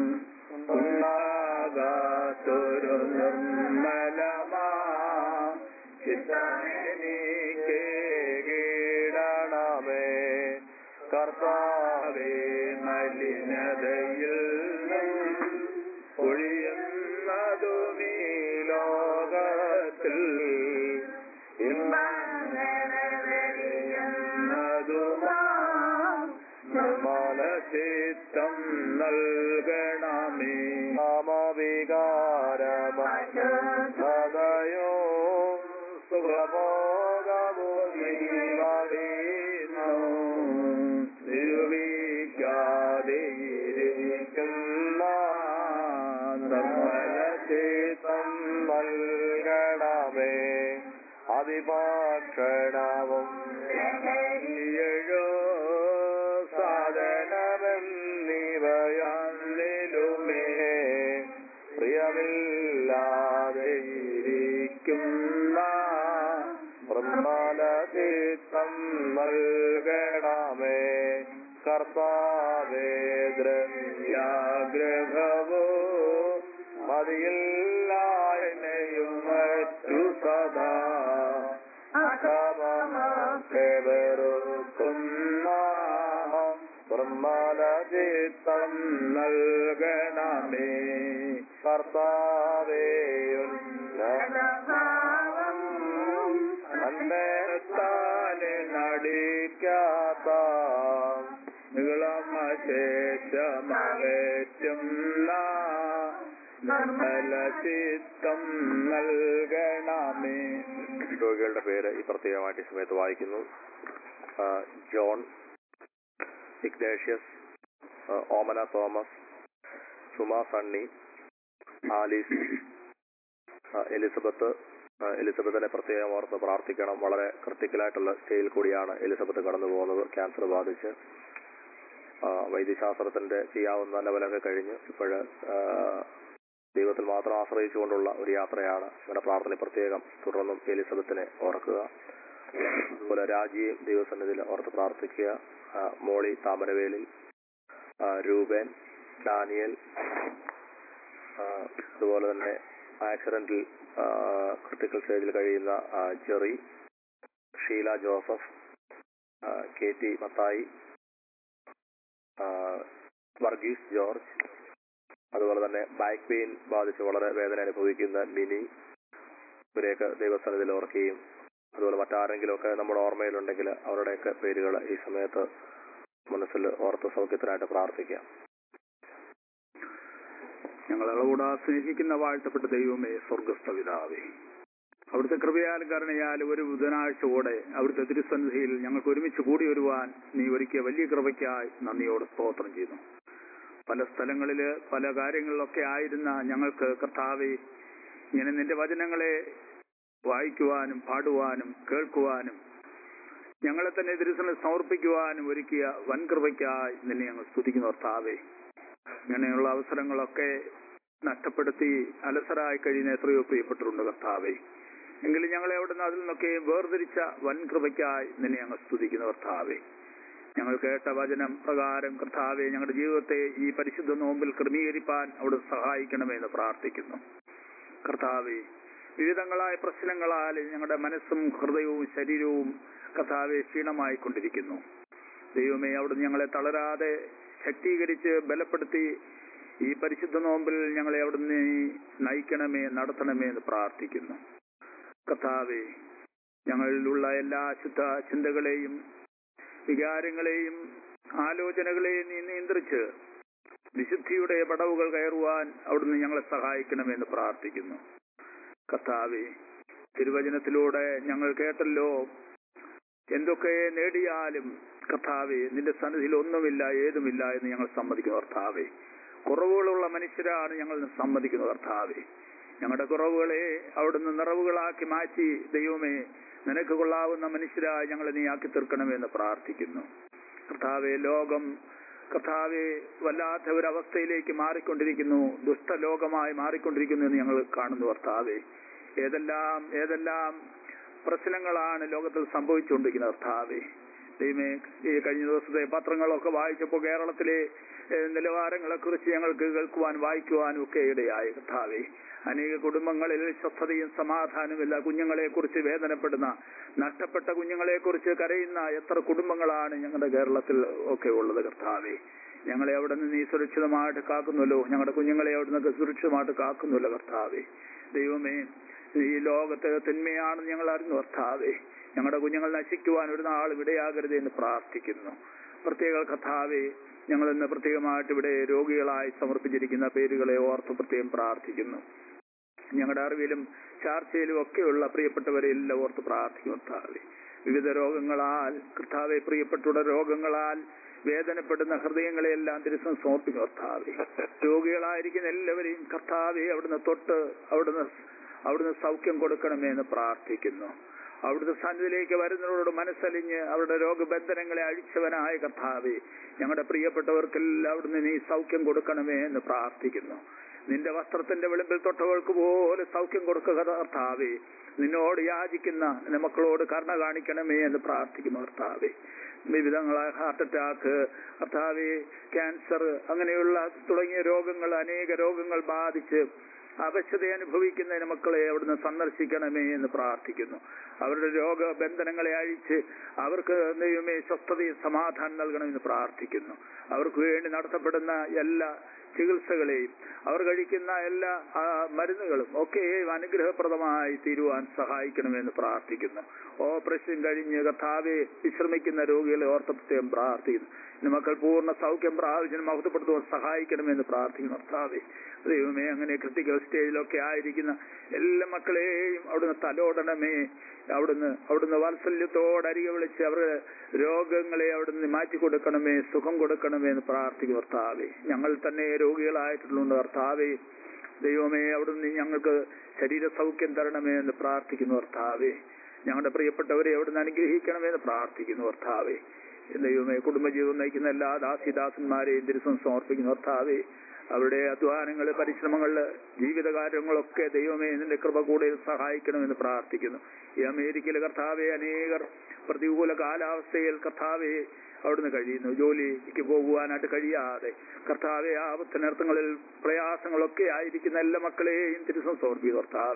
ഉണ്ടാകാത്തൊരു നിർമ്മലമാ ചിത്തമെനിക്ക് കീടണമേ കർത്താവേ മലിനതയിൽ ഒഴിയുന്നതും ഈ ലോകത്തിൽ ഇന്നതുമാ നിർമ്മലചിത്തം നൽകണമേ നാമവികാരമയോ സുഖബോധമോ നീവീനോ നിരൂപിക്കാതെയിരിക്കുന്ന നിർമ്മലചിത്തം നൽകണമേ അതിഭാക്ഷണവും ലഹരിയഴോ സാധനമെന്നിവയന്നിലുമേ പ്രിയമില്ലാതെ ഇരിക്കുന്ന ബ്രഹ്മലചിത്തം നൽകണമേ കർത്താവേ ദ്രവ്യാഗ്രഹവോ മതിയില്ലായ്മയും മറ്റു സദാ അകമമൊക്കെ വെറുക്കുന്ന ബ്രഹ്മലചിത്തം നൽകണമേ കർത്താവേയുന്നതഭാവം അന്നത്താലെ നടിക്കാത്ത നീളമശേഷമകറ്റുന്ന നിർമ്മലചിത്തം നൽകണമേ രോഗികളുടെ പേര് ഈ പ്രത്യേകമായിട്ട് ഈ സമയത്ത് വായിക്കുന്നു ആ, ജോൺ ഇഗ്നേഷ്യസ് ആ, Omana Thomas Suma Sunny Alice ആ, എലിസബത്ത് ആ, എലിസബത്തിനെ പ്രത്യേകം ഓർത്ത് പ്രാർത്ഥിക്കണം വളരെ ക്രിട്ടിക്കലായിട്ടുള്ള സ്റ്റേജിൽ കൂടിയാണ് എലിസബത്ത് കടന്നു പോകുന്നത് ക്യാൻസർ ബാധിച്ച് ആ, വൈദ്യശാസ്ത്രത്തിന്റെ ചെയ്യാവുന്ന ലെവലൊക്കെ കഴിഞ്ഞ് ഇപ്പോഴ് ദൈവത്തിൽ മാത്രം ആശ്രയിച്ചുകൊണ്ടുള്ള ഒരു യാത്രയാണ് നിങ്ങളുടെ പ്രാർത്ഥന പ്രത്യേകം തുടർന്നും എലിസബത്തിനെ ഓർക്കുക അതുപോലെ രാജിയെയും ദൈവസന്നിധിയിൽ ഓർത്ത് പ്രാർത്ഥിക്കുക ആ, മോളി താമരവേലിൽ ആ, രൂപൻ ഡാനിയൽ ആ, അതുപോലെ തന്നെ ആക്സിഡന്റിൽ ക്രിട്ടിക്കൽ സ്റ്റേജിൽ കഴിയുന്ന ആ, ജെറി ഷീല ജോസഫ് ആ, കെ ടി മത്തായി ആ, വർഗീസ് ജോർജ് അതുപോലെ തന്നെ ബാക്ക് പെയിൻ ബാധിച്ച് വളരെ വേദന അനുഭവിക്കുന്ന മിനി ഇവരെയൊക്കെ ദൈവസ്ഥലത്തിൽ ഓർക്കുകയും അതുപോലെ മറ്റാരെങ്കിലുമൊക്കെ നമ്മുടെ ഓർമ്മയിലുണ്ടെങ്കിൽ അവരുടെയൊക്കെ പേരുകൾ ഈ സമയത്ത് മനസ്സിൽ ഓർത്ത് സൗഖ്യത്തിനായിട്ട് പ്രാർത്ഥിക്കാം ഞങ്ങൾ അളകൂടാ സ്നേഹിക്കുന്ന വാഴ്ത്തപ്പെട്ട ദൈവമേ സ്വർഗസ്ഥ പിതാവേ അവിടുത്തെ കൃപയാലും കരുണയാലും ഒരു ബുധനാഴ്ച കൂടെ അവിടുത്തെ തിരുസന്നിധിയിൽ ഞങ്ങൾക്ക് ഒരുമിച്ച് കൂടി വരുവാൻ നീ ഒരുക്കിയ വലിയ കൃപയ്ക്കായി നന്ദിയോട് സ്തോത്രം ചെയ്യുന്നു പല സ്ഥലങ്ങളില് പല കാര്യങ്ങളിലൊക്കെ ആയിരുന്ന ഞങ്ങൾക്ക് കർത്താവെ ഇങ്ങനെ നിന്റെ വചനങ്ങളെ വായിക്കുവാനും പാടുവാനും കേൾക്കുവാനും ഞങ്ങളെ തന്നെ തിരുസന്നിധി സമർപ്പിക്കുവാനും ഒരുക്കിയ വൻകൃപയ്ക്കായി നിന്നെ ഞങ്ങൾ സ്തുതിക്കുന്നു കർത്താവേ ഇങ്ങനെയുള്ള അവസരങ്ങളൊക്കെ നഷ്ടപ്പെടുത്തി അലസരായി കഴിയുന്ന എത്രയോ പ്രിയപ്പെട്ടിട്ടുണ്ട് കർത്താവെ എങ്കിലും ഞങ്ങളെ അവിടുന്ന് അതിൽ നിന്നൊക്കെ വേർതിരിച്ച വൻകൃപയ്ക്കായി നിന്നെ ഞങ്ങൾ സ്തുതിക്കുന്നു കർത്താവെ ഞങ്ങൾ കേട്ട വചനം പ്രകാരം കർത്താവെ ഞങ്ങളുടെ ജീവിതത്തെ ഈ പരിശുദ്ധ നോമ്പിൽ ക്രമീകരിപ്പാൻ അവിടെ സഹായിക്കണമെന്ന് പ്രാർത്ഥിക്കുന്നു കർത്താവെ വിവിധങ്ങളായ പ്രശ്നങ്ങളാൽ ഞങ്ങളുടെ മനസ്സും ഹൃദയവും ശരീരവും കർത്താവെ ക്ഷീണമായി കൊണ്ടിരിക്കുന്നു ദൈവമേ അവിടുന്ന് ഞങ്ങളെ തളരാതെ ശക്തീകരിച്ച് ബലപ്പെടുത്തി ഈ പരിശുദ്ധ നോമ്പിൽ ഞങ്ങളെ അവിടുന്ന് നീ നയിക്കണമേ നടത്തണമേ എന്ന് പ്രാർത്ഥിക്കുന്നു കർത്താവെ ഞങ്ങളിലുള്ള എല്ലാ ശുദ്ധ ചിന്തകളെയും വികാരങ്ങളെയും ആലോചനകളെയും നീ നിയന്ത്രിച്ച് വിശുദ്ധിയുടെ പടവുകൾ കയറുവാൻ അവിടുന്ന് ഞങ്ങളെ സഹായിക്കണമെന്ന് പ്രാർത്ഥിക്കുന്നു കർത്താവെ തിരുവചനത്തിലൂടെ ഞങ്ങൾ കേട്ടല്ലോ എന്തൊക്കെ നേടിയാലും കർത്താവെ നിന്റെ സന്നിധിയിൽ ഒന്നുമില്ല ഏതുമില്ല എന്ന് ഞങ്ങൾ സമ്മതിക്കുന്നു കർത്താവെ കുറവുകളുള്ള മനുഷ്യരാണ് ഞങ്ങൾ സമ്മതിക്കുന്നു കർത്താവെ ഞങ്ങളുടെ കുറവുകളെ അവിടുന്ന് നിറവുകളാക്കി മാറ്റി ദൈവമേ നിനക്ക് കൊള്ളാവുന്ന മനുഷ്യരായി ഞങ്ങളെ നീ ആക്കി തീർക്കണമെന്ന് പ്രാർത്ഥിക്കുന്നു കർത്താവെ ലോകം കർത്താവെ വല്ലാത്ത ഒരു അവസ്ഥയിലേക്ക് മാറിക്കൊണ്ടിരിക്കുന്നു ദുഷ്ടലോകമായി മാറിക്കൊണ്ടിരിക്കുന്നു എന്ന് ഞങ്ങൾ കാണുന്നു കർത്താവെ ഏതെല്ലാം ഏതെല്ലാം പ്രശ്നങ്ങളാണ് ലോകത്തിൽ സംഭവിച്ചുകൊണ്ടിരിക്കുന്നത് കർത്താവെ ദൈവമേ ഈ കഴിഞ്ഞ ദിവസത്തെ പത്രങ്ങളൊക്കെ വായിച്ചപ്പോൾ കേരളത്തിലെ ഏഹ്, നിലവാരങ്ങളെക്കുറിച്ച് ഞങ്ങൾക്ക് കേൾക്കുവാൻ വായിക്കുവാനും ഒക്കെ ഇടയായി കർത്താവെ അനേക കുടുംബങ്ങളിൽ സ്വസ്ഥതയും സമാധാനമില്ല കുഞ്ഞുങ്ങളെ കുറിച്ച് വേദനപ്പെടുന്ന നഷ്ടപ്പെട്ട കുഞ്ഞുങ്ങളെ കുറിച്ച് കരയുന്ന എത്ര കുടുംബങ്ങളാണ് ഞങ്ങളുടെ കേരളത്തിൽ ഒക്കെ ഉള്ളത് കർത്താവെ ഞങ്ങളെ അവിടെ നിന്ന് നീ സുരക്ഷിതമായിട്ട് കാക്കുന്നല്ലോ ഞങ്ങളുടെ കുഞ്ഞുങ്ങളെ അവിടെ നിന്നൊക്കെ സുരക്ഷിതമായിട്ട് കാക്കുന്നല്ലോ കർത്താവെ ദൈവമേ ഈ ലോകത്ത് തിന്മയാണെന്ന് ഞങ്ങൾ അറിഞ്ഞു കർത്താവെ ഞങ്ങളുടെ കുഞ്ഞുങ്ങൾ നശിക്കുവാൻ ഒരു നാളും ഇടയാകരുത് എന്ന് പ്രാർത്ഥിക്കുന്നു പ്രത്യേക കഥാവെ ഞങ്ങൾ ഇന്ന് പ്രത്യേകമായിട്ട് ഇവിടെ രോഗികളായി സമർപ്പിച്ചിരിക്കുന്ന പേരുകളെ ഓർത്ത് പ്രത്യേകം പ്രാർത്ഥിക്കുന്നു ഞങ്ങളുടെ അറിവിലും ചാർച്ചയിലും ഒക്കെയുള്ള പ്രിയപ്പെട്ടവരെ എല്ലാം ഓർത്ത് പ്രാർത്ഥിക്കും കർത്താവെ വിവിധ രോഗങ്ങളാൽ കർത്താവെ പ്രിയപ്പെട്ടവരുടെ രോഗങ്ങളാൽ വേദനപ്പെടുന്ന ഹൃദയങ്ങളെയെല്ലാം തിരുസം സമർപ്പിക്കും കർത്താവെ രോഗികളായിരിക്കുന്ന എല്ലാവരെയും കർത്താവെ അവിടുന്ന് തൊട്ട് അവിടുന്ന് അവിടുന്ന് സൗഖ്യം കൊടുക്കണമേ എന്ന് പ്രാർത്ഥിക്കുന്നു അവിടുത്തെ സന്നിധിയിലേക്ക് വരുന്നവരോട് മനസ്സലിഞ്ഞ് അവരുടെ രോഗബന്ധനങ്ങളെ അഴിച്ചവനായ കർത്താവെ ഞങ്ങളുടെ പ്രിയപ്പെട്ടവർക്കെല്ലാം അവിടുന്ന് നീ സൗഖ്യം കൊടുക്കണമേ എന്ന് പ്രാർത്ഥിക്കുന്നു നിന്റെ വസ്ത്രത്തിന്റെ വിളിമ്പിൽ തൊട്ടവൾക്ക് പോലെ സൗഖ്യം കൊടുക്കുക കർത്താവേ നിന്നോട് യാചിക്കുന്ന നിന്റെ മക്കളോട് കരുണ കാണിക്കണമേ എന്ന് പ്രാർത്ഥിക്കുന്നു കർത്താവേ വിവിധങ്ങളായ ഹാർട്ട് അറ്റാക്ക് കർത്താവേ ക്യാൻസർ അങ്ങനെയുള്ള തുടങ്ങിയ രോഗങ്ങൾ അനേക രോഗങ്ങൾ ബാധിച്ച് അവശത അനുഭവിക്കുന്ന മക്കളെ അവിടുന്ന് സന്ദർശിക്കണമേ എന്ന് പ്രാർത്ഥിക്കുന്നു അവരുടെ രോഗബന്ധനങ്ങളെ അഴിച്ച് അവർക്ക് ദൈവമേ സ്വസ്ഥതയും സമാധാനം നൽകണമെന്ന് പ്രാർത്ഥിക്കുന്നു അവർക്ക് വേണ്ടി നടത്തപ്പെടുന്ന എല്ലാ ചികിത്സകളെയും അവർ കഴിക്കുന്ന എല്ലാ ആ, മരുന്നുകളും ഒക്കെ അനുഗ്രഹപ്രദമായി തീരുവാൻ സഹായിക്കണമെന്ന് പ്രാർത്ഥിക്കുന്നു ഓപ്പറേഷൻ കഴിഞ്ഞ് കർത്താവെ വിശ്രമിക്കുന്ന രോഗികളെ ഓർത്ത് പ്രത്യേകം പ്രാർത്ഥിക്കുന്നു ഇന്ന് മക്കൾ പൂർണ്ണ സൗഖ്യം പ്രാപിച്ചു മഹത്വപ്പെടുത്തുവാൻ സഹായിക്കണമെന്ന് പ്രാർത്ഥിക്കുന്നു കർത്താവെ ദൈവമേ അങ്ങനെ ക്രിട്ടിക്കൽ സ്റ്റേജിലൊക്കെ ആയിരിക്കുന്ന എല്ലാ മക്കളെയും അവിടുന്ന് തലോടണമേ അവിടുന്ന് അവിടുന്ന് വാത്സല്യത്തോടെ അരികെ വിളിച്ച് അവരുടെ രോഗങ്ങളെ അവിടുന്ന് മാറ്റി കൊടുക്കണമേ സുഖം കൊടുക്കണമേ എന്ന് പ്രാർത്ഥിക്കും കർത്താവെ ഞങ്ങൾ തന്നെ രോഗികളായിട്ടുള്ള കർത്താവെ ദൈവമേ അവിടുന്ന് ഞങ്ങൾക്ക് ശരീര സൗഖ്യം തരണമേ എന്ന് പ്രാർത്ഥിക്കുന്നു കർത്താവെ ഞങ്ങളുടെ പ്രിയപ്പെട്ടവരെ അവിടുന്ന് അനുഗ്രഹിക്കണമെന്ന് പ്രാർത്ഥിക്കുന്നു കർത്താവെ ദൈവമേ കുടുംബജീവിതം നയിക്കുന്ന എല്ലാ ദാസിദാസന്മാരെയും ദിവസം സമർപ്പിക്കുന്നു കർത്താവെ അവരുടെ അധ്വാനങ്ങള് പരിശ്രമങ്ങള് ജീവിതകാര്യങ്ങളൊക്കെ ദൈവമേ നിന്റെ കൃപ കൂടെ സഹായിക്കണമെന്ന് പ്രാർത്ഥിക്കുന്നു ഈ അമേരിക്കയിലെ കർത്താവെ അനേകർ പ്രതികൂല കാലാവസ്ഥയിൽ കർത്താവെ അവിടുന്ന് കഴിയുന്നു ജോലിക്ക് പോകുവാനായിട്ട് കഴിയാതെ കർത്താവെ ആപത്തിനർത്ഥങ്ങളിൽ പ്രയാസങ്ങളൊക്കെ ആയിരിക്കുന്ന എല്ലാ മക്കളെയും തിരുസം സമർപ്പിക്കും കർത്താവെ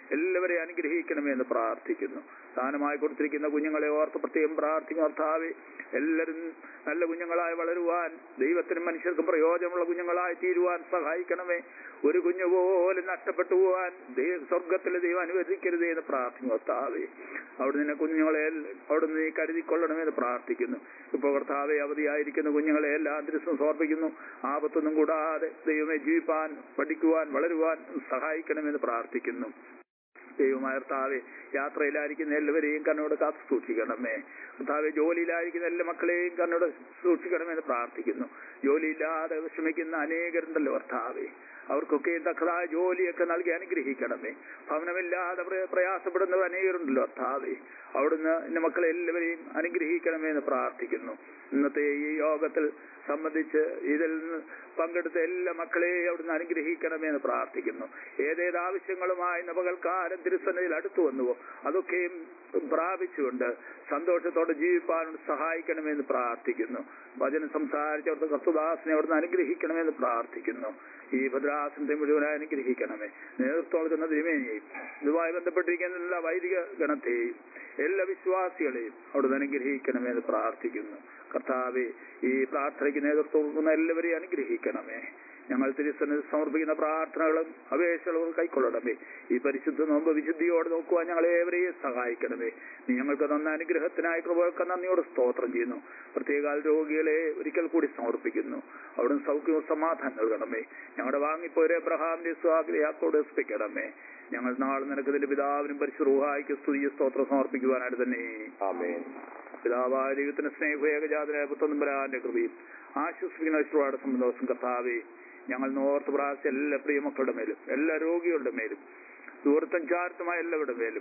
എല്ലാവരെയും അനുഗ്രഹിക്കണമേ എന്ന് പ്രാർത്ഥിക്കുന്നു ദാനമായി കൊടുത്തിരിക്കുന്ന കുഞ്ഞുങ്ങളെ ഓർത്ത് പ്രത്യേകം പ്രാർത്ഥിക്കുന്നു കർത്താവെ എല്ലാവരും നല്ല കുഞ്ഞുങ്ങളായി വളരുവാൻ ദൈവത്തിനും മനുഷ്യർക്കും പ്രയോജനമുള്ള കുഞ്ഞുങ്ങളായി തീരുവാൻ സഹായിക്കണമേ ഒരു കുഞ്ഞു പോലും നഷ്ടപ്പെട്ടു പോവാൻ ദൈവ സ്വർഗത്തിലെ ദൈവം അനുവദിക്കരുതേ എന്ന് പ്രാർത്ഥിക്കുന്നു കർത്താവെ അവിടെ നിന്നെ കുഞ്ഞുങ്ങളെ അവിടുന്ന് നീ കരുതിക്കൊള്ളണമെന്ന് പ്രാർത്ഥിക്കുന്നു ഇപ്പോൾ കർത്താവെ അവധിയായിരിക്കുന്ന കുഞ്ഞുങ്ങളെ എല്ലാ ദിവസവും സമർപ്പിക്കുന്നു ആപത്തൊന്നും കൂടാതെ ദൈവമേ ജീവിപ്പാൻ പഠിക്കുവാൻ വളരുവാൻ സഹായിക്കണമെന്ന് പ്രാർത്ഥിക്കുന്നു ദൈവമായ കർത്താവെ യാത്രയിലായിരിക്കുന്ന എല്ലാവരെയും കണ്ണോട് കാത്തു സൂക്ഷിക്കണമേ കർത്താവെ ജോലിയിലായിരിക്കുന്ന എല്ലാ മക്കളെയും കണ്ണോട് സൂക്ഷിക്കണമെന്ന് പ്രാർത്ഥിക്കുന്നു ജോലിയില്ലാതെ വിഷമിക്കുന്ന അനേകരുണ്ടല്ലോ കർത്താവെ അവർക്കൊക്കെ തക്കതായ ജോലിയൊക്കെ നൽകി അനുഗ്രഹിക്കണമേ ഭവനമില്ലാതെ പ്ര- പ്രയാസപ്പെടുന്നവർ അനേകരുണ്ടല്ലോ കർത്താവെ അവിടുന്ന് എന്റെ മക്കളെ എല്ലാവരെയും അനുഗ്രഹിക്കണമേ എന്ന് പ്രാർത്ഥിക്കുന്നു ഇന്നത്തെ ഈ യോഗത്തിൽ സംബന്ധിച്ച് ഇതിൽ നിന്ന് പങ്കെടുത്ത എല്ലാ മക്കളെയും അവിടുന്ന് അനുഗ്രഹിക്കണമേ എന്ന് പ്രാർത്ഥിക്കുന്നു ഏതേത് ആവശ്യങ്ങളുമായി നവകൽക്കാലം തിരുസന്നതിൽ അടുത്തു വന്നുവോ അതൊക്കെയും പ്രാപിച്ചുകൊണ്ട് സന്തോഷത്തോടെ ജീവിപ്പാൻ സഹായിക്കണമെന്ന് പ്രാർത്ഥിക്കുന്നു വചനം സംസാരിച്ച് അവിടുത്തെ കർത്തുദാസിനെ അവിടുന്ന് അനുഗ്രഹിക്കണമെന്ന് പ്രാർത്ഥിക്കുന്നു ഈ ഭദ്രാസനത്തെ മുഴുവനായി അനുഗ്രഹിക്കണമേ നേതൃത്വം നൽകുന്ന തിരുമേനിയെയും ഇതുമായി ബന്ധപ്പെട്ടിരിക്കുന്ന എല്ലാ വൈദിക ഗണത്തെയും എല്ലാ വിശ്വാസികളെയും അവിടുന്ന് അനുഗ്രഹിക്കണമെന്ന് പ്രാർത്ഥിക്കുന്നു കർത്താവെ ഈ പ്രാർത്ഥനയ്ക്ക് നേതൃത്വം കൊടുക്കുന്ന എല്ലാവരെയും അനുഗ്രഹിക്കണമേ ഞങ്ങൾ തിരുസന്നിധി സമർപ്പിക്കുന്ന പ്രാർത്ഥനകളും അപേക്ഷകളും കൈക്കൊള്ളണമേ ഈ പരിശുദ്ധ നോമ്പ് വിശുദ്ധിയോടെ നോക്കുവാൻ ഞങ്ങളെ ഏവരെയും സഹായിക്കണമേ നീ ഞങ്ങൾക്ക് തന്ന അനുഗ്രഹത്തിനായി കൃപകൾക്ക് നന്ദിയോട് സ്തോത്രം ചെയ്യുന്നു പ്രത്യേക രോഗികളെ ഒരിക്കൽ കൂടി സമർപ്പിക്കുന്നു അവിടുന്ന് സൗഖ്യവും സമാധാനം നൽകണമേ ഞങ്ങളുടെ വാങ്ങിപ്പോരെ അബ്രഹാമിന്റെ സ്വാഗ്രയാക്കോട് സ്പിക്കണമേ ഞങ്ങൾ നാളെ നിനക്ക് നിന്റെ പിതാവിനും പരിശുദ്ധായിക്ക് സ്തുതിയ സ്തോത്രം സമർപ്പിക്കുവാനായിട്ട് തന്നെ ആമേൻ പിതാവായ ദൈവത്തിന്റെ സ്നേഹവും ഏകജാതനായ പുത്തമ്പരാന്റെ കൃപയും ആശ്വസിപ്പിക്കുന്ന വിശ്വാസ സന്തോഷം കർത്താവേ ഞങ്ങൾ നോർത്ത് പ്രാർത്ഥിച്ച എല്ലാ പ്രിയമക്കളുടെ മേലും എല്ലാ രോഗികളുടെ മേലും ദൂരത്തും ചാരത്തുമായ എല്ലാവരുടെ മേലും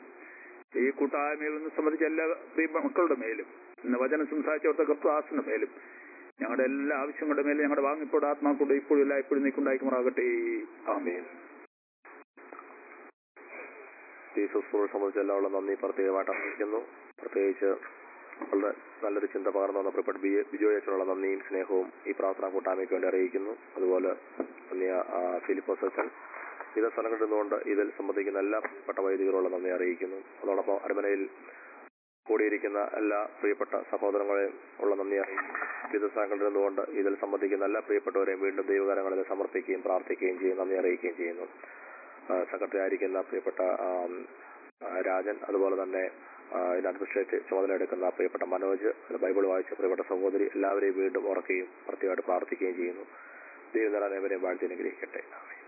ഈ കൂട്ടായ്മയിൽ നിന്ന് സംബന്ധിച്ച എല്ലാ പ്രിയ മക്കളുടെ മേലും ഇന്ന് വചനം സംസാരിച്ചവരുടെ കർത്താസിന്റെ മേലും ഞങ്ങളുടെ എല്ലാ ആവശ്യങ്ങളുടെ മേലും ഞങ്ങളുടെ വാങ്ങിപ്പോടെ ആത്മാക്കളുടെ ഇപ്പോഴും എല്ലാ ഇപ്പോഴും നീക്കുണ്ടായിക്കുമാറാകട്ടെ ആമേൻ ഈ ശുശ്രൂഷ സംബന്ധിച്ച് എല്ലാവരും നന്ദി പ്രത്യേകമായിട്ട് അറിയിക്കുന്നു പ്രത്യേകിച്ച് വളരെ നല്ലൊരു ചിന്ത പകർന്നു വന്ന പ്രിയപ്പെട്ട ബി ബിജോയച്ചനുള്ള നന്ദിയും സ്നേഹവും ഈ പ്രാർത്ഥനാ കൂട്ടായ്മയ്ക്ക് വേണ്ടി അറിയിക്കുന്നു അതുപോലെ നന്ദി ആ, ഫിലിപ്പോസ് അച്ഛൻ വിവിധ സ്ഥലങ്ങളിൽ നിന്നുകൊണ്ട് ഇതിൽ സംബന്ധിക്കുന്ന എല്ലാ പ്രിയപ്പെട്ട വൈദികരുള്ള നന്ദി അറിയിക്കുന്നു അതോടൊപ്പം അരമനയിൽ കൂടിയിരിക്കുന്ന എല്ലാ പ്രിയപ്പെട്ട സഹോദരങ്ങളെയും ഉള്ള നന്ദി അറിയിക്കുന്നു വിവിധ സ്ഥലങ്ങളിൽ നിന്നുകൊണ്ട് ഇതിൽ സംബന്ധിക്കുന്ന എല്ലാ പ്രിയപ്പെട്ടവരെയും വീണ്ടും ദൈവകാരങ്ങളിൽ സമർപ്പിക്കുകയും പ്രാർത്ഥിക്കുകയും ചെയ്യും നന്ദി അറിയിക്കുകയും ചെയ്യുന്നു ആ, സെക്രട്ടറി ആയിരിക്കുന്ന പ്രിയപ്പെട്ട ആം, ആ, രാജൻ അതുപോലെ തന്നെ ആ, ഇതിന് അഡ്മിനിസ്ട്രേറ്റ് ചുമതല എടുക്കുന്ന പ്രിയപ്പെട്ട മനോജ് ബൈബിൾ വായിച്ച പ്രിയപ്പെട്ട സഹോദരി എല്ലാവരെയും വീണ്ടും ഉറക്കുകയും പ്രത്യേകമായിട്ട് പ്രാർത്ഥിക്കുകയും ചെയ്യുന്നു ദൈവം നിറഞ്ഞവരെയും വാഴ്ത്തി അനുഗ്രഹിക്കട്ടെ ആമേൻ